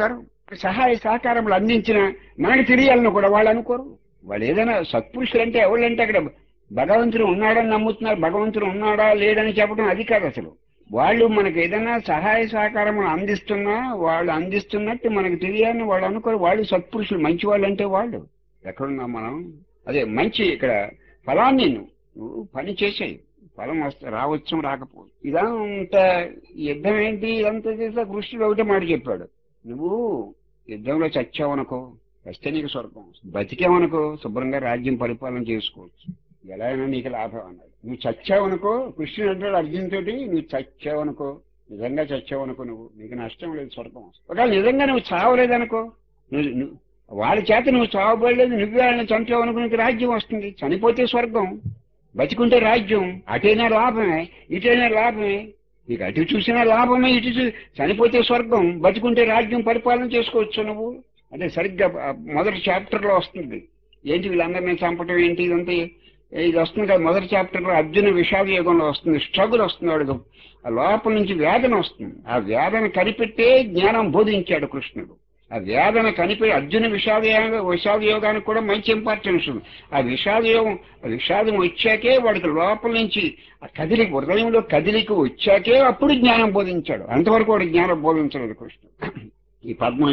సహాయ సహకారములు అందించిన మనకు తెలియాలని కూడా వాళ్ళు అనుకోరు వాళ్ళు ఏదైనా సత్పురుషులు అంటే ఎవరంటే అక్కడ భగవంతుడు ఉన్నాడని నమ్ముతున్నారు భగవంతుడు ఉన్నాడా లేడని చెప్పడం అది కాదు అసలు వాళ్ళు మనకు ఏదైనా సహాయ సహకారములు అందిస్తున్నా వాళ్ళు అందిస్తున్నట్టు మనకు తెలియాలని వాళ్ళు అనుకోరు వాళ్ళు సత్పురుషులు మంచి వాళ్ళు అంటే వాళ్ళు ఎక్కడున్నాం మనం అదే మంచి ఇక్కడ ఫలాన్ని నువ్వు నువ్వు పని చేసేయి ఫలం వస్తే రావచ్చు రాకపోవచ్చు ఇదంతా యుద్ధం ఏంటి ఇదంతా చేసా కృష్ణుడు ఒకటే మాట చెప్పాడు నువ్వు యుద్ధంలో చచ్చావనుకో వస్తే నీకు స్వర్గం వస్తుంది. బతికావనుకో శుభ్రంగా రాజ్యం పరిపాలన చేసుకోవచ్చు ఎలా అయినా నీకు లాభం అన్నాడు నువ్వు చచ్చావనుకో కృష్ణుడు అంటాడు అర్జున్ తోటి నువ్వు చచ్చావనుకో నిజంగా చచ్చావనుకో నువ్వు నీకు నష్టం లేదు స్వర్గం వస్తుంది ఒకవేళ నిజంగా నువ్వు చావలేదనుకో నువ్వు నువ్వు- వాళ్ళ చేత నువ్వు చావబడలేదు నువ్వే వాళ్ళని చంపావనుకో నీకు రాజ్యం వస్తుంది చనిపోతే స్వర్గం బతికుంటే రాజ్యం అటైనా లాభమే ఇటైనా లాభమే నీకు అటు చూసినా లాభమే ఇటు చూ చనిపోతే స్వర్గం బతికుంటే రాజ్యం పరిపాలన చేసుకోవచ్చు నువ్వు అంటే సరిగ్గా ఆ మొదటి చాప్టర్ లో వస్తుంది ఏంటి వీళ్ళందరినీ చంపటం ఏంటి ఇదంతా ఇది వస్తుంది కదా మొదటి చాప్టర్ లో అర్జున విషాద యుగంలో వస్తుంది స్ట్రగుల్ వస్తుంది వాడికి ఆ లోపల నుంచి వేదన వస్తుంది ఆ వేదన కనిపెట్టే జ్ఞానం బోధించాడు కృష్ణుడు ఆ వేదన కనిపెట్టి అర్జున విషాద యోగ విషాద యోగానికి కూడా మంచి ఇంపార్టెన్స్ ఉంది ఆ విషాద యోగం ఆ విషాదం వచ్చాకే వాడికి లోపల నుంచి ఆ కదిలికి హృదయంలో కదిలికి వచ్చాకే అప్పుడు జ్ఞానం బోధించాడు అంతవరకు వాడు జ్ఞానం బోధించలేదు కృష్ణుడు ఈ పద్మ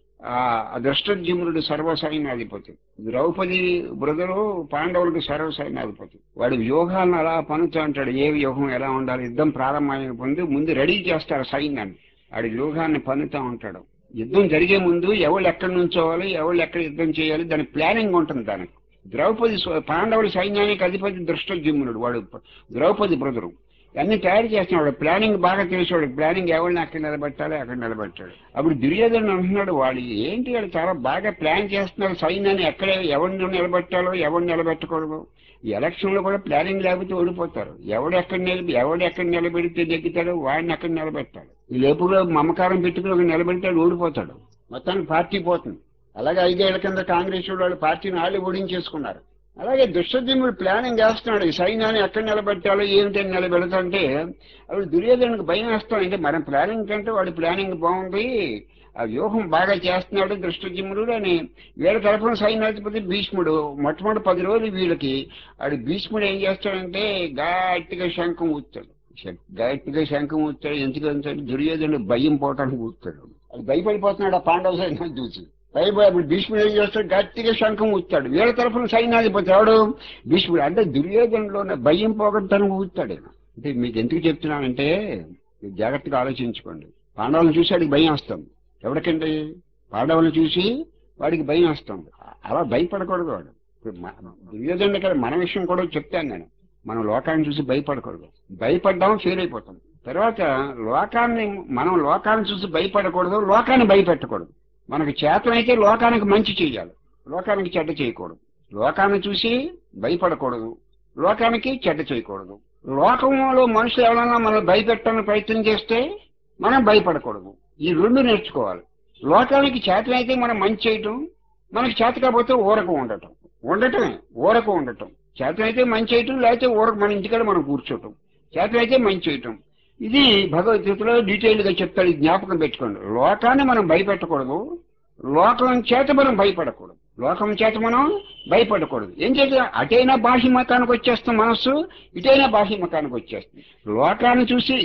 ఆ దృష్టజ్యుమ్నుడు సర్వసైన్యాధిపతి ద్రౌపది బ్రదరు పాండవులకు సర్వసైన్యాధిపతి వాడు వ్యూహాలను అలా పనుతూ అంటాడు ఏ వ్యూహం ఎలా ఉండాలి యుద్ధం ప్రారంభమైన ముందు ముందు రెడీ చేస్తారు సైన్యాన్ని వాడి వ్యూహాన్ని పన్నుతూ ఉంటాడు యుద్ధం జరిగే ముందు ఎవరు ఎక్కడి నుంచోవాలి ఎవరు ఎక్కడ యుద్ధం చేయాలి దాని ప్లానింగ్ ఉంటుంది దానికి ద్రౌపది స్వ- పాండవుల సైన్యానికి అధిపతి దృష్టజ్యుమ్నుడు వాడు ద్రౌపది బ్రదరు అన్ని తయారు చేస్తున్నాడు ప్లానింగ్ బాగా తెలిసాడు ప్లానింగ్ ఎవరిని అక్కడ నిలబెట్టాలి అక్కడ నిలబెట్టాడు అప్పుడు దుర్యోధన అంటున్నాడు వాడు ఏంటి వాడు చాలా బాగా ప్లాన్ చేస్తున్నాడు సైన్యాన్ని ఎక్కడ ఎవరిని నిలబెట్టాలో ఎవరిని నిలబెట్టకూడదు ఈ ఎలక్షన్ లో కూడా ప్లానింగ్ లేకపోతే ఓడిపోతారు ఎవడు ఎక్కడ నిలబి ఎవడు ఎక్కడ నిలబెడితే నెగ్గుతాడో వాడిని అక్కడ నిలబెట్టాలి ఈ లేపులో మమకారం పెట్టుకుని ఒక నిలబెడతాడు ఓడిపోతాడు మొత్తానికి పార్టీ పోతుంది అలాగే ఐదేళ్ల కింద కాంగ్రెస్ వాళ్ళు పార్టీని వాళ్ళు ఓడించేసుకున్నారు అలాగే దుష్టద్యుమ్నుడు ప్లానింగ్ చేస్తున్నాడు ఈ సైన్యాన్ని ఎక్కడ నిలబెట్టాలో ఏమిటని నిలబెడతాంటే అప్పుడు దుర్యోధనుడికి భయం వేస్తాం అంటే మన ప్లానింగ్ కంటే వాడి ప్లానింగ్ బాగుంది ఆ వ్యూహం బాగా చేస్తున్నాడు దృష్టజిమ్ముడు అని వీళ్ళ తరఫున సైన్యాధిపతి భీష్ముడు మొట్టమొదటి పది రోజులు వీళ్ళకి ఆడు భీష్ముడు ఏం చేస్తాడంటే గట్టిగా శంఖం ఊస్తాడు శ- గట్టిగా శంఖం ఊస్తాడు ఎందుకంటే దుర్యోధనుడు భయం పోవటానికి ఊస్తాడు అది భయపడిపోతున్నాడు ఆ పాండవ సైన్యం చూసి భయపడి అప్పుడు భీష్ముడు ఏం చేస్తాడు గట్టిగా శంఖం ఊస్తాడు వీళ్ళ తరఫున సైన్యాధిపతి ఎవడు భీష్ముడు అంటే దుర్యోధనలో భయం పోగొట్టడానికి ఊస్తాడు ఈయన. అంటే మీకు ఎందుకు చెప్తున్నానంటే మీరు జాగ్రత్తగా ఆలోచించుకోండి పాండవులను చూసి వాడికి భయం వస్తుంది ఎవరికండి పాండవులను చూసి వాడికి భయం వస్తుంది అలా భయపడకూడదు వాడు ఇప్పుడు మ- దుర్యోధనుడు కదా మన విషయం కూడా చెప్తాను నేను మనం లోకాన్ని చూసి భయపడకూడదు భయపడ్డాం ఫెయిల్ అయిపోతాం తర్వాత లోకాన్ని మనం లోకాన్ని చూసి భయపడకూడదు లోకాన్ని భయపెట్టకూడదు మనకు చేతనైతే లోకానికి మంచి చేయాలి లోకానికి చెడ్డ చేయకూడదు లోకాన్ని చూసి భయపడకూడదు లోకానికి చెడ్డ చేయకూడదు లోకంలో మనుషులు ఎవరైనా మనం భయపెట్టాలని ప్రయత్నం చేస్తే మనం భయపడకూడదు ఈ రెండు నేర్చుకోవాలి లోకానికి చేతనైతే మనం మంచి చేయటం మనకి చేత కాకపోతే ఊరకు ఉండటం ఉండటమే ఊరకు ఉండటం చేతనైతే మంచి చేయటం లేకపోతే ఊరకు మన ఇంటికాడ మనం కూర్చోటం చేతనైతే మంచి చేయటం ఇది భగవద్గీతలో డీటెయిల్ గా చెప్తాడు ఇది జ్ఞాపకం పెట్టుకోండి లోకాన్ని మనం భయపెట్టకూడదు లోకం చేత మనం భయపడకూడదు లోకం చేత మనం భయపడకూడదు ఏం చేత అటైనా బాహ్య మతానికి వచ్చేస్తాం మనస్సు ఇటైనా బాహ్య మతానికి వచ్చేస్తుంది లోకాన్ని చూసి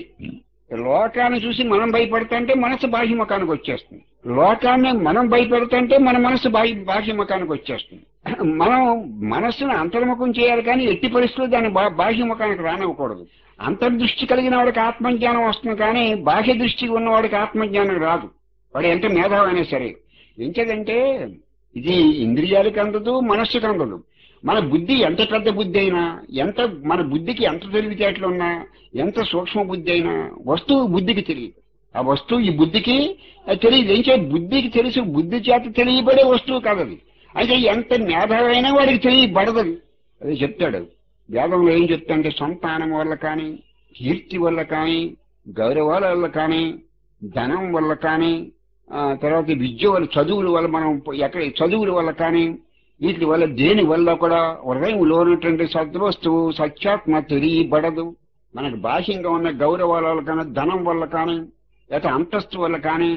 లోకాన్ని చూసి మనం భయపడుతుంటే మనసు బాహ్య మకానికి వచ్చేస్తుంది లోకాన్ని మనం భయపెడుతుంటే మన మనసు బాహ్య బాహ్య మకానికి వచ్చేస్తుంది మనం మనస్సును అంతర్ముఖం చేయాలి కానీ ఎట్టి పరిస్థితుల్లో దాన్ని బా- బాహ్య ముఖానికి రానివ్వకూడదు అంతర్దృష్టి కలిగిన వాడికి ఆత్మజ్ఞానం వస్తుంది కానీ బాహ్య దృష్టి ఉన్నవాడికి ఆత్మజ్ఞానం రాదు వాడు ఎంత మేధావైనా సరే ఎంచేదంటే ఇది ఇంద్రియాలకు అందదు మనస్సుకు అందదు మన బుద్ధి ఎంత పెద్ద బుద్ధి అయినా ఎంత మన బుద్ధికి ఎంత తెలివితేటలు ఉన్నా ఎంత సూక్ష్మ బుద్ధి అయినా వస్తువు బుద్ధికి తెలియదు ఆ వస్తువు ఈ బుద్ధికి అది తెలియదు ఏం చేయాలి బుద్ధికి తెలుసు బుద్ధి చేత తెలియబడే వస్తువు కాదు అది అయితే ఎంత మేధావైనా వాడికి తెలియబడదు అది చెప్తాడు వేదంలో ఏం చెప్తాడంటే సంతానం వల్ల కానీ కీర్తి వల్ల కానీ గౌరవాల వల్ల కానీ ధనం వల్ల కానీ ఆ, తర్వాత విద్య వల్ల చదువుల వల్ల మనం ఎక్కడ చదువుల వల్ల కానీ వీటి వల్ల దేని వల్ల కూడా హృదయంలో ఉన్నటువంటి సద్వస్తువు సత్యాత్మ తెలియబడదు మనకు బాహ్యంగా ఉన్న గౌరవాల వల్ల కానీ ధనం వల్ల కానీ లేకపోతే అంతస్తు వల్ల కానీ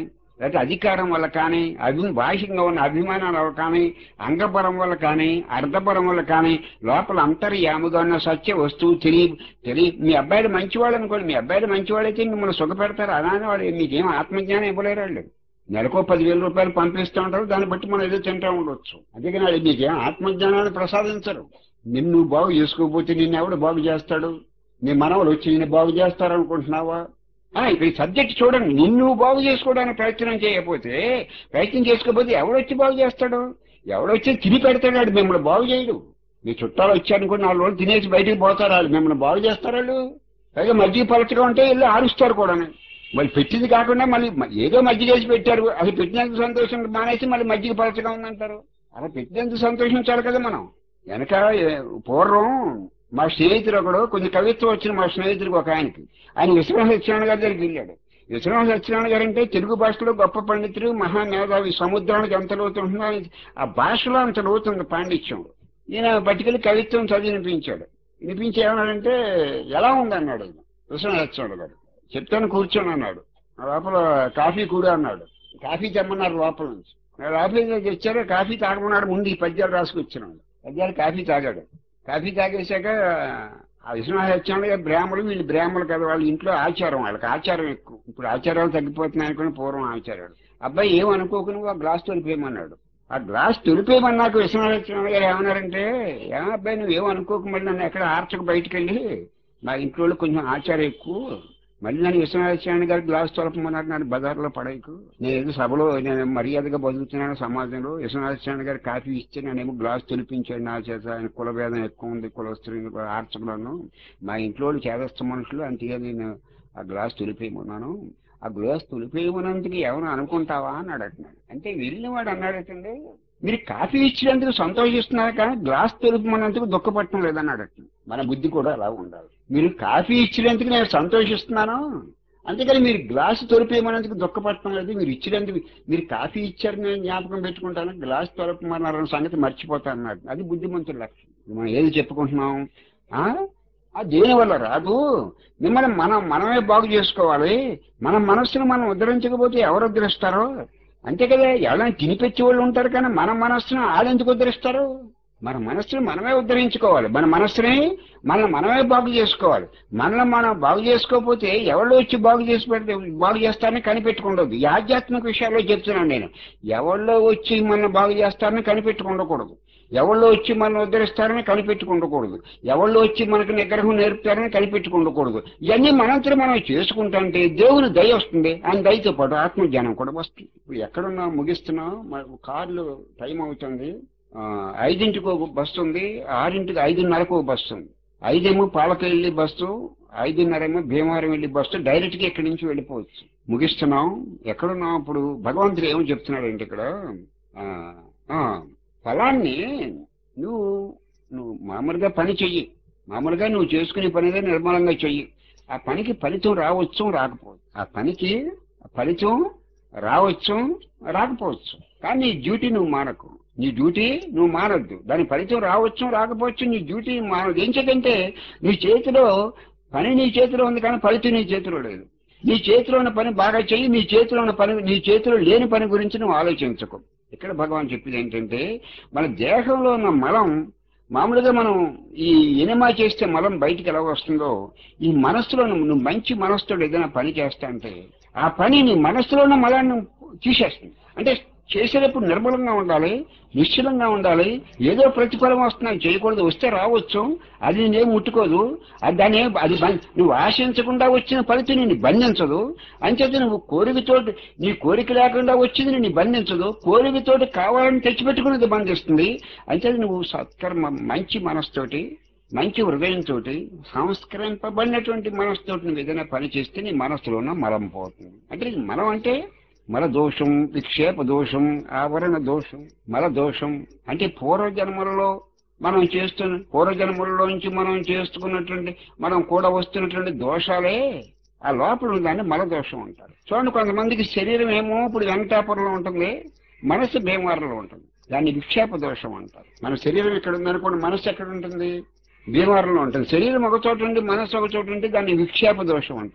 లేకపోతే అధికారం వల్ల కానీ అభి బాహ్యంగా ఉన్న అభిమానాల వల్ల కానీ అంగపరం వల్ల కానీ అర్ధపరం వల్ల కానీ లోపల అంతర్యాముగా ఉన్న సత్య వస్తువు తెలియ తెలియ మీ అబ్బాయిలు మంచివాడు అనుకోండి మీ అబ్బాయిలు మంచివాడైతే మిమ్మల్ని సుఖపెడతారు అలానే వాడు మీకేం ఆత్మజ్ఞానం ఇవ్వలేరు వాళ్ళు నెలకో పదివేల రూపాయలు పంపిస్తూ ఉంటారు దాన్ని బట్టి మనం ఏదో తింటూ ఉండొచ్చు అందుకని అది మీకేం ఆత్మజ్ఞానాన్ని ప్రసాదించరు నిన్ను బాగు చేసుకోకపోతే నిన్ను ఎవడు బాగు చేస్తాడు నీ మనవలు వచ్చి నిన్ను బాగు చేస్తారు అనుకుంటున్నావా ఆ, ఇక్కడ ఈ సబ్జెక్ట్ చూడండి నిన్ను బాగు చేసుకోవడానికి ప్రయత్నం చేయకపోతే ప్రయత్నం చేసుకోకపోతే ఎవడొచ్చి బాగు చేస్తాడు ఎవడొచ్చి తిని పెడతాడు వాడు మిమ్మల్ని బాగు చేయడు మీ చుట్టాలు వచ్చారనుకోండి నాలుగు రోజులు తినేసి బయటికి పోతారు వాళ్ళు మిమ్మల్ని బాగు చేస్తారు వాళ్ళు పైగా మజ్జిగ పలచగా ఉంటే వెళ్ళి ఆరుస్తారు కూడా మళ్ళీ పెట్టింది కాకుండా మళ్ళీ మ- ఏదో మజ్జిగ వేసి పెట్టారు అది పెట్టినందుకు సంతోషం మానేసి మళ్ళీ మజ్జిగ పలచగా ఉందంటారు అలా పెట్టినందుకు సంతోషించాలి కదా మనం వెనక ఏ- పూర్వం మా స్నేహితుడు ఒకడు కొంచెం కవిత్వం వచ్చిన మా స్నేహితుడికి ఒక ఆయనకి ఆయన విశ్వనాథ సత్యనారాయణ గారి దగ్గరికి వెళ్ళాడు విశ్వనాథ సత్యనారాయణ గారు అంటే తెలుగు భాషలో గొప్ప పండితుడు మహామేధావి సముద్రానికి ఎంత లోతు ఉంటుందో ఆయన- ఆ భాషలో అంత లోతుంది పాండిత్యం ఈయన పట్టుకెళ్ళి కవిత్వం చదివి వినిపించాడు వినిపించి ఏమన్నాడంటే ఎలా ఉందన్నాడు ఆయన విశ్వనాథ సత్యనారాయణ గారు చెప్తాను కూర్చొని అన్నాడు ఆ లోపల కాఫీ కూడా అన్నాడు కాఫీ తెమ్మన్నారు లోపల నుంచి లోపలికి తెచ్చారు కాఫీ తాగమన్నాడు ముందు ఈ పద్యాలు రాసుకొచ్చినాడు పద్యాలు కాఫీ తాగాడు కాఫీ తాగేశాక ఆ విశ్వనాథ సత్యనారాయణ గారు బ్రాహ్మణులు వీళ్ళు బ్రాహ్మణులు కదా వాళ్ళ ఇంట్లో ఆచారం వాళ్ళకి ఆచారం ఎక్కువ ఇప్పుడు ఆచారాలు తగ్గిపోతున్నాయి అనుకుని పూర్వం ఆచారాలు అబ్బాయి ఏమనుకోకు నువ్వు ఆ గ్లాస్ తొలిపేయమన్నాడు ఆ గ్లాస్ తొలిపేయమన్నాక విశ్వనాథ సత్యనారాయణ గారు ఏమన్నారంటే ఏమో అబ్బాయి నువ్వు ఏమనుకోకు మళ్ళీ నన్ను ఎక్కడ ఆర్చకు బయటికి వెళ్ళి మా ఇంట్లో వాళ్ళు కొంచెం ఆచారం ఎక్కువ మళ్ళీ నన్ను విశ్వనాథ గారు గ్లాస్ తొలపమన్నారు నన్ను బజార్లో పడేకు నేను ఏదో సభలో నేను మర్యాదగా బతుకుతున్నాను సమాజంలో విశ్వనాథ గారు కాఫీ ఇస్తే నేనేమో గ్లాస్ తొలిపించాడు నా చేత ఆయన కులభేదం ఎక్కువ ఉంది కులస్త్రీని ఆర్చకులను మా ఇంట్లో వాళ్ళు చేదస్త మనుషులు అంతగా నేను ఆ గ్లాస్ తొలిపేయమన్నాను ఆ గ్లాస్ తొలిపేయమన్నందుకు ఏమైనా అనుకుంటావా అని అడుగుతున్నాడు అంటే వెళ్ళిన వాడు అన్నాడటండి మీరు కాఫీ ఇచ్చినందుకు సంతోషిస్తున్నారు కానీ గ్లాస్ తొలిపమన్నందుకు దుఃఖపడటం లేదని అడుగుతుంది మన బుద్ధి కూడా అలా ఉండాలి మీరు కాఫీ ఇచ్చినందుకు నేను సంతోషిస్తున్నాను అంతేకాని మీరు గ్లాసు తొలిపేయమన్నందుకు దుఃఖపడటం లేదు మీరు ఇచ్చినందుకు మీరు కాఫీ ఇచ్చారు నేను జ్ఞాపకం పెట్టుకుంటాను గ్లాస్ తొలపమన్నారన్న సంగతి మర్చిపోతాను అన్నాడు అది బుద్ధిమంతుల లక్షణం మనం ఏది చెప్పుకుంటున్నాం ఆ ఆ దేని వల్ల రాదు మిమ్మల్ని మనం మనమే బాగు చేసుకోవాలి మన మనస్సును మనం ఉద్ధరించకపోతే ఎవరు ఉద్ధరిస్తారో అంతే కదా ఎవరైనా తినిపెచ్చే వాళ్ళు ఉంటారు కానీ మన మనస్సును ఆడెందుకు ఉద్ధరిస్తారు మన మనస్సును మనమే ఉద్ధరించుకోవాలి మన మనస్సుని మనం మనమే బాగు చేసుకోవాలి మనల్ని మనం బాగు చేసుకోకపోతే ఎవరో వచ్చి బాగు చేసి పెడితే బాగు చేస్తారని కనిపెట్టుకుండదు ఈ ఆధ్యాత్మిక విషయాల్లో చెప్తున్నాను నేను ఎవరిలో వచ్చి మన బాగు చేస్తారని కనిపెట్టుకుండకూడదు ఎవరిలో వచ్చి మనం ఉద్ధరిస్తారని కనిపెట్టుకుండకూడదు ఎవరిలో వచ్చి మనకు నిగ్రహం నేర్పుతారని కనిపెట్టుకుండకూడదు ఇవన్నీ మనంతరం మనం చేసుకుంటుంటే దేవుని దయ వస్తుంది ఆయన దయతో పాటు ఆత్మజ్ఞానం కూడా వస్తుంది ఇప్పుడు ఎక్కడున్నా ముగిస్తున్నా మన కార్లు టైం అవుతుంది ఆ, ఐదింటికి ఒక బస్సు ఉంది ఆరింటికి ఐదున్నరకు ఒక బస్సు ఉంది ఐదేమో పాలకెళ్ళి బస్సు ఐదున్నరేమో భీమవరం వెళ్ళి బస్సు డైరెక్ట్ గా ఇక్కడి నుంచి వెళ్ళిపోవచ్చు ముగిస్తున్నాం ఎక్కడున్నాం ఇప్పుడు భగవంతుడు ఏమో చెప్తున్నాడు ఏంటి ఇక్కడ ఆ, ఆ, ఫలాన్ని నువ్వు నువ్వు మామూలుగా పని చెయ్యి మామూలుగా నువ్వు చేసుకునే పనిగా నిర్మలంగా చెయ్యి ఆ పనికి ఫలితం రావచ్చు రాకపోవచ్చు ఆ పనికి ఫలితం రావచ్చు రాకపోవచ్చు కానీ నీ డ్యూటీ నువ్వు మానకు నీ డ్యూటీ నువ్వు మానొద్దు దాని ఫలితం రావచ్చు రాకపోవచ్చు నీ డ్యూటీ మానదు ఏం చేద్దంటే నీ చేతిలో పని నీ చేతిలో ఉంది కానీ ఫలితం నీ చేతిలో లేదు నీ చేతిలో ఉన్న పని బాగా చెయ్యి నీ చేతిలో ఉన్న పని నీ చేతిలో లేని పని గురించి నువ్వు ఆలోచించకు ఇక్కడ భగవాన్ చెప్పేది ఏంటంటే మన దేహంలో ఉన్న మలం మామూలుగా మనం ఈ ఎనిమా చేస్తే మలం బయటికి ఎలా వస్తుందో ఈ మనస్సులో నువ్వు నువ్వు మంచి మనస్సుతో ఏదైనా పని చేస్తా అంటే ఆ పని నీ మనస్సులో ఉన్న మలాన్ని తీసేస్తుంది అంటే చేసేటప్పుడు నిర్మలంగా ఉండాలి నిశ్చలంగా ఉండాలి ఏదో ప్రతిఫలం వస్తున్నాయి చేయకూడదు వస్తే రావచ్చు అది నేనేం ముట్టుకోదు అది దాని ఏం- అది బం- నువ్వు ఆశించకుండా వచ్చిన ఫలితం నిన్ను బంధించదు అంచేత నువ్వు కోరికతోటి నీ కోరిక లేకుండా వచ్చింది నిన్ను బంధించదు కోరికతోటి కావాలని తెచ్చిపెట్టుకున్నది బంధిస్తుంది అంచేత నువ్వు సత్కర్మ మంచి మనస్తోటి మంచి హృదయంతో సంస్కరింపబడినటువంటి మనసుతోటి నువ్వు ఏదైనా పని చేస్తే నీ మనసులో ఉన్న మలం పోతుంది అంటే ఈ మలం అంటే మల దోషం విక్షేప దోషం ఆవరణ దోషం మల దోషం అంటే పూర్వజన్మలలో మనం చేస్తున్న పూర్వజన్మలలో నుంచి మనం చేసుకున్నటువంటి మనం కూడా వస్తున్నటువంటి దోషాలే ఆ లోపల ఉన్న దాన్ని మల దోషం అంటారు చూడండి కొంతమందికి శరీరం ఏమో ఇప్పుడు వెంకటాపురంలో ఉంటుంది మనసు భీమవరంలో ఉంటుంది దాన్ని విక్షేప దోషం అంటారు మన శరీరం ఇక్కడ ఉందనుకోండి మనసు ఎక్కడ ఉంటుంది భీమవరంలో ఉంటుంది శరీరం ఒక చోట ఉండి మనసు ఒక చోట ఉంటే దాన్ని విక్షేప దోషం అంటారు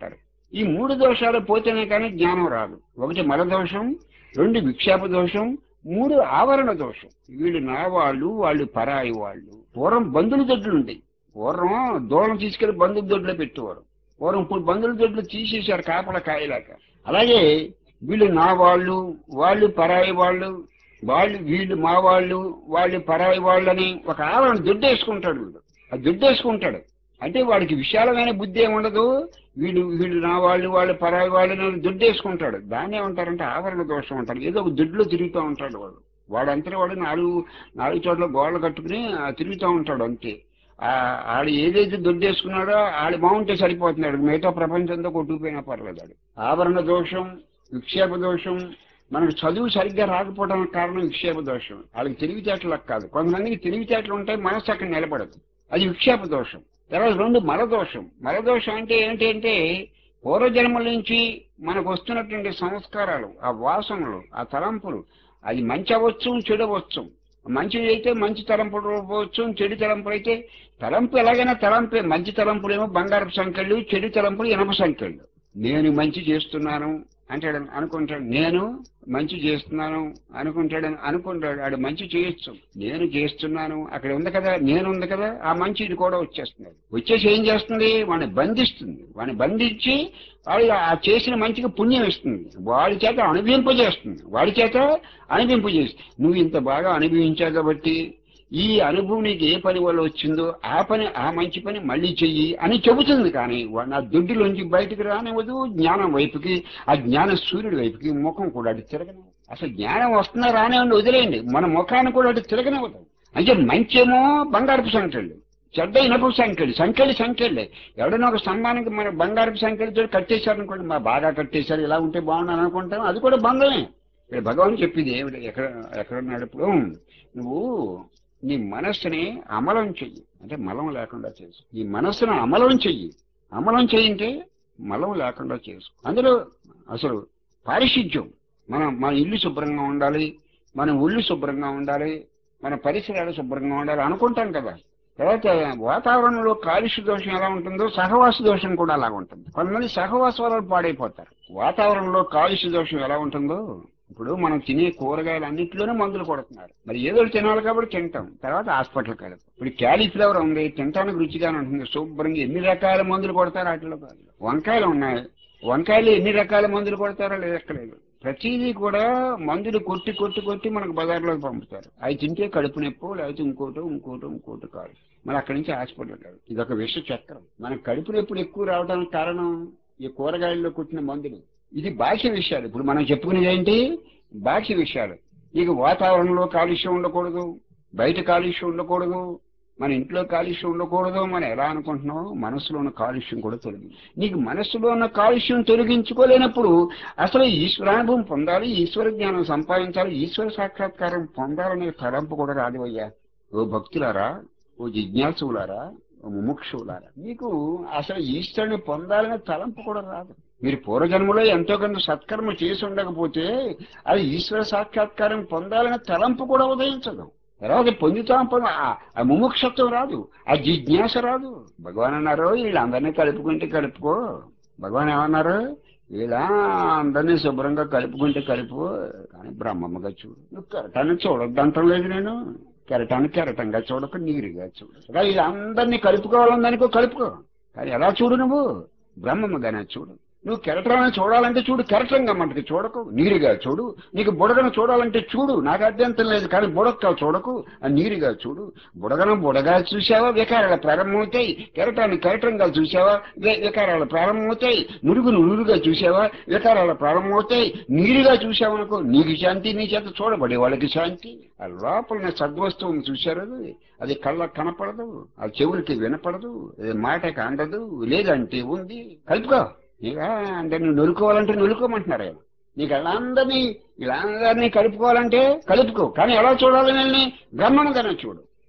ఈ మూడు దోషాలు పోతేనే కానీ జ్ఞానం రాదు ఒకటి మల దోషం రెండు విక్షేప దోషం మూడు ఆవరణ దోషం వీళ్ళు నా వాళ్ళు వాళ్ళు పరాయి వాళ్ళు పూర్వం బంధుల దొడ్లు ఉండేవి పూర్వం దూరం తీసుకెళ్లి బంధుల దొడ్లో పెట్టేవారు పూర్వం ఇప్పుడు బంధుల దొడ్లు తీసేశారు కాపల కాయలాక అలాగే వీళ్ళు నా వాళ్ళు వాళ్ళు పరాయి వాళ్ళు వాళ్ళు వీళ్ళు మా వాళ్ళు వాళ్ళు పరాయి వాళ్ళని ఒక ఆవరణ దొడ్డేసుకుంటాడు వీడు ఆ దొడ్డేసుకుంటాడు అంటే వాడికి విశాలమైన బుద్ధి ఏమి ఉండదు వీళ్ళు వీళ్ళు నా వాళ్ళు వాళ్ళు పరాయి వాళ్ళని దొడ్డేసుకుంటాడు దాన్ని ఏమంటారంటే ఆవరణ దోషం అంటారు ఏదో ఒక దొడ్లో తిరుగుతూ ఉంటాడు వాడు వాడంతలో వాడు నాలుగు నాలుగు చోట్ల గోడలు కట్టుకుని ఆ, తిరుగుతూ ఉంటాడు అంతే ఆ, ఆడు ఏదైతే దొడ్డేసుకున్నాడో ఆడు బాగుంటే సరిపోతున్నాడు మిగతా ప్రపంచంతో కొట్టుకుపోయినా పర్లేదు ఆడు ఆవరణ దోషం విక్షేప దోషం మనకు చదువు సరిగ్గా రాకపోవడానికి కారణం విక్షేప దోషం వాళ్ళకి తెలివితేటలకు కాదు కొంతమందికి తెలివితేటలు ఉంటాయి మనసు అక్కడ నిలబడదు అది విక్షేప దోషం తర్వాత రెండు మలదోషం మలదోషం అంటే ఏంటి అంటే పూర్వజన్మల నుంచి మనకు వస్తున్నటువంటి సంస్కారాలు ఆ వాసనలు ఆ తలంపులు అది మంచి అవ్వచ్చు చెడు అవ్వచ్చు మంచిది అయితే మంచి తలంపులు అవ్వచ్చు చెడు తలంపులు అయితే తలంపు ఎలాగైనా తలంపే మంచి తలంపులేమో బంగారపు సంఖ్యలు చెడు తలంపులు ఇనప సంఖ్యలు నేను మంచి చేస్తున్నాను అంటాడు అనుకుంటాడు నేను మంచి చేస్తున్నాను అనుకుంటాడు అనుకుంటాడు ఆడు మంచి చేయొచ్చు నేను చేస్తున్నాను అక్కడ ఉంది కదా నేను ఉంది కదా ఆ మంచి ఇది కూడా వచ్చేస్తుంది వచ్చేసి ఏం చేస్తుంది వాడిని బంధిస్తుంది వాడిని బంధించి వాడు ఆ చేసిన మంచికి పుణ్యం ఇస్తుంది వాడి చేత అనుభవింపజేస్తుంది వాడి చేత అనుభవింపజేస్తుంది నువ్వు ఇంత బాగా అనుభవించావు కాబట్టి ఈ అనుభవం నీకు ఏ పని వల్ల వచ్చిందో ఆ పని ఆ మంచి పని మళ్ళీ చెయ్యి అని చెబుతుంది కానీ వాడు నా దొడ్డిలోంచి బయటకు రానివ్వదు జ్ఞానం వైపుకి ఆ జ్ఞాన సూర్యుడి వైపుకి ముఖం కూడా అటు తిరగనివ్వదు అసలు జ్ఞానం వస్తున్నా రానివ్వండి వదిలేయండి మన ముఖాన్ని కూడా అటు తిరగనివ్వదు అంటే మంచేమో బంగారపు సంఖ్యలు చెడ్డ ఇనపపు సంఖ్యలు సంఖ్యలు సంఖ్యలే ఎవడైనా ఒక స్తంభానికి మన బంగారపు సంఖ్యలతో కట్టేశారనుకోండి మా బాగా కట్టేశారు ఇలా ఉంటే బాగున్నాను అనుకుంటాం అది కూడా బంగమే ఇక్కడ భగవాన్ చెప్పింది ఏమిటి ఎక్కడ ఎక్కడున్నాడు ఇప్పుడు నువ్వు నీ మనస్సుని అమలం చెయ్యి అంటే మలం లేకుండా చేసు నీ మనస్సును అమలం చెయ్యి అమలం చెయ్యంటే మలం లేకుండా చేసు అందులో అసలు పారిశుధ్యం మన మన ఇల్లు శుభ్రంగా ఉండాలి మన ఒళ్ళు శుభ్రంగా ఉండాలి మన పరిసరాలు శుభ్రంగా ఉండాలి అనుకుంటాం కదా తర్వాత వాతావరణంలో కాలుష్య దోషం ఎలా ఉంటుందో సహవాస దోషం కూడా అలా ఉంటుంది కొంతమంది సహవాస వల్ల పాడైపోతారు వాతావరణంలో కాలుష్య దోషం ఎలా ఉంటుందో ఇప్పుడు మనం తినే కూరగాయలు అన్నింటిలోనే మందులు కొడుతున్నారు మరి ఏదో ఒకటి తినాలి కాబట్టి తింటాం తర్వాత హాస్పిటల్కి వెళ్తాం ఇప్పుడు క్యాలీఫ్లవర్ ఉంది తినడానికి రుచిగానే ఉంటుంది శుభ్రంగా ఎన్ని రకాల మందులు కొడతారు వాటిలో కాదు. వంకాయలు ఉన్నాయి వంకాయలు ఎన్ని రకాల మందులు కొడతారో లేదు ఎక్కలేదు ప్రతిదీ కూడా మందులు కొట్టి కొట్టి కొట్టి మనకు బజార్లోకి పంపుతారు అవి తింటే కడుపు నొప్పు లేకపోతే ఇంకోటి ఇంకోటి ఇంకోటి కాదు మరి అక్కడి నుంచి హాస్పిటల్ కాదు ఇది ఒక విష చక్రం మనకు కడుపు నొప్పులు ఎక్కువ రావడానికి కారణం ఈ కూరగాయల్లో కొట్టిన మందులు ఇది బాహ్య విషయాలు ఇప్పుడు మనం చెప్పుకునేది ఏంటి బాహ్య విషయాలు నీకు వాతావరణంలో కాలుష్యం ఉండకూడదు బయట కాలుష్యం ఉండకూడదు మన ఇంట్లో కాలుష్యం ఉండకూడదు మనం ఎలా అనుకుంటున్నావు మనసులో ఉన్న కాలుష్యం కూడా తొలగి నీకు మనస్సులో ఉన్న కాలుష్యం తొలగించుకోలేనప్పుడు అసలు ఈశ్వరానుభవం పొందాలి ఈశ్వర జ్ఞానం సంపాదించాలి ఈశ్వర సాక్షాత్కారం పొందాలనే తలంపు కూడా రాదు అయ్యా ఓ భక్తులారా ఓ జిజ్ఞాసులారా ఓ ముముక్షులారా మీకు అసలు ఈశ్వరుని పొందాలనే తలంపు కూడా రాదు మీరు పూర్వజన్మలో ఎంతో కొంత సత్కర్మ చేసి ఉండకపోతే అది ఈశ్వర సాక్షాత్కారం పొందాలనే తలంపు కూడా ఉదయించదు తర్వాత పొందుతాం పొంద- ఆ- ఆ ముముక్షత్వం రాదు ఆ జిజ్ఞాస రాదు భగవాన్ అన్నారు వీళ్ళందరినీ కలుపుకుంటే కలుపుకో భగవాన్ ఏమన్నారు ఇలా అందరినీ శుభ్రంగా కలుపుకుంటే కలుపు కానీ బ్రహ్మమ్మగా చూడు నువ్వు కెరటాన్ని చూడొద్దంటం లేదు నేను కెరటాన్ని కెరటంగా చూడక నీరుగా చూడు ఇలా వీళ్ళందరినీ కలుపుకోవాలనుకో కలుపుకో కానీ ఎలా చూడు నువ్వు బ్రహ్మమ్మగానే చూడు నువ్వు కెరటాన్ని చూడాలంటే చూడు కెరటంగా మటుకు చూడకు నీరుగా చూడు నీకు బుడగను చూడాలంటే చూడు నాకు అభ్యంతరం లేదు కానీ బుడక్క చూడకు ఆ నీరుగా చూడు బుడగను బుడగా చూసావా వికారాలు ప్రారంభమవుతాయి కెరటాన్ని కెరటంగా చూసావా వి- వికారాలు ప్రారంభమవుతాయి నురుగును నురుగుగా చూసావా వికారాలు ప్రారంభమవుతాయి నీరుగా చూసావనుకో నీకు శాంతి నీ చేత చూడబడే వాళ్ళకి శాంతి ఆ లోపల సద్వస్తువుని చూశారు అది. అది కళ్ళకు కనపడదు ఆ చెవులకి వినపడదు అది మాటకి అందదు లేదంటే ఉంది కలుపుకో ఇక అంటే నువ్వు నొలుకోవాలంటే నొలుకోమంటున్నారు ఆయన నీకు వాళ్ళందరినీ వీళ్ళందరినీ కలుపుకోవాలంటే కలుపుకో కానీ ఎలా చూడాలి వీళ్ళని బ్రహ్మముగానే చూడు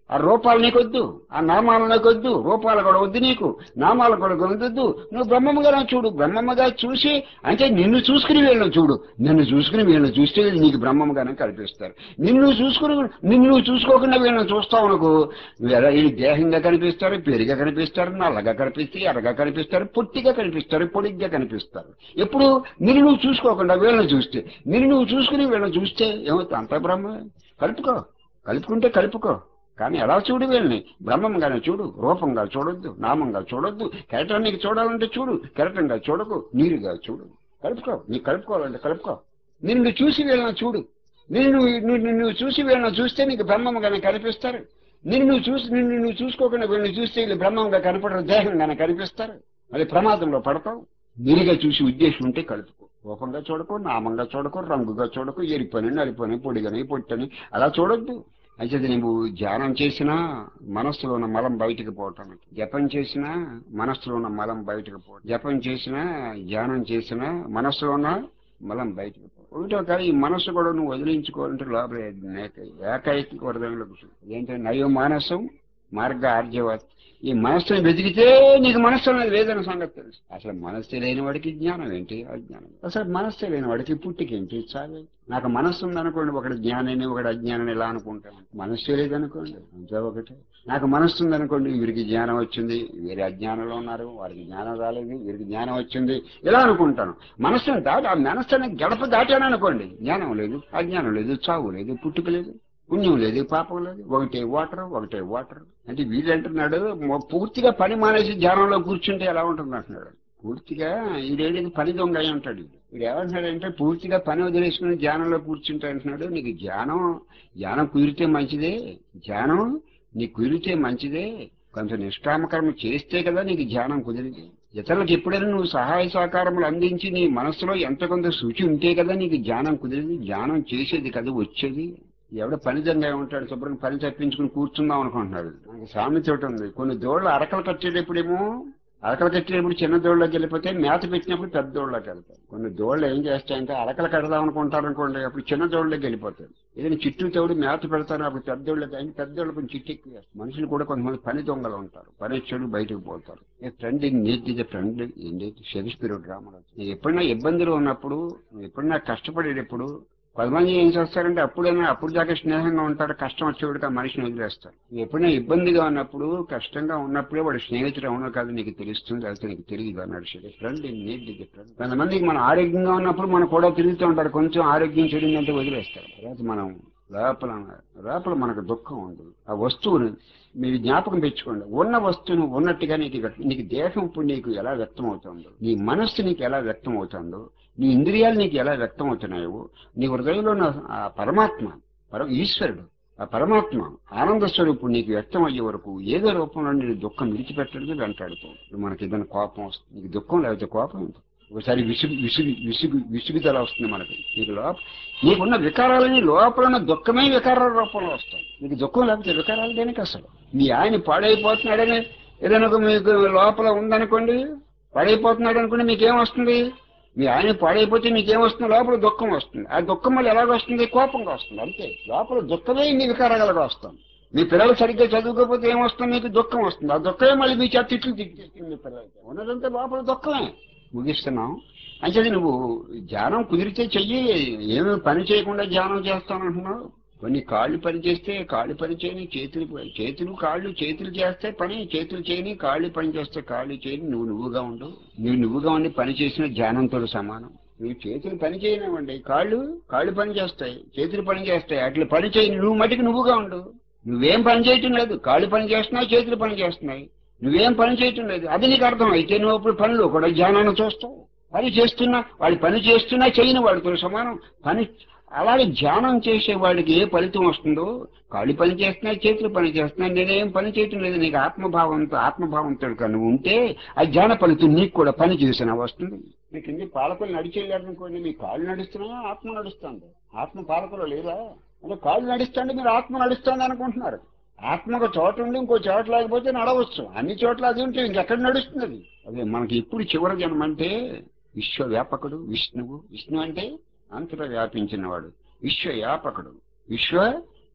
ఆ రూపాలు నీకొద్దు ఆ నామాలు నీకొద్దు రూపాలు కూడా వద్దు నీకు నామాలు కూడా వద్దు నువ్వు బ్రహ్మముగా చూడు బ్రహ్మముగా చూసి అంటే నిన్ను చూసుకుని వీళ్ళని చూడు నిన్ను చూసుకుని వీళ్ళని చూస్తే వీళ్ళు నీకు బ్రహ్మముగానే కనిపిస్తారు నిన్ను చూసుకుని నిన్ను నువ్వు చూసుకోకుండా వీళ్ళని చూస్తావు అనుకో నువ్వు ఎలా వీళ్ళు దేహంగా కనిపిస్తారు పెరిగా కనిపిస్తారు నల్లగా కనిపిస్తారు ఎర్రగా కనిపిస్తారు పొట్టిగా కనిపిస్తారు పొడిగ్గా కనిపిస్తారు ఎప్పుడు నిన్ను నువ్వు చూసుకోకుండా వీళ్ళని చూస్తే నిన్ను నువ్వు చూసుకుని వీళ్ళని చూస్తే ఏమవుతుంది అంత బ్రహ్మ కలుపుకో కలుపుకుంటే కలుపుకో కానీ ఎలా చూడు వీళ్ళని బ్రహ్మంగానే చూడు రూపంగా చూడొద్దు నామంగా చూడొద్దు కెరటానికి చూడాలంటే చూడు కెరటంగా చూడకు నీరుగా చూడు కలుపుకో నీకు కలుపుకోవాలంటే కలుపుకో నిన్ను చూసి వీళ్ళని చూడు నిన్ను నువ్వు నువ్వు చూసి వీళ్ళని చూస్తే నీకు బ్రహ్మంగానే కనిపిస్తారు నిన్ను నువ్వు చూసి నిన్ను నువ్వు చూసుకోకుండా వీళ్ళని చూస్తే వీళ్ళు బ్రహ్మంగా కనపడరు దేహంగానే కనిపిస్తారు అది ప్రమాదంలో పడతావు నీరుగా చూసి ఉద్దేశం ఉంటే కలుపుకో రూపంగా చూడకు నామంగా చూడకు రంగుగా చూడకు ఎరిపని నలిపని పొడిగని పొట్టని అలా చూడొద్దు అయితే నువ్వు ధ్యానం చేసినా మనస్సులో ఉన్న మలం బయటికి పోవటం జపం చేసినా మనస్సులో ఉన్న మలం బయటకు పోవటం జపం చేసినా ధ్యానం చేసినా మనస్సులో ఉన్న మలం బయటికి పోవటం ఒకటో కానీ ఈ మనస్సు కూడా నువ్వు వదిలించుకోవాలంటే లోపల ఏక- ఏకైక వరదంలోకి ఏంటంటే నయో మానసం మార్గ ఆర్జవత్ ఈ మనస్సును వెతికితే నీకు మనస్సు అనేది లేదన్న సంగతి తెలుసు అసలు మనస్సు లేని వాడికి జ్ఞానం ఏంటి అజ్ఞానం అసలు మనస్సు లేని వాడికి పుట్టికేంటి చావే నాకు మనస్సు ఉందనుకోండి ఒకటి జ్ఞానాన్ని ఒకటి అజ్ఞానాన్ని ఇలా అనుకుంటాను మనస్సు లేదనుకోండి అంతే ఒకటే నాకు మనస్సు ఉందనుకోండి వీరికి జ్ఞానం వచ్చింది వీరి అజ్ఞానంలో ఉన్నారు వారికి జ్ఞానం రాలేదు వీరికి జ్ఞానం వచ్చింది ఇలా అనుకుంటాను మనస్సును దాటి ఆ మనస్సు అనే గడప దాటాను అనుకోండి జ్ఞానం లేదు అజ్ఞానం లేదు చావు లేదు పుట్టుక లేదు పుణ్యం లేదు పాపం లేదు ఒకటే వాటర్ ఒకటే వాటర్ అంటే వీడంటున్నాడు మొ- పూర్తిగా పని మానేసి ధ్యానంలో కూర్చుంటే ఎలా ఉంటుంది అంటున్నాడు పూర్తిగా ఈడేడికి పని దొంగ అయి ఉంటాడు వీడు ఏమంటున్నాడంటే పూర్తిగా పని వదిలేసుకుని ధ్యానంలో కూర్చుంటే అంటున్నాడు నీకు ధ్యానం ధ్యానం కుదిరితే మంచిదే ధ్యానం నీకు కుదిరితే మంచిదే కొంత నిష్కామకర్మ చేస్తే కదా నీకు ధ్యానం కుదిరింది ఇతరులకు ఎప్పుడైనా నువ్వు సహాయ సహకారములు అందించి నీ మనసులో ఎంత కొంత శుచి ఉంటే కదా నీకు ధ్యానం కుదిరింది ధ్యానం చేసేది కదా వచ్చేది ఎవడ పని జంగా ఉంటాడు శుభ్రంగా పని తప్పించుకుని కూర్చుందాం అనుకుంటున్నాడు నాకు సామెత ఒకటి ఉంది కొన్ని దోళ్ళు అరకలు కట్టేటప్పుడేమో అరకలు కట్టేటప్పుడు చిన్న దోళ్ళకి వెళ్ళిపోతే మేత పెట్టినప్పుడు పెద్ద దోళ్ళకి వెళ్తాయి కొన్ని దోళ్ళు ఏం చేస్తాయంటే అరకలు కడదాం అనుకుంటారు అనుకోండి అప్పుడు చిన్న దోళ్ళకి వెళ్ళిపోతాయి ఏదైనా చిట్టు తోడు మేత పెడతారు అప్పుడు పెద్ద దోళ్ళకి అయిన పెద్ద దోళ్ళు కొంచెం చిట్టు ఎక్కువ వేస్తాయి. మనుషులు కూడా కొంతమంది పని దొంగలు ఉంటారు పని వచ్చాడు బయటకు పోతారు ఫ్రెండ్ నీట్ ఇస్ ఫ్రెండ్ ఏంటి షేక్స్పియర్ డ్రామాలో నీకు ఎప్పుడైనా ఇబ్బందులు ఉన్నప్పుడు నువ్వు ఎప్పుడైనా కష్టపడేటప్పుడు కొంతమంది ఏం చేస్తారంటే అప్పుడైనా అప్పుడు దాకా స్నేహంగా ఉంటారు కష్టం వచ్చేవాడికి ఆ మనిషిని వదిలేస్తారు నువ్వు ఎప్పుడైనా ఇబ్బందిగా ఉన్నప్పుడు కష్టంగా ఉన్నప్పుడే వాడు స్నేహితుడు అవునో కాదు నీకు తెలుస్తుంది అయితే నీకు తెలియదు అన్నాడు ఫ్రెండ్ నీట్ ఫ్రెండ్ కొంతమందికి మనం ఆరోగ్యంగా ఉన్నప్పుడు మనం కూడా తిరుగుతూ ఉంటారు కొంచెం ఆరోగ్యం చెడిందంటే వదిలేస్తారు తర్వాత మనం లోపల లోపల మనకు దుఃఖం ఉండదు ఆ వస్తువుని మీరు జ్ఞాపకం తెచ్చుకోండి ఉన్న వస్తువును ఉన్నట్టుగా నీకు వ్యక్త- నీకు దేహం ఇప్పుడు నీకు ఎలా వ్యక్తం అవుతుందో నీ మనస్సు నీకు ఎలా వ్యక్తం అవుతుందో నీ ఇంద్రియాలు నీకు ఎలా వ్యక్తం అవుతున్నాయో నీ హృదయంలో ఉన్న ఆ పరమాత్మ పర ఈశ్వరుడు ఆ పరమాత్మ ఆనంద స్వరూపుడు నీకు వ్యక్తం అయ్యే వరకు ఏదో రూపంలో నీ దుఃఖం విడిచిపెట్టడానికి వెంటాడుతూ ఇప్పుడు మనకి ఏదైనా కోపం వస్తుంది నీకు దుఃఖం లేకపోతే కోపం ఎందుకు? ఒకసారి విసుగు విసుగు విసుగు విసుగుదల వస్తుంది మనకి నీకు లోప నీకున్న వికారాలని లోపల ఉన్న దుఃఖమే వికారాల రూపంలో వస్తాయి నీకు దుఃఖం లేకపోతే వికారాలు దేనికి అసలు మీ ఆయన పాడైపోతున్నాడని ఏదైనా ఒక మీకు లోపల ఉందనుకోండి పాడైపోతున్నాడు అనుకోండి మీకేం వస్తుంది మీ ఆయన పాడైపోతే మీకేం వస్తుంది లోపల దుఃఖం వస్తుంది ఆ దుఃఖం వల్ల ఎలాగ వస్తుంది కోపంగా వస్తుంది అంతే లోపల దుఃఖమే ఇన్ని వికారాలుగా వస్తుంది మీ పిల్లలు సరిగ్గా చదువుకోకపోతే ఏమొస్తుంది మీకు దుఃఖం వస్తుంది ఆ దుఃఖమే మళ్ళీ మీ చేత తిట్లు తిట్టి మీ పిల్లలకి ఉన్నదంతా లోపల దుఃఖమే ముగిస్తున్నాం అంటే నువ్వు ధ్యానం కుదిరితే చెయ్యి ఏమి పని చేయకుండా ధ్యానం చేస్తానంటున్నావు కొన్ని కాళ్ళు పని చేస్తే కాళ్ళు పని చేయని చేతులు ప- చేతులు కాళ్ళు చేతులు చేస్తే పని చేతులు చేయని కాళ్ళు పని చేస్తే కాళ్ళు చేయని నువ్వు నువ్వుగా ఉండు నువ్వు నువ్వుగా ఉండి పని చేసిన ధ్యానంతో సమానం నువ్వు చేతులు పని చేయనివ్వండి కాళ్ళు కాళ్ళు పని చేస్తాయి చేతులు పని చేస్తాయి అట్లా పని చేయని నువ్వు మటుకు నువ్వుగా ఉండు నువ్వేం పని చేయటం లేదు కాళ్ళు పని చేస్తున్నావు చేతులు పని చేస్తున్నాయి నువ్వేం పని చేయటం లేదు అది నీకు అర్థం అయితే నువ్వు అప్పుడు పనులు కూడా ధ్యానాన్ని చూస్తావు పని చేస్తున్నా వాడి పని చేస్తున్నా చేయని వాడితో సమానం పని అలాగే ధ్యానం చేసే వాడికి ఏ ఫలితం వస్తుందో కాళ్ళు పని చేస్తున్నాయి చేతులు పని చేస్తున్నాయి నేనేం పని చేయటం లేదు నీకు ఆత్మభావంతో ఆత్మభావంతో కనుక నువ్వు ఉంటే ఆ ధ్యాన ఫలితం నీకు కూడా పని చేసిన వస్తుంది మీకు ఇన్ని పాలకులు నడిచేయాలనుకోండి మీ కాళ్ళు నడుస్తున్నా ఆత్మ నడుస్తుంది ఆత్మ పాలకులు లేరా అంటే కాళ్ళు నడుస్తుంది మీరు ఆత్మ నడుస్తుంది అనుకుంటున్నారు ఆత్మ ఒక చోట ఉండి ఇంకో చోట లేకపోతే నడవచ్చు అన్ని చోట్ల అది ఉంటే ఇంకెక్కడ నడుస్తుంది అది అదే మనకి ఎప్పుడు చివరి జన్మ అంటే విశ్వవ్యాపకుడు విష్ణువు విష్ణు అంటే అంతటా వ్యాపించినవాడు విశ్వవ్యాపకుడు విశ్వ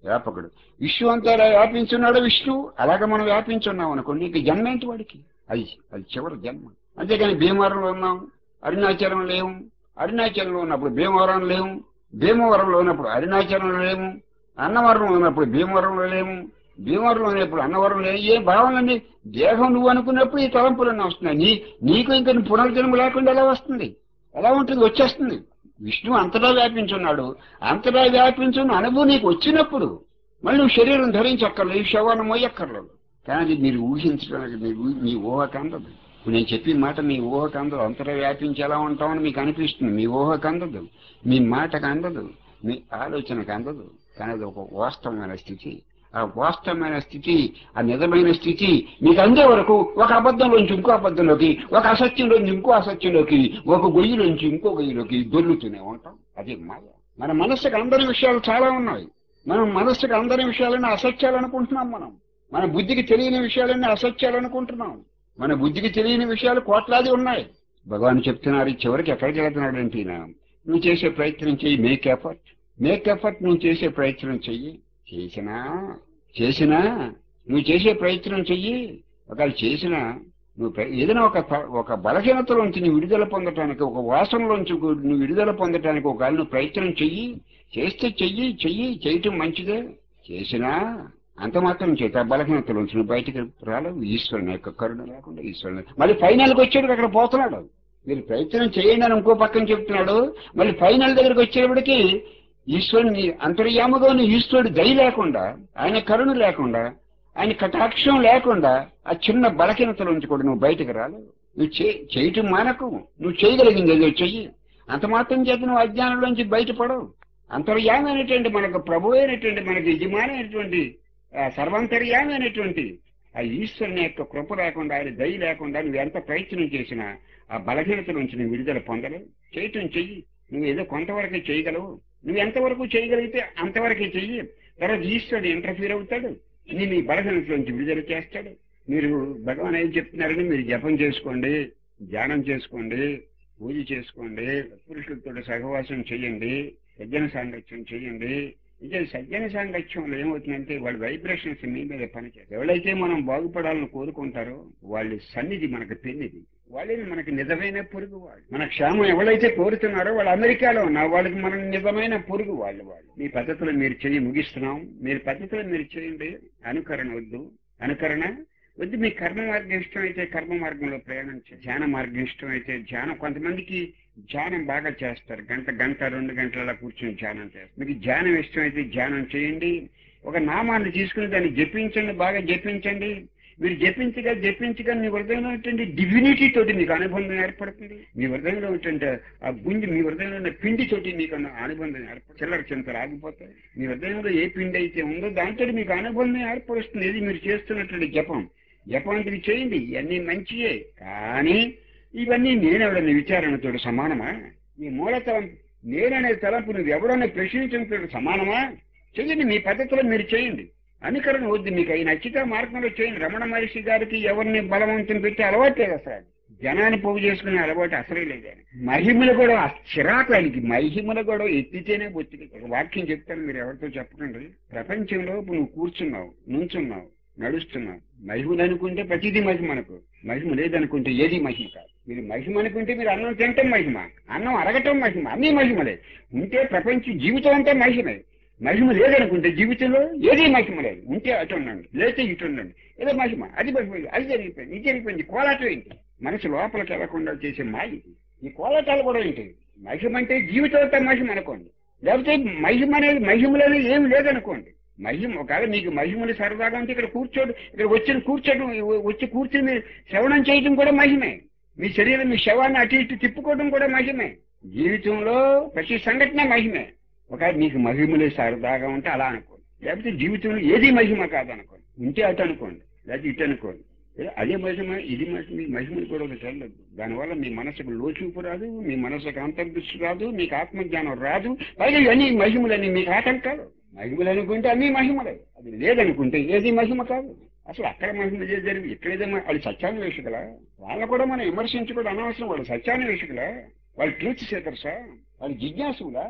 వ్యాపకుడు విశ్వం అంతా ఎలా వ్యాపించున్నాడో విష్ణువు అలాగే మనం వ్యాపించున్నాం అనుకోండి ఇంక జన్మ ఏంటి వాడికి అది అది చివరి జన్మ అంతేగాని భీమవరంలో ఉన్నాం అరుణాచలం లేవు అరుణాచలంలో ఉన్నప్పుడు భీమవరం లేవు భీమవరంలో ఉన్నప్పుడు అరుణాచలంలో లేము అన్నవరంలో ఉన్నప్పుడు భీమవరంలో లేము భీమవరంలో ఉన్నప్పుడు అన్నవరం లేవు ఏ భావనని దేహం నువ్వు అనుకున్నప్పుడు ఈ తలంపులన్నీ వస్తున్నాయి నీ నీకు ఇంకా పునర్జన్మ లేకుండా ఎలా వస్తుంది ఎలా ఉంటుంది వచ్చేస్తుంది విష్ణు అంతటా వ్యాపించున్నాడు అంతటా వ్యాపించున్న అనుభవం నీకు వచ్చినప్పుడు మళ్ళీ నువ్వు శరీరం ధరించక్కర్లేదు ఈ శవాన్ని మోయక్కర్లేదు కానీ అది మీరు ఊహించడానికి మీ ఊ- మీ ఊహకు అందదు ఇప్పుడు నేను చెప్పిన మాట మీ ఊహకు అందదు అంతటా వ్యాపించి ఎలా ఉంటామని మీకు అనిపిస్తుంది మీ ఊహకు అందదు మీ మాటకు అందదు మీ ఆలోచనకు అందదు కానీ అది ఒక వాస్తవమైన స్థితి ఆ వాస్తవమైన స్థితి ఆ నిజమైన స్థితి మీకు అందే వరకు ఒక అబద్ధంలోంచి ఇంకో అబద్ధంలోకి ఒక అసత్యంలోంచి ఇంకో అసత్యంలోకి ఒక గొయ్యిలోంచి ఇంకో గొయ్యిలోకి దొర్లుతూనే ఉంటాం అదే మాయ మన మనస్సుకు అందరి విషయాలు చాలా ఉన్నాయి మనం మనస్సుకు అందరి విషయాలన్నీ అసత్యాలు అనుకుంటున్నాం మనం మన బుద్ధికి తెలియని విషయాలన్నీ అసత్యాలు అనుకుంటున్నాం మన బుద్ధికి తెలియని విషయాలు కోట్లాది ఉన్నాయి భగవాన్ చెప్తున్నారు ఈ చివరికి ఎక్కడికి వెళ్తున్నాడు అంటే ఈయన, నువ్వు చేసే ప్రయత్నం చెయ్యి మేక్ ఎఫర్ట్ మేక్ ఎఫర్ట్ నువ్వు చేసే ప్రయత్నం చెయ్యి చేసినా చేసినా నువ్వు చేసే ప్రయత్నం చెయ్యి ఒకవేళ చేసినా నువ్వు ప్ర- ఏదైనా ఒక ప- ఒక బలహీనతలోంచి నువ్వు విడుదల పొందటానికి ఒక వాసనలోంచి ఒక- నువ్వు విడుదల పొందటానికి ఒకవేళ నువ్వు ప్రయత్నం చెయ్యి చేస్తే చెయ్యి చెయ్యి చేయటం మంచిదే చేసినా అంత మాత్రం చేత ఆ బలహీనతలోంచి నువ్వు బయటికి రాలేవు ఈశ్వరుని యొక్క కరుణ లేకుండా ఈశ్వరుని మళ్ళీ ఫైనల్కి వచ్చాడు అక్కడ పోతున్నాడు మీరు ప్రయత్నం చేయండి అని ఇంకో పక్కన చెప్తున్నాడు మళ్ళీ ఫైనల్ దగ్గరికి వచ్చేటప్పటికి ఈశ్వరుని అంతర్యాముగా ఉన్న ఈశ్వరుడు దయ లేకుండా ఆయన కరుణ లేకుండా ఆయన కటాక్షం లేకుండా ఆ చిన్న బలహీనతలోంచి కూడా నువ్వు బయటకు రాలేవు నువ్వు చే చేయటం మానకు నువ్వు చేయగలిగింది ఏదో చెయ్యి అంత మాత్రం చేత నువ్వు అజ్ఞానంలోంచి బయటపడవు అంతర్యామి అనేటువంటి మనకు ప్రభు అయినటువంటి మనకు యజమానైనటువంటి ఆ సర్వాంతర్యామి అనేటువంటి ఆ ఈశ్వరుని యొక్క కృప లేకుండా ఆయన దయ లేకుండా నువ్వు ఎంత ప్రయత్నం చేసినా ఆ బలహీనత నుంచి నువ్వు విడుదల పొందలేవు చేయటం చెయ్యి నువ్వు ఏదో కొంతవరకే చేయగలవు నువ్వు ఎంతవరకు చేయగలిగితే అంతవరకే చెయ్యి తర్వాత ఈశ్వరుడు ఇంటర్ఫీర్ అవుతాడు నీ నీ బలహీనత నుంచి విడుదల చేస్తాడు మీరు భగవాన్ ఏం చెప్తున్నారని మీరు జపం చేసుకోండి ధ్యానం చేసుకోండి పూజ చేసుకోండి పురుషులతో సహవాసం చేయండి సజ్జన సాంగత్యం చేయండి ఇదే సజ్జన సాంగత్యంలో ఏమవుతుందంటే వాళ్ళ వైబ్రేషన్స్ మీ మీద పనిచేస్తారు ఎవరైతే మనం బాగుపడాలని కోరుకుంటారో వాళ్ళ సన్నిధి మనకు పెన్నిది వాళ్ళే మనకి నిజమైన పొరుగు వాళ్ళు మన క్షేమం ఎవరైతే కోరుతున్నారో వాళ్ళు అమెరికాలో ఉన్నారు వాళ్ళకి మనం నిజమైన పొరుగు వాళ్ళు వాళ్ళు మీ పద్ధతులు మీరు చెయ్యి ముగిస్తున్నాం మీరు పద్ధతులు మీరు చేయండి అనుకరణ వద్దు అనుకరణ వద్దు మీ కర్మ మార్గం ఇష్టమైతే కర్మ మార్గంలో ప్రయాణం చేయండి ధ్యాన మార్గం ఇష్టమైతే ధ్యానం కొంతమందికి ధ్యానం బాగా చేస్తారు గంట గంట రెండు గంటల కూర్చొని ధ్యానం చేస్తారు మీకు ధ్యానం ఇష్టమైతే ధ్యానం చేయండి ఒక నామాన్ని తీసుకుని దాన్ని జపించండి బాగా జపించండి మీరు జపించగా జపించగా మీ హృదయంలో ఉన్నటువంటి డివినిటీ తోటి మీకు అనుబంధం ఏర్పడుతుంది మీ హృదయంలో ఉన్నటువంటి ఆ గుంజి మీ హృదయంలో ఉన్న పిండి తోటి మీకు ఉన్న అనుబంధం ఏర్పడుతుంది చిల్లర చింతలు ఆగిపోతాయి మీ హృదయంలో ఏ పిండి అయితే ఉందో దాంతో మీకు అనుబంధం ఏర్పరుస్తుంది ఇది మీరు చేస్తున్నటువంటి జపం జపాంతికి చేయండి ఇవన్నీ మంచియే కానీ ఇవన్నీ నేనెవడని విచారణతో సమానమా ఈ మూలతలం నేననే తలంపు నువ్వు ఎవడన్నా ప్రశ్నించినతో సమానమా చెయ్యండి మీ పద్ధతిలో మీరు చేయండి అనుకరణ వద్దు మీకు అయి నచ్చితే మార్గంలో చేయండి రమణ మహర్షి గారికి ఎవరిని బలవంతం పెట్టి అలవాటు లేదు అసలు జనాన్ని పోగు చేసుకునే అలవాటు అసలే లేదు ఆయన. మహిమలు కూడా చిరాకు ఆయనకి మహిమలు కూడా ఎత్తితేనే బొత్తికి ఒక వాక్యం చెప్తాను మీరు ఎవరితో చెప్పకండి ప్రపంచంలో ఇప్పుడు నువ్వు కూర్చున్నావు నుంచున్నావు నడుస్తున్నావు మహిమలు అనుకుంటే ప్రతిదీ మహిమ అనుకో మహిమ లేదనుకుంటే ఏది మహిమ కాదు మీరు మహిమ అనుకుంటే మీరు అన్నం తినటం మహిమ అన్నం అరగటం మహిమ అన్ని మహిమలే ఉంటే ప్రపంచ జీవితం అంతా మహిమే మహిమ లేదనుకుంటే జీవితంలో ఏది మహిమ లేదు ఉంటే అటు ఉండండి లేతే ఇటు ఉండండి ఏదో మహిమ అది మహిమ అది జరిగిపోయింది ఇది జరిగిపోయింది కోలాటం ఏంటి మనసు లోపలికి వెళ్లకుండా చేసే మాయ ఇది. ఈ కోలాటాలు కూడా ఏంటి మహిమ అంటే జీవితం అంతా మహిమ అనుకోండి లేకపోతే మహిమ అనేది మహిమలు అనేది ఏమి లేదనుకోండి మహిమ ఒకవేళ మీకు మహిమలు సరదాగా ఉంటే ఇక్కడ కూర్చోడు ఇక్కడ వచ్చిన కూర్చోడం వచ్చి కూర్చుని మీరు శ్రవణం చేయడం కూడా మహిమే మీ శరీరం మీ శవాన్ని అటు ఇటు తిప్పుకోవడం కూడా మహిమే జీవితంలో ప్రతి సంఘటన మహిమే ఒకవేళ మీకు మహిమలే సరదాగా ఉంటే అలా అనుకోండి లేకపోతే జీవితంలో ఏది మహిమ కాదనుకోండి ఉంటే అటు అనుకోండి లేకపోతే ఇటు అనుకోండి ఏ, అదే మహిమ ఇది మహిమ మీ మహిమలు కూడా ఒకటి వెళ్ళదు దానివల్ల మీ మనసుకు లోచూపు రాదు మీ మనసుకు అంతర్దృష్టి రాదు మీకు ఆత్మజ్ఞానం రాదు పైగా ఇవన్నీ మహిమలని మీకు ఆటంకాలు మహిమలు అనుకుంటే అన్ని మహిమలే అది లేదనుకుంటే ఏది మహిమ కాదు అసలు అక్కడ మహిమ ఏది జరిగి ఇక్కడేదో మ- వాళ్ళు సత్యాన్వేషకులా వాళ్ళని కూడా మనం విమర్శించుకోవడం అనవసరం వాళ్ళు సత్యాన్వేషకులా వాళ్ళు ట్రూత్ సేకర్సా వాళ్ళు జిజ్ఞాసులా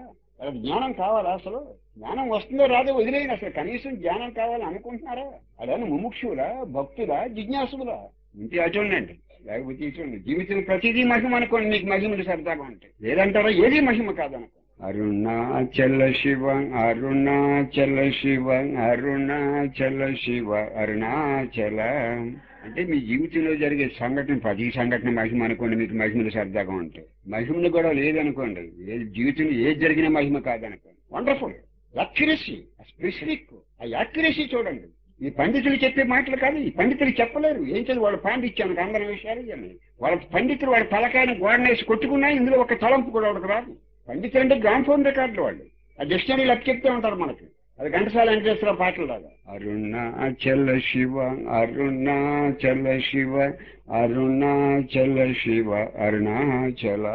అది జ్ఞానం కావాలా అసలు జ్ఞానం వస్తుందో రాదో వదిలేయండి అసలు కనీసం జ్ఞానం కావాలని అనుకుంటున్నారా అదని ముముక్షులా భక్తులా జిజ్ఞాసులా ఇంటి అటుండండి లేకపోతే ఇటువంటి జీవితం ప్రతిదీ మహిమ అనుకోండి మీకు మహిమలు సరదాగా ఉంటాయి లేదంటారా ఏది మహిమ కాదనుకో అరుణాచల శివ అరుణాచల శివ అరుణాచల శివ అరుణాచల అంటే మీ జీవితంలో జరిగే సంఘటన ప్రతి సంఘటన మహిమ అనుకోండి మీకు మహిమలు సరదాగా ఉంటాయి మహిమలు కూడా లేదనుకోండి ఏ జీవితంలో ఏది జరిగిన మహిమ కాదనుకోండి వండర్ఫుల్ యాక్యురసీ స్పెసిఫిక్ ఆ యాక్యురసీ చూడండి ఈ పండితులు చెప్పే మాటలు కాదు ఈ పండితులు చెప్పలేరు ఏం చదివి వాళ్ళ పాండిత్యానికి అందరి విషయాలు ఇవన్నీ వాళ్ళ పండితులు వాళ్ళ తలకాయని గోడనేసి కొట్టుకున్నా ఇందులో ఒక తలంపు కూడా ఒకటి రాదు పండితులు అంటే గ్రామ్ ఫోన్ రికార్డులు వాళ్ళు ఆ డిక్షనరీలు అప్ చెప్తే ఉంటారు మనకి అది ఘంటసాల వెంకటేశ్వర పాటలు లాగా అరుణాచల శివ అరుణాచల శివ అరుణాచల శివ అరుణాచల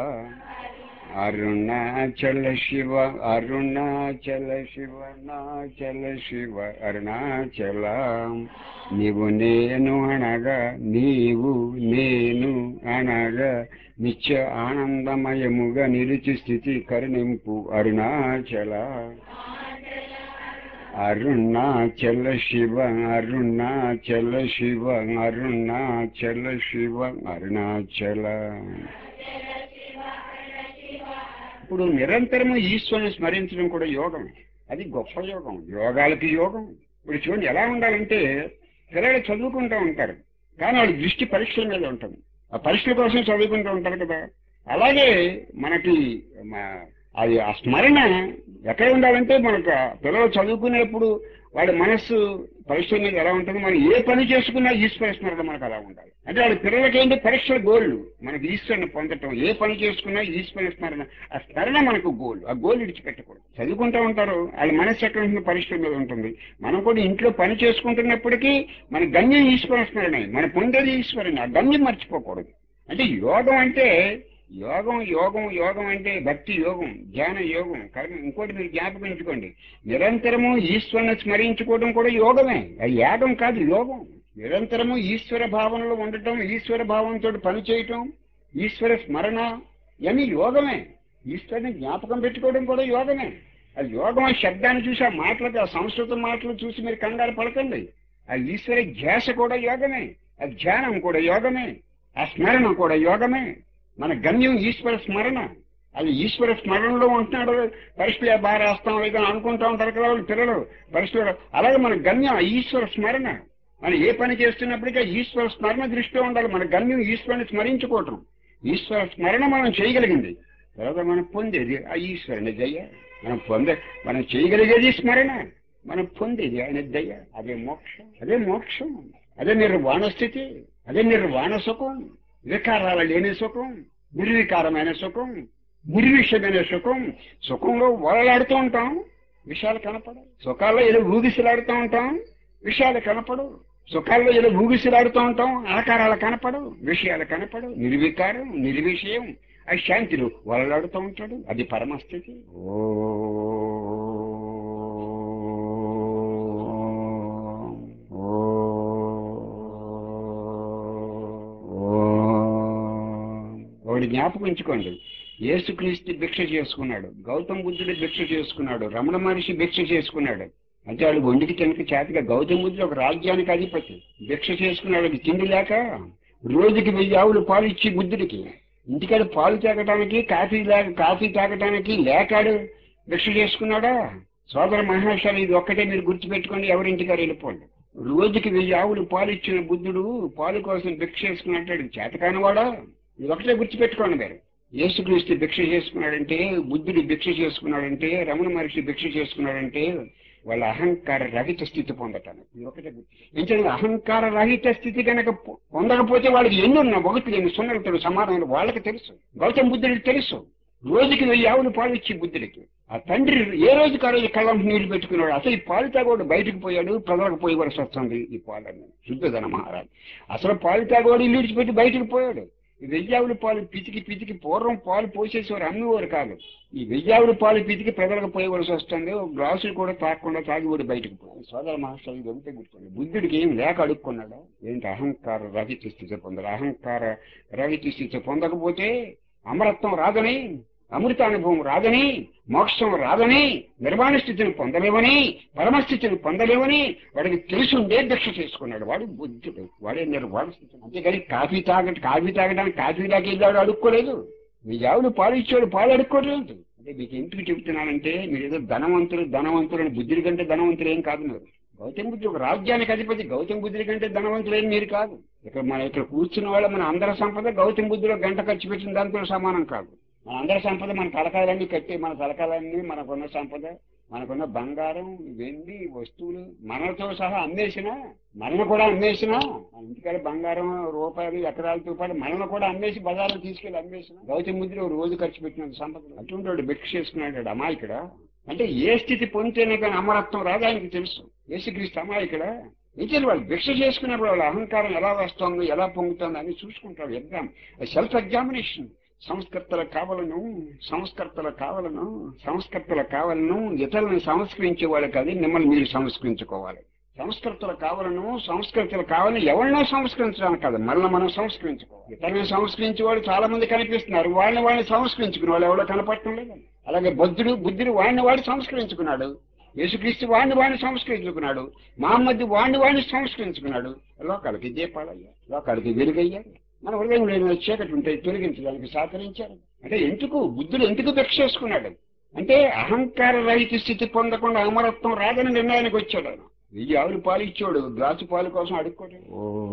అరుణాచల శివ అరుణాచల శివ నాచల శివ అరుణాచల నీవు నేను అనగా నీవు నేను అనగా నిత్య ఆనందమయముగా నిలిచి స్థితి కరుణింపు అరుణాచల అరుణాచల శివ అరుణాచల శివ అరుణాచల శివ అరుణాచల ఇప్పుడు నిరంతరము ఈశ్వరుని స్మరించడం కూడా యోగం అది గొప్ప యోగం యోగాలకి యోగం ఇప్పుడు చూడండి ఎలా ఉండాలంటే పిల్లలు చదువుకుంటూ ఉంటారు కానీ వాళ్ళ దృష్టి పరీక్షల మీద ఉంటుంది ఆ పరీక్షల కోసం చదువుకుంటూ ఉంటారు కదా అలాగే మనకి మ- అది ఆ స్మరణ ఎక్కడ ఉండాలంటే మనకు ఆ పిల్లలు చదువుకునేప్పుడు వాళ్ళ మనస్సు పరీక్షల మీద ఎలా ఉంటుంది మనం ఏ పని చేసుకున్నా ఈశ్వర స్మరణ మనకు అలా ఉండాలి అంటే వాళ్ళ పిల్లలకి ఏంటి పరీక్షల గోళ్ళు మనకి ఈశ్వరుని పొందటం ఏ పని చేసుకున్నా ఈశ్వర స్మరణ ఆ స్మరణ మనకు గోల్ ఆ గోల్ విడిచిపెట్టకూడదు చదువుకుంటూ ఉంటారు వాళ్ళ మనస్సు ఎక్కడ ఉంటుంది పరీక్షల మీద ఉంటుంది మనం కూడా ఇంట్లో పని చేసుకుంటున్నప్పటికీ మన గమ్యం ఈశ్వర స్మరణ మన పొందేది ఈశ్వరుని ఆ గమ్యం మర్చిపోకూడదు అంటే యోగం అంటే యోగం యోగం యోగం అంటే భక్తి యోగం ధ్యాన యోగం కర్మ ఇంకోటి మీరు జ్ఞాపకం ఉంచుకోండి నిరంతరము ఈశ్వరుని స్మరించుకోవడం కూడా యోగమే అది యాగం కాదు యోగం నిరంతరము ఈశ్వర భావనలో ఉండటం ఈశ్వర భావంతో పని చేయటం ఈశ్వర స్మరణ ఇవన్నీ యోగమే ఈశ్వరుని జ్ఞాపకం పెట్టుకోవడం కూడా యోగమే అది యోగం ఆ శబ్దాన్ని చూసి ఆ మాటలకి ఆ సంస్కృత మాటలు చూసి మీరు కంగారు పడకండి ఆ ఈశ్వర ధ్యాస కూడా యోగమే ఆ ధ్యానం కూడా యోగమే ఆ స్మరణ కూడా యోగమే మన గమ్యం ఈశ్వర స్మరణ అది ఈశ్వర స్మరణలో ఉంటున్నాడు పరీక్షలు బాగా రాస్తాం లేదని అనుకుంటా ఉంటారు కదా వాళ్ళు పిల్లలు పరీక్షలు అలాగే మన గమ్యం ఆ ఈశ్వర స్మరణ మనం ఏ పని చేస్తున్నప్పటికీ ఆ ఈశ్వర స్మరణ దృష్టిలో ఉండాలి మన గమ్యం ఈశ్వరుని స్మరించుకోవటం ఈశ్వర స్మరణ మనం చేయగలిగింది తర్వాత మనం పొందేది ఆ ఈశ్వరుని దయ మనం పొందే మనం చేయగలిగేది స్మరణ మనం పొందేది ఆయన దయ అదే మోక్షం అదే మోక్షం అదే నిర్వాణ స్థితి అదే నిర్వాణ సుఖం వికారాలు లేని సుఖం నిర్వికారమైన సుఖం నిర్విషమైన సుఖం సుఖంలో వలలాడుతూ ఉంటాం విషయాలు కనపడవు సుఖాల్లో ఇలా ఊగిసలాడుతూ ఉంటాం విషయాలు కనపడవు సుఖాల్లో ఇలా ఊగిసలాడుతూ ఉంటాం ఆకారాలు కనపడవు విషయాలు కనపడవు నిర్వికారం నిర్విషయం ఆ శాంతిలో వలలాడుతూ ఉంటాడు అది పరమస్థితి ఓ ఒకటి జ్ఞాపకం ఉంచుకోండి యేసుక్రీస్తు భిక్ష చేసుకున్నాడు గౌతమ బుద్ధుడు భిక్ష చేసుకున్నాడు రమణ మహర్షి భిక్ష చేసుకున్నాడు అంటే వాడు ఒంటికి తినక చేతగా గౌతమ బుద్ధుడు ఒక రాజ్యానికి అధిపతి భిక్ష చేసుకున్నాడు అది తిండి లేక రోజుకి వెయ్యి ఆవులు పాలు ఇచ్చి బుద్ధుడికి ఇంటికాడ పాలు తాగటానికి కాఫీ లేక కాఫీ తాగటానికి లేకాడు భిక్ష చేసుకున్నాడా సోదర మహాశాలు ఇది ఒక్కటే మీరు గుర్తుపెట్టుకోండి ఎవరింటికారు వెళ్ళిపోండి రోజుకి వెయ్యి ఆవులు పాలు ఇచ్చిన బుద్ధుడు పాలు కోసం భిక్ష చేసుకున్నట్టు చేతకానివాడా ఇది ఒకటే గుర్తుపెట్టుకోండి మీరు యేసుక్రీస్తు భిక్ష చేసుకున్నాడంటే బుద్ధుడు భిక్ష చేసుకున్నాడంటే రమణ మహర్షి భిక్ష చేసుకున్నాడంటే వాళ్ళ అహంకార రహిత స్థితి పొందటానికి ఇది ఒకటే గుర్తు ఎందుకంటే అహంకార రహిత స్థితి కనుక పొ- పొందకపోతే వాళ్ళకి ఎన్ని ఉన్నా ఒకటి లేని సున్నలతో సమాధానం వాళ్ళకి తెలుసు గౌతమ బుద్ధుడికి తెలుసు రోజుకి వెయ్యి ఆవులు పాలు ఇచ్చి బుద్ధుడికి ఆ తండ్రి ఏ రోజుకి ఆ రోజు కళ్ళం నీళ్లు పెట్టుకున్నాడు అసలు ఈ పాలు తాగోడు బయటకు పోయాడు ప్రజలకు పోయవలసి వస్తుంది ఈ పాలని శుద్ధధన మహారాజ్ అసలు పాలు తాగోడు ఇల్లు విడిచిపెట్టి బయటకు పోయాడు ఈ వెయ్యావుల పాలు పితికి పితికి పూర్వం పాలు పోసేసేవారు అమ్మేవారు కాదు ఈ వెయ్యావుల పాలు పితికి ప్రజలకు పోయవలసి వస్తుంది ఒక గ్లాసులు కూడా తాగకుండా తాగివాడు బయటకు పోయాడు సోదర మాస్టర్ ఇది ఒకటే గుర్తుంది బుద్ధుడికి ఏం లేక అడుక్కున్నాడు ఏంటి అహంకార రహిత స్థితి పొందాడు అహంకార రహిత స్థితి పొందకపోతే అమరత్వం రాదని అమృతానుభవం రాదని మోక్షం రాదని నిర్మాణ స్థితిని పొందలేమని పరమస్థితిని పొందలేమని వాడికి తెలుసుండే దీక్ష చేసుకున్నాడు వాడు బుద్ధుడు వాడే నిర్వాణ స్థితి అంతేగాని కాఫీ తాగ కాఫీ తాగడానికి కాఫీ తాగేదాడు అడుక్కోలేదు మీ ఆవులు పాలు ఇచ్చాడు పాలు అడుక్కోలేదు అంటే మీకు ఎందుకు చెప్తున్నానంటే మీరు ఏదో ధనవంతులు ధనవంతులు అని బుద్ధుడి కంటే ధనవంతులు ఏం కాదు మీరు గౌతమ బుద్ధుడు ఒక రాజ్యానికి అధిపతి గౌతమ బుద్ధుడి కంటే ధనవంతులు ఏం మీరు కాదు ఇక్కడ మన ఇక్కడ కూర్చున్న వాళ్ళ మన అందరి సంపద గౌతమ బుద్ధుడు ఒక గంట ఖర్చు పెట్టిన దానితో సమానం కాదు మన అందరి సంపద మన తలకాయలన్నీ కట్టి మన తలకాయలన్నీ మనకున్న సంపద మనకున్న బంగారం వెండి వస్తువులు మనతో సహా అమ్మేసినా మనల్ని కూడా అమ్మేసినా మన ఇంటికాడ బంగారం రూపాయలు ఎకరాలతో పాటు మనల్ని కూడా అమ్మేసి బజార్లో తీసుకెళ్లి అమ్మేసిన గౌతమ బుద్ధుడు ఒక రోజు ఖర్చు పెట్టిన సంపద అటువంటి వాడు భిక్ష చేసుకున్నాడు అమాయకుడ అంటే ఏ స్థితి పొందితేనే కానీ అమరత్వం రాదు ఆయనకి తెలుసు యేసుక్రీస్తు అమాయకుడ నిజాలు వాళ్ళు భిక్ష చేసుకున్నప్పుడు వాళ్ళ అహంకారం ఎలా వస్తోంది ఎలా పొంగుతోంది అని చూసుకుంటారు ఎగ్జామ్ సెల్ఫ్ ఎగ్జామినేషన్ సంస్కర్తల కావలను సంస్కర్తల కావలను సంస్కర్తల కావలను ఇతరులను సంస్కరించే వాళ్ళు కాదు మిమ్మల్ని మీరు సంస్కరించుకోవాలి సంస్కృతులు కావాలను సంస్కృతులు కావాలని ఎవరినో సంస్కరించడానికి కాదు మనల్ని మనం సంస్కరించుకోవాలి ఇతరులను సంస్కరించే వాళ్ళు చాలా మంది కనిపిస్తున్నారు వాళ్ళని వాళ్ళని సంస్కరించుకునే వాళ్ళు ఎవరో కనపడటం లేదు అలాగే బుద్ధుడు బుద్ధుడు వాడిని వాడు సంస్కరించుకున్నాడు యేసుక్రీస్తు వాడిని వాడిని సంస్కరించుకున్నాడు మహమ్మద్ వాడిని వాడిని సంస్కరించుకున్నాడు లోకాలకి దీపాలయ్యా లోకాలకి వెలుగయ్యారు మన హృదయం లేని చీకటి ఉంటే తొలగించడానికి సహకరించారు అంటే ఎందుకు బుద్ధుడు ఎందుకు భిక్ష చేసుకున్నాడు అంటే అహంకార రహిత స్థితి పొందకుండా అమరత్వం రాదని నిర్ణయానికి వచ్చాడు ఆయన వెయ్యి ఆవులు పాలు ఇచ్చాడు గ్లాసు పాలు కోసం అడుక్కోడు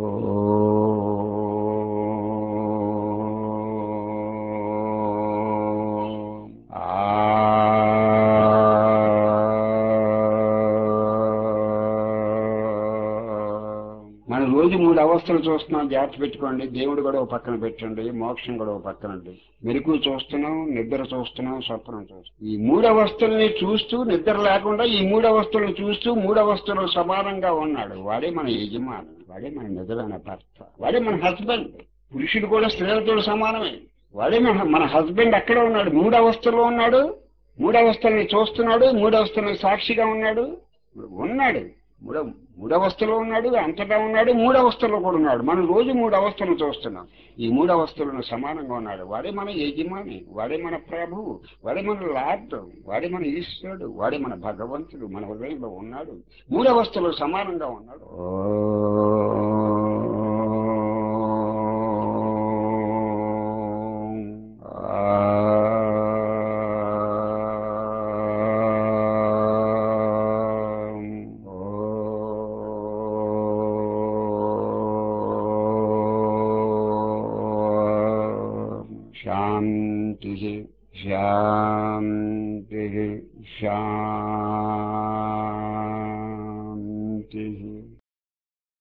మన రోజు మూడు అవస్థలు చూస్తున్నాం జాగ్రత్త పెట్టుకోండి దేవుడు కూడా ఒక పక్కన పెట్టండి మోక్షం కూడా ఒక పక్కనండి మెరుగు చూస్తున్నాం నిద్ర చూస్తున్నాం స్వప్నం చూస్తున్నాం ఈ మూడు అవస్థల్ని చూస్తూ నిద్ర లేకుండా ఈ మూడు అవస్థలను చూస్తూ మూడు అవస్థలు సమానంగా ఉన్నాడు వాడే మన యజమాని వాడే మన నిజమైన భర్త వాడే మన హస్బెండ్ పురుషుడు కూడా స్త్రీలతో సమానమే వాడే మన మన హస్బెండ్ అక్కడ ఉన్నాడు మూడు అవస్థల్లో ఉన్నాడు మూడు అవస్థల్ని చూస్తున్నాడు మూడు అవస్థలకు సాక్షిగా ఉన్నాడు ఉన్నాడు మూడవ మూడవస్థలో ఉన్నాడు అంతటా ఉన్నాడు మూడవస్థలో కూడా ఉన్నాడు మనం రోజు మూడు అవస్థలను చూస్తున్నాం ఈ మూడు అవస్థలను సమానంగా ఉన్నాడు వాడే మన యజమాని వాడే మన ప్రభువు వాడే మన లార్డ్ వాడే మన ఈశ్వరుడు వాడే మన భగవంతుడు మన హృదయంలో ఉన్నాడు మూడవస్థలో సమానంగా ఉన్నాడు శాంతి శాంతి శాంతి